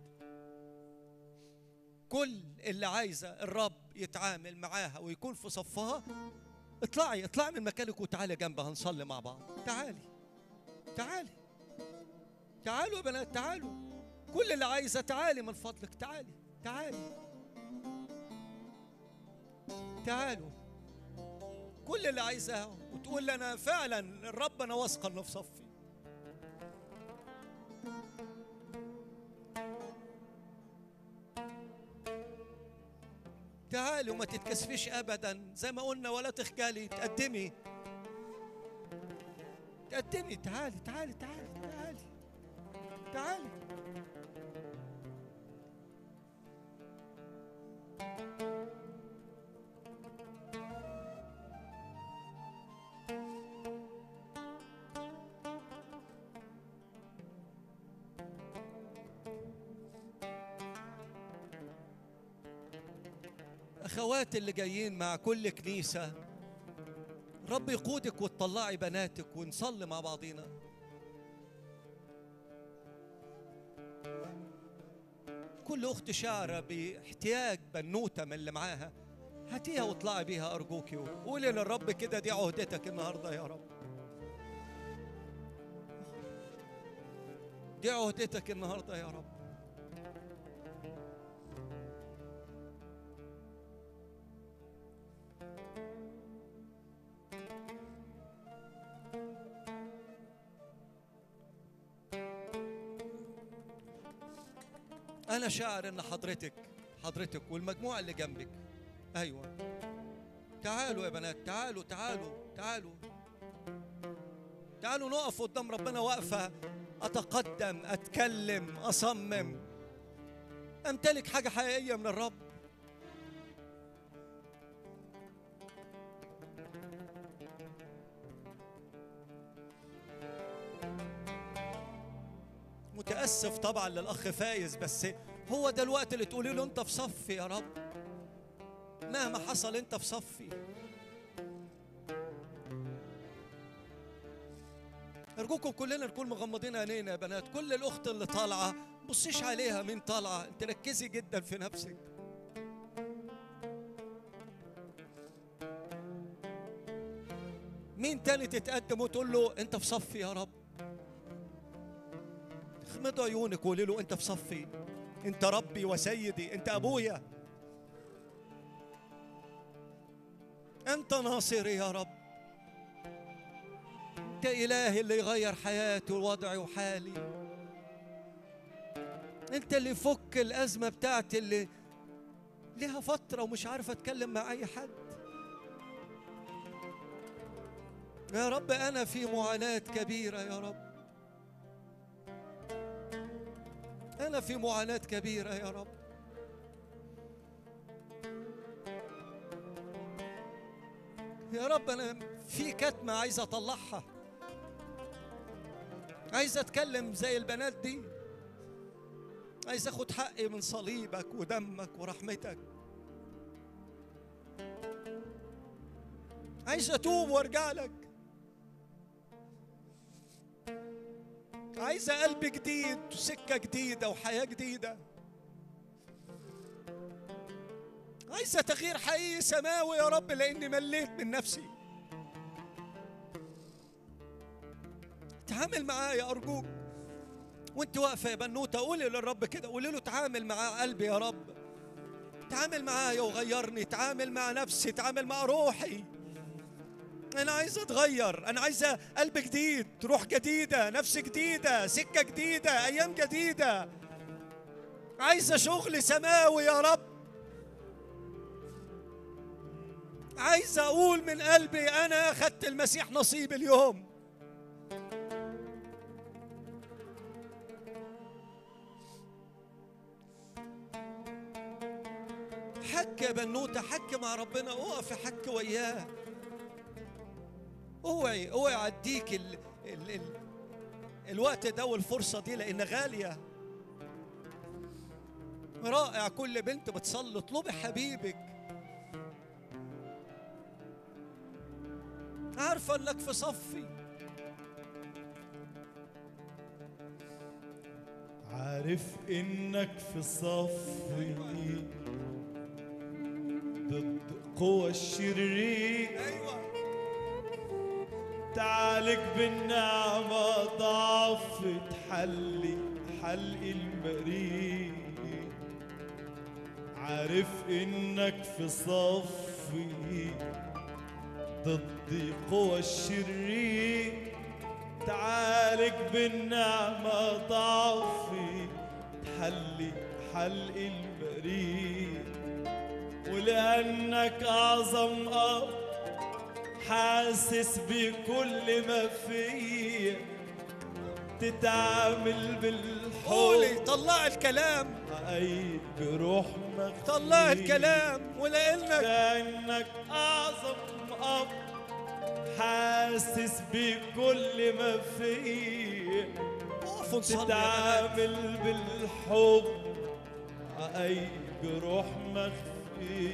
كل اللي عايزه الرب يتعامل معاها ويكون في صفها اطلعي اطلعي من مكانك وتعالي جنبها هنصلي مع بعض تعالي تعالي تعالوا يا بنات تعالوا كل اللي عايزه تعالي من فضلك تعالي تعالي تعالوا كل اللي عايزاه وتقول لي انا فعلا الرب انا واثقه انه في صفي تعالي وما تتكسفيش ابدا زي ما قلنا ولا تخجلي تقدمي تقدمي تعالي تعالي تعالي تعالي تعالي اخوات اللي جايين مع كل كنيسه رب يقودك وتطلعي بناتك ونصلي مع بعضينا كل اخت شعره باحتياج بنوته من اللي معاها هاتيها واطلعي بيها ارجوكي وقولي للرب كده دي عهدتك النهارده يا رب دي عهدتك النهارده يا رب أنا شاعر إن حضرتك حضرتك والمجموعة اللي جنبك أيوة تعالوا يا بنات تعالوا تعالوا تعالوا تعالوا نقف قدام ربنا واقفة أتقدم أتكلم أصمم أمتلك حاجة حقيقية من الرب متاسف طبعا للاخ فايز بس هو ده الوقت اللي تقولي له انت في صفي يا رب مهما حصل انت في صفي ارجوكم كلنا نكون مغمضين عينينا يا بنات كل الاخت اللي طالعه بصيش عليها مين طالعه انت ركزي جدا في نفسك مين تاني تتقدم وتقول له انت في صفي يا رب اغمضوا عيونك وقولي له انت في صفي انت ربي وسيدي انت ابويا انت ناصري يا رب انت الهي اللي يغير حياتي ووضعي وحالي انت اللي يفك الازمه بتاعتي اللي ليها فتره ومش عارف اتكلم مع اي حد يا رب انا في معاناه كبيره يا رب أنا في معاناة كبيرة يا رب يا رب أنا في كتمة عايز أطلعها عايز أتكلم زي البنات دي عايز أخد حقي من صليبك ودمك ورحمتك عايز أتوب وأرجع لك عايزة قلب جديد وسكة جديدة وحياة جديدة عايزة تغيير حقيقي سماوي يا رب لأني مليت من نفسي تعامل معايا أرجوك وانت واقفة يا بنوتة قولي للرب كده قولي له تعامل مع قلبي يا رب تعامل معايا وغيرني تعامل مع نفسي تعامل مع روحي أنا عايز أتغير أنا عايز قلب جديد روح جديدة نفس جديدة سكة جديدة أيام جديدة عايزة شغل سماوي يا رب عايز أقول من قلبي أنا أخدت المسيح نصيب اليوم حك يا بنوته حك مع ربنا اقف حك وياه اوعي اوعي عديك ال... ال... ال... الوقت ده والفرصه دي لان غاليه رائع كل بنت بتصلي اطلبي حبيبك عارفه انك في صفي عارف انك في صفي ضد قوى الشرير ايوه تعالج بالنعمة ضعف تحلي حلق المريض عارف انك في صفي ضد قوى الشرير تعالج بالنعمة ضعفي تحلي حلق المريض ولأنك أعظم أب حاسس بكل ما فيا تتعامل بالحب قولي طلعي الكلام أي بروح مخفي طلعي الكلام ولانك لأنك أعظم أب حاسس بكل ما فيا وقفوا نصلي يا بنات. تتعامل بالحب أي جروح مخفي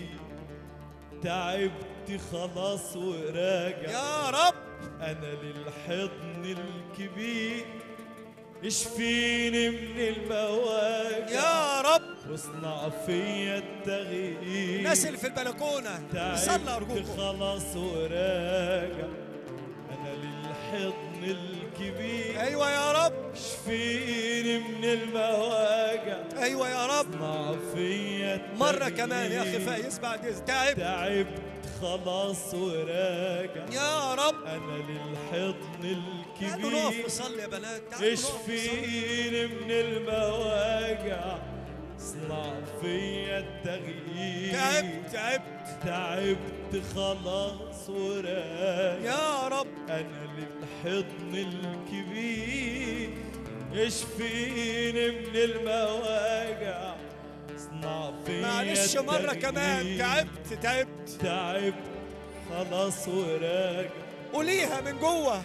تعبت خلاص وراجع يا رب أنا للحضن الكبير اشفيني من المواجع يا رب واصنع فيا التغيير الناس اللي في البلكونه صلى تعبت ارجوكم خلاص وراجع أنا للحضن الكبير ايوه يا رب اشفيني من المواجع ايوه يا رب اصنع فيا مره التغيير. كمان يا اخي فايز بعد إذن. تعب تعبت خلاص وراجع يا رب انا للحضن تعالوا نقف الكبير نصلي يا بنات تعالوا نقف نصلي. اشفيني من المواجع اصنع فيا التغيير تعبت تعبت تعبت خلاص وراجع يا رب أنا للحضن الكبير اشفيني من المواجع اصنع فيا معلش مره التغيير. كمان تعبت تعبت تعبت خلاص وراجع قوليها من جوه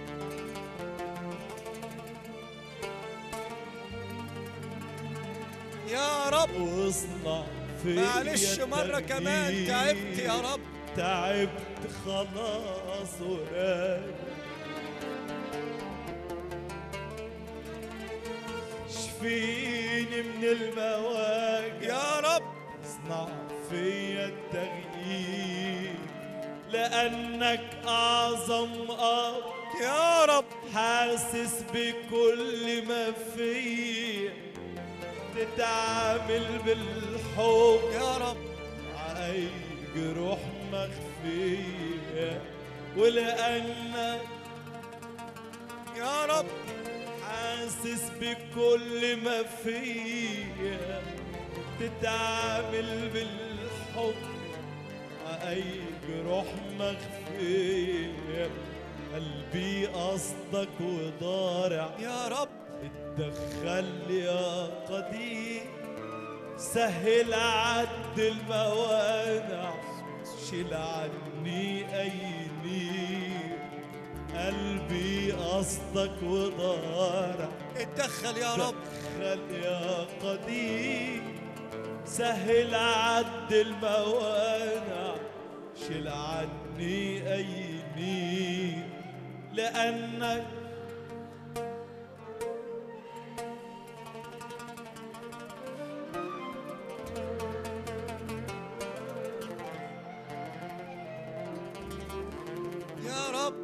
يا رب واصنع فيا معلش مرة كمان التغيير. تعبت يا رب تعبت خلاص وراجع شفيني من المواجع يا رب اصنع فيا التغيير لأنك أعظم أب يا رب حاسس بكل ما فيا تتعامل بالحب يا رب أي جروح مخفية ولأنك يا رب حاسس بكل ما فيا تتعامل بالحب أي جروح مخفية قلبي قصدك وضارع يا رب اتدخل يا قدير سهل عد الموانع شيل عني اي نير قلبي قصدك وضارع اتدخل يا رب دخل يا قدير سهل عد الموانع شيل عني اي نير لانك يا رب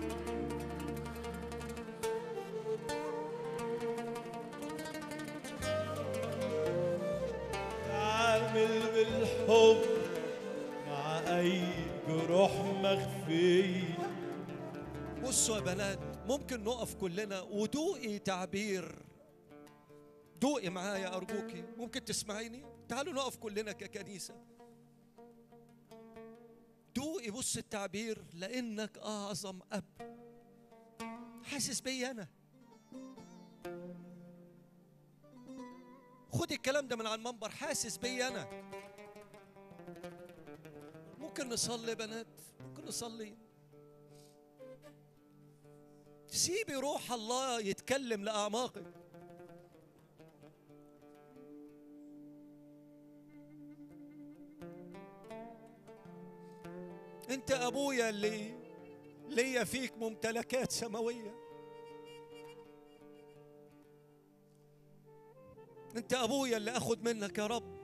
تعامل بالحب مع اي جروح مخفيه بصوا يا بنات ممكن نقف كلنا ودوقي تعبير دوقي معايا أرجوكي ممكن تسمعيني تعالوا نقف كلنا ككنيسة دوقي بص التعبير لأنك أعظم أب حاسس بيا أنا خد الكلام ده من على المنبر حاسس بيا أنا ممكن نصلي يا بنات ممكن نصلي سيبي روح الله يتكلم لأعماقك انت ابويا اللي ليا فيك ممتلكات سماويه انت ابويا اللي اخد منك يا رب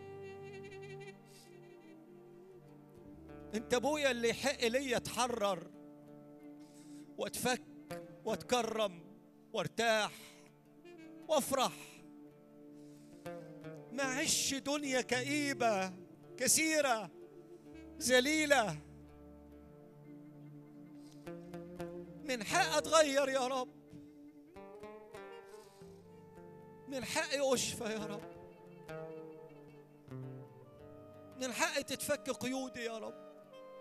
انت ابويا اللي يحق ليا اتحرر واتفك واتكرم وارتاح وافرح ما عش دنيا كئيبه كثيره ذليله من حق اتغير يا رب من حقي اشفى يا رب من حقي تتفك قيودي يا رب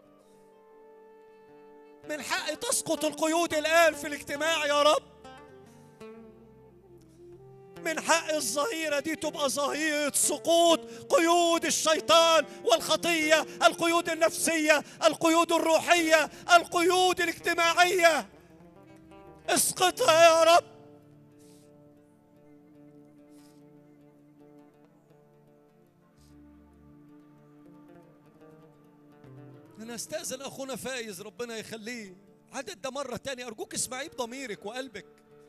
من حقي تسقط القيود الان في الاجتماع يا رب من حق الظهيرة دي تبقى ظهيرة سقوط قيود الشيطان والخطية القيود النفسية القيود الروحية القيود الاجتماعية اسقطها يا رب أنا أستأذن أخونا فايز ربنا يخليه عدد ده مرة تانية أرجوك اسمعيه بضميرك وقلبك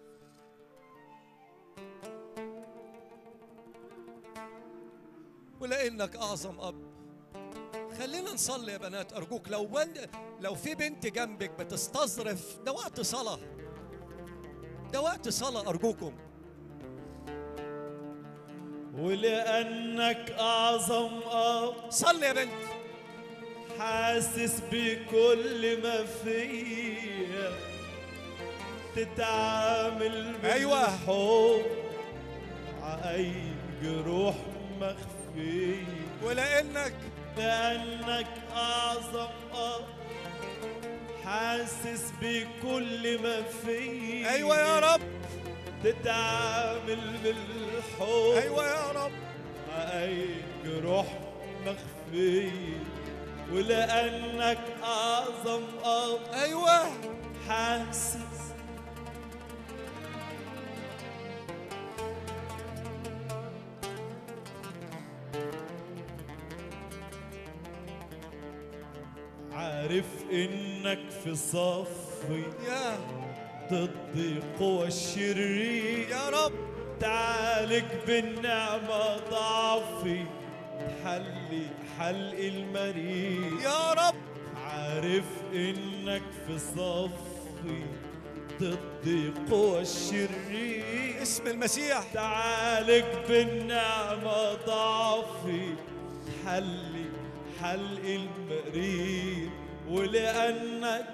ولانك اعظم اب خلينا نصلي يا بنات ارجوك لو بند... لو في بنت جنبك بتستظرف ده وقت صلاه ده وقت صلاه ارجوكم ولأنك أعظم أب صلي يا بنت حاسس بكل ما فيا تتعامل أيوة. بالحب أي جروح مخفية ولانك لأنك أعظم أب حاسس بكل ما فيا ايوه يا رب تتعامل بالحب ايوه يا رب أي جروح مخفية ولأنك أعظم أب ايوه حاسس عارف انك في صفي يا ضد قوى الشرير يا رب تعالج بالنعمة ضعفي تحلي حلق المريض يا رب عارف انك في صفي ضد قوى الشرير اسم المسيح تعالج بالنعمة ضعفي حلي حلق المريض ولأنك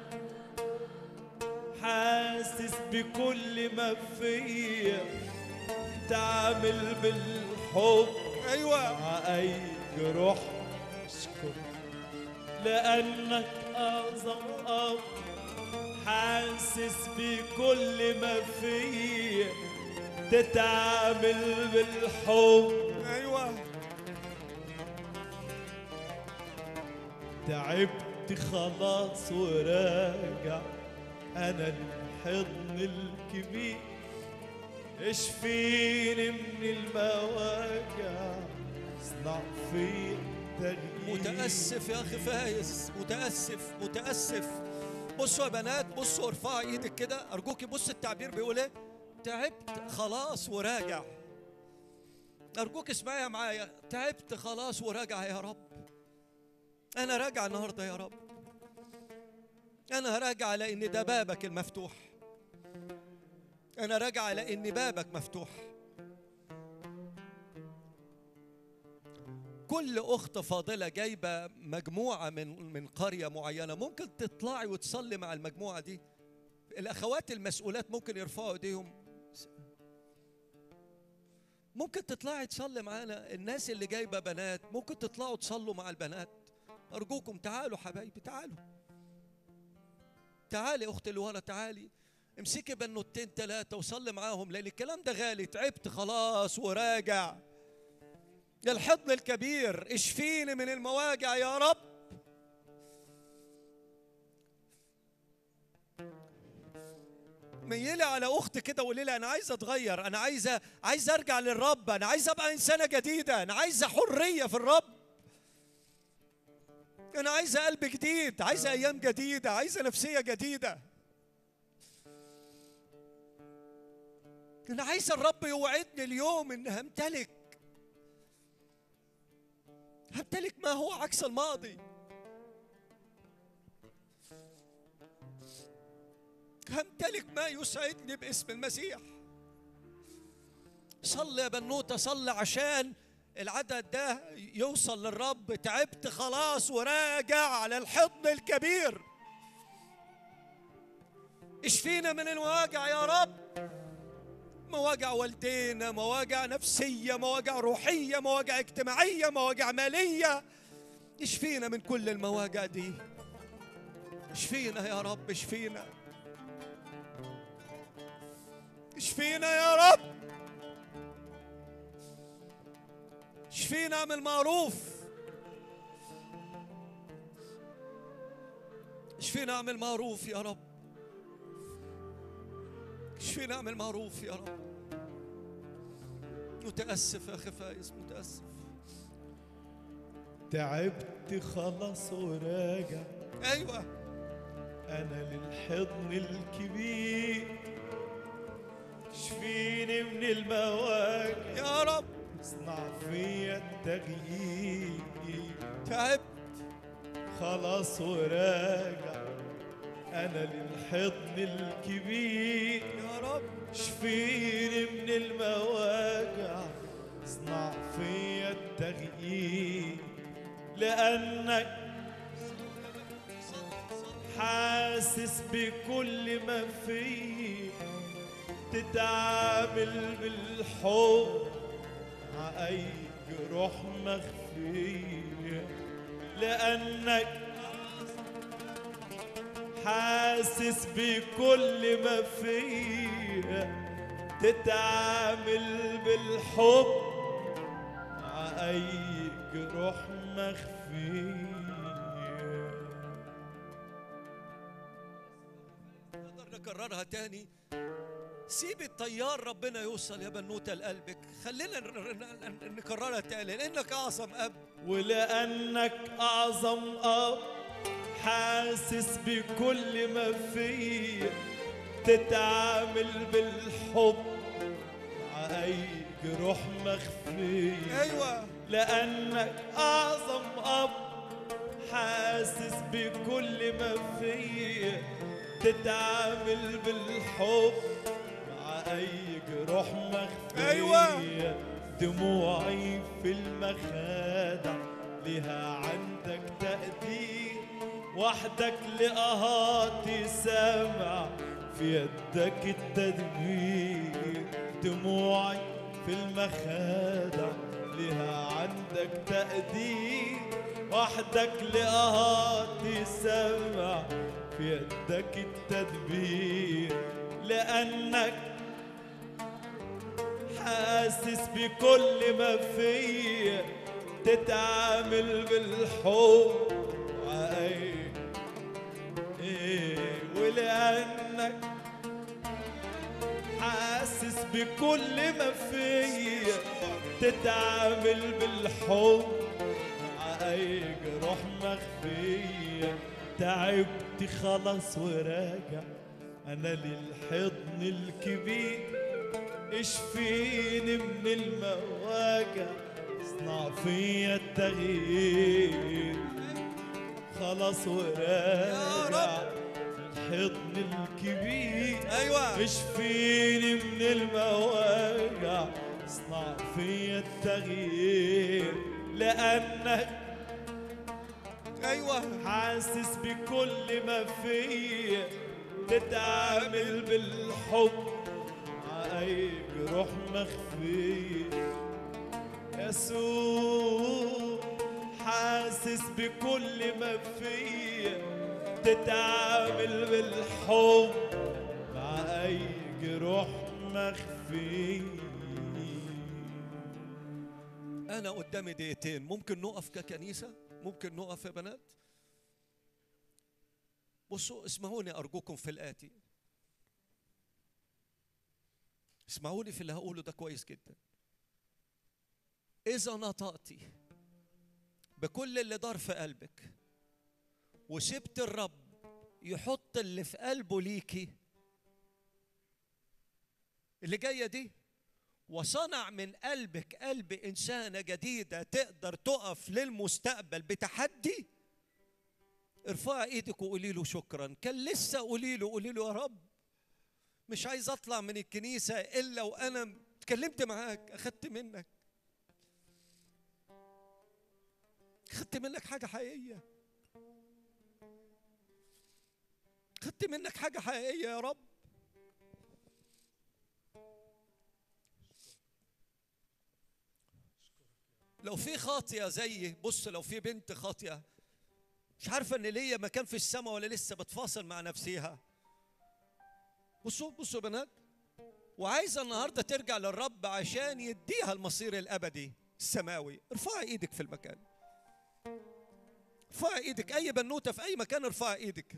حاسس بكل ما فيا تعمل بالحب ايوه مع أي جروح اشكر لأنك أعظم أب حاسس بكل ما فيا تتعامل بالحب ايوه تعبت خلاص وراجع أنا الحضن الكبير اشفيني من المواجع اصنع في تغيير متاسف يا اخي فايز متاسف متاسف بصوا يا بنات بصوا ارفعي ايدك كده ارجوكي بص التعبير بيقول ايه تعبت خلاص وراجع ارجوك اسمعيها معايا تعبت خلاص وراجع يا رب انا راجع النهارده يا رب انا راجع لان ده بابك المفتوح انا راجع لان بابك مفتوح كل اخت فاضله جايبه مجموعه من من قريه معينه ممكن تطلعي وتصلي مع المجموعه دي الاخوات المسؤولات ممكن يرفعوا ايديهم ممكن تطلعي تصلي معانا الناس اللي جايبه بنات ممكن تطلعوا تصلوا مع البنات ارجوكم تعالوا حبايبي تعالوا تعالي اختي اللي ورا تعالي امسكي بنوتين ثلاثه وصلي معاهم لان الكلام ده غالي تعبت خلاص وراجع يا الحضن الكبير اشفيني من المواجع يا رب ميلي على اخت كده وقولي لها انا عايزه اتغير انا عايزه عايزه ارجع للرب انا عايزه ابقى انسانه جديده انا عايزه حريه في الرب انا عايزه قلب جديد عايزه ايام جديده عايزه نفسيه جديده انا عايزه الرب يوعدني اليوم ان همتلك همتلك ما هو عكس الماضي همتلك ما يسعدني باسم المسيح صلي يا بنوته صلي عشان العدد ده يوصل للرب تعبت خلاص وراجع على الحضن الكبير اشفينا من المواجع يا رب مواجع والدينا مواجع نفسية مواجع روحية مواجع اجتماعية مواجع مالية اشفينا من كل المواجع دي اشفينا يا رب اشفينا اشفينا يا رب اشفينا اعمل معروف اشفينا اعمل معروف يا رب اشفينا اعمل معروف يا رب متأسف يا أخي فايز متأسف تعبت خلاص وراجع أيوة انا للحضن الكبير شفيني من المواجع يا رب اصنع فيا التغيير تعبت خلاص وراجع انا للحضن الكبير يا رب شفيني من المواجع اصنع فيا التغيير لانك حاسس بكل ما فيه تتعامل بالحب مع اي جروح مخفيه لانك حاسس بكل ما فيه تتعامل بالحب مع اي جروح مخفيه نقدر نكررها تاني سيب الطيار ربنا يوصل يا بنوتة لقلبك خلينا ن- ن- ن- نكررها تاني لأنك أعظم أب ولأنك أعظم أب حاسس بكل ما فيه تتعامل بالحب مع أي جروح مخفية أيوة لأنك أعظم أب حاسس بكل ما فيه تتعامل بالحب مع أي جروح مخفية أيوة. دموعي في المخادع لها عندك تقدير وحدك لقهاتي سامع في يدك التدبير دموعي في المخادع لها عندك تقدير وحدك لقهاتي سامع في يدك التدبير لأنك حاسس بكل ما فيا تتعامل بالحب وأي إيه ولأنك حاسس بكل ما فيا تتعامل بالحب مع أي جروح مخفية تعبت خلاص وراجع أنا للحضن الكبير اشفيني من المواجع اصنع فيا التغيير خلاص وراجع الحضن الكبير أيوة اشفيني من المواجع اصنع فيا التغيير لانك أيوة حاسس بكل ما فيا تتعامل بالحب مع اي جروح مخفيه يسوع حاسس بكل ما فيا تتعامل بالحب مع اي جروح مخفيه أنا قدامي دقيقتين ممكن نقف ككنيسة ممكن نقف يا بنات بصوا اسمعوني أرجوكم في الآتي اسمعوني في اللي هقوله ده كويس جدا اذا نطقتي بكل اللي دار في قلبك وسبت الرب يحط اللي في قلبه ليكي اللي جايه دي وصنع من قلبك قلب انسانه جديده تقدر تقف للمستقبل بتحدي ارفعي ايدك وقولي له شكرا كان لسه قولي له قولي له يا رب مش عايز اطلع من الكنيسه الا وانا اتكلمت معاك اخدت منك خدت منك حاجه حقيقيه خدت منك حاجه حقيقيه يا رب لو في خاطيه زيي بص لو في بنت خاطيه مش عارفه ان ليا مكان في السماء ولا لسه بتفاصل مع نفسيها بصوا بصوا يا بنات وعايزه النهارده ترجع للرب عشان يديها المصير الابدي السماوي ارفعي ايدك في المكان ارفعي ايدك اي بنوته في اي مكان ارفعي ايدك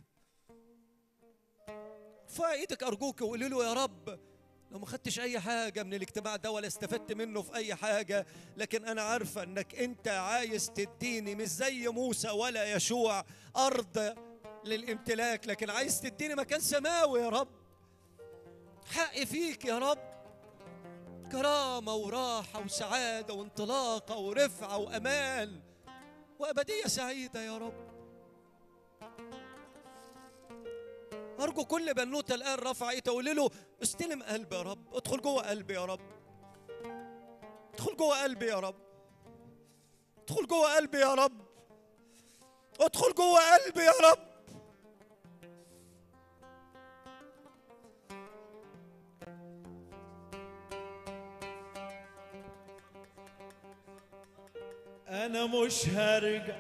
ارفعي ايدك ارجوك وقولي له يا رب لو ما خدتش اي حاجه من الاجتماع ده ولا استفدت منه في اي حاجه لكن انا عارفه انك انت عايز تديني مش زي موسى ولا يشوع ارض للامتلاك لكن عايز تديني مكان سماوي يا رب حقي فيك يا رب كرامه وراحه وسعاده وانطلاقه ورفعه وامان وابديه سعيده يا رب ارجو كل بنوته الان رفع ايدها تقول له استلم قلبي يا رب ادخل جوه قلبي يا رب ادخل جوه قلبي يا رب ادخل جوه قلبي يا رب ادخل جوه قلبي يا رب انا مش هرجع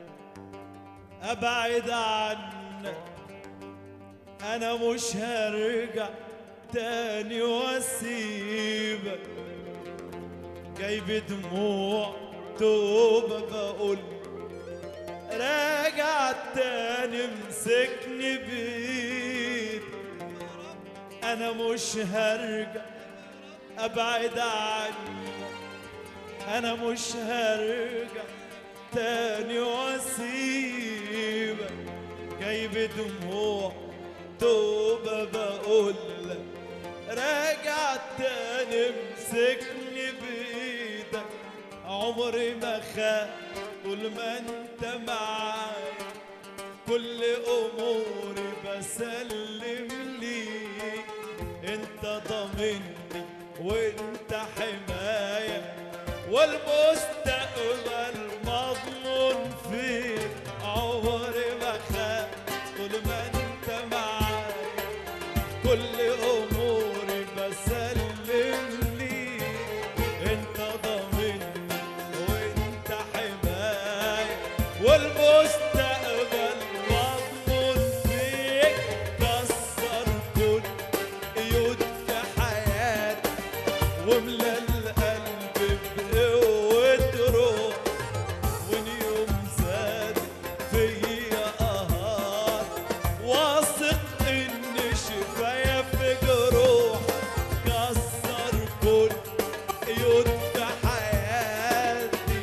ابعد عنك انا مش هرجع تاني واسيبك جايب دموع توبة بقول راجع تاني مسكني بايدك انا مش هرجع ابعد عنك انا مش هرجع تاني واسيبك جايب دموع توبة بقول لك راجع تاني مسكني بايدك عمري ما خاف طول ما انت معايا كل اموري بسلم ليك انت ضامني وانت حمايه والمستقبل مضمون فيك عمري ما خاف طول ما انت معايا كل اموري بسلم ليك انت ضامني وانت حمايه والمستقبل مضمون فيك كسر كل قيود في حياتي واملى القلب بقوة روح وان يوم زاد فيا قهار واثق ان شفايا في جروح كسر كل قيود في حياتي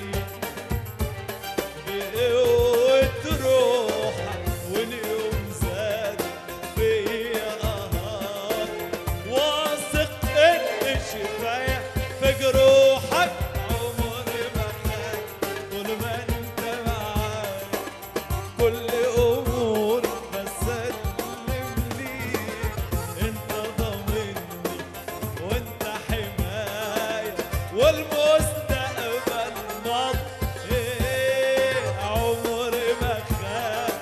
بقوة روحك واليوم زاد فيا قهار واثق ان شفايا في جروحك عمري ما خاف طول ما انت معايا كل امور بسلم ليك انت ضامني وانت حماية والمستقبل مض ايه عمري ما خاف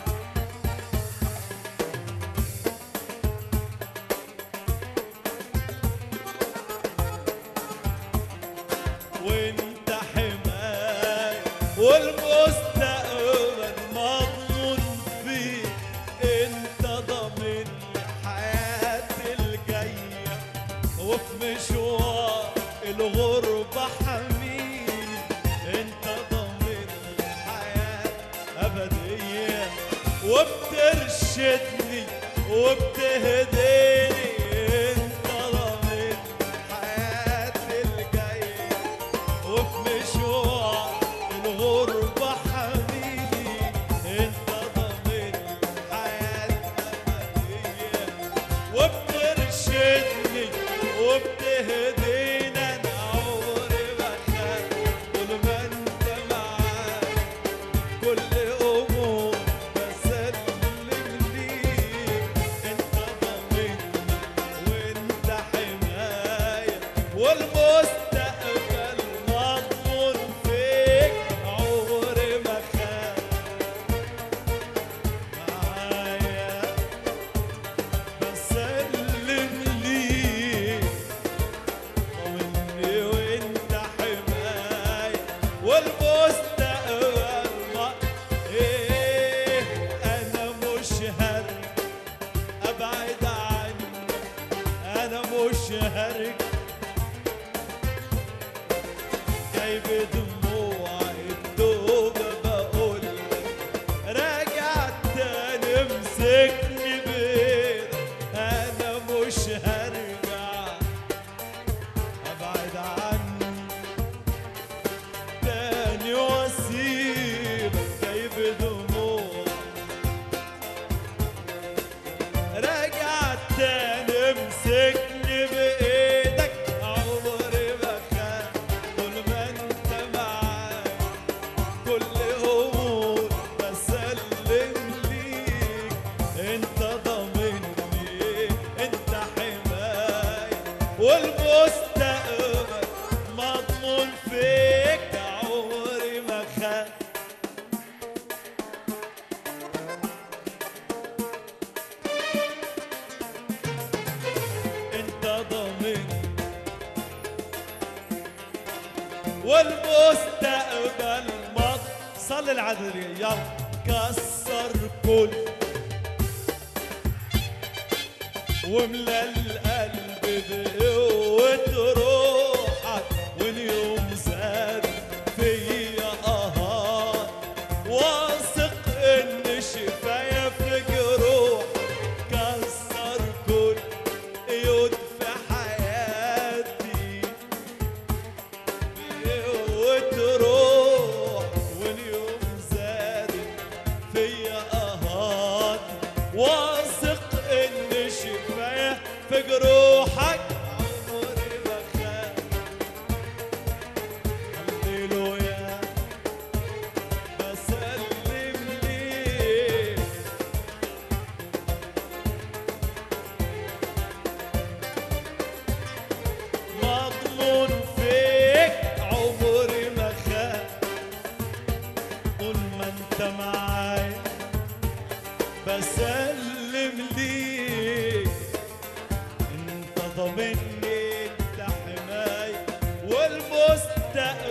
وانت حماية والمستقبل مضمون فيك انت ضامن حياتي الجاية وفي مشوار الغربة حميني انت ضامن حياة أبدية وبترشدني وبتهديني انت ضامن والمستقبل مضمون فيك عمري ما خاف معايا بسلم ليك طمني وانت حماية والمستقبل ما ايه انا مش هرجع ابعد عنك انا مش هرجع جايب دموعي التوبة بقول راجع تاني امسكني بايدك انا مش هرجع ابعد عنك تاني واسيبك جايب دموع راجع تاني امسكني بايدك عمري ما خاف طول ما انت معايا كل امور بسلم ليك انت ضامنني انت حماية والمستقبل مضمون فيك عمري ما خاف انت ضامن والمستقبل مض صلي العدل يلا كسر كل واملى القلب بقوة روحك واليوم زاد فيا قهار واثق ان شفايا في جروح كسر كل قيود في حياتي وتروح واليوم زادت فيا قهات واثق ان شفايا في جروحك عمري ما خاف هللويا بسلم ليك مضمون فيك عمري ما خاف طول ما انت معايا بسلم ليك انت ضامني انت حماية والمستقبل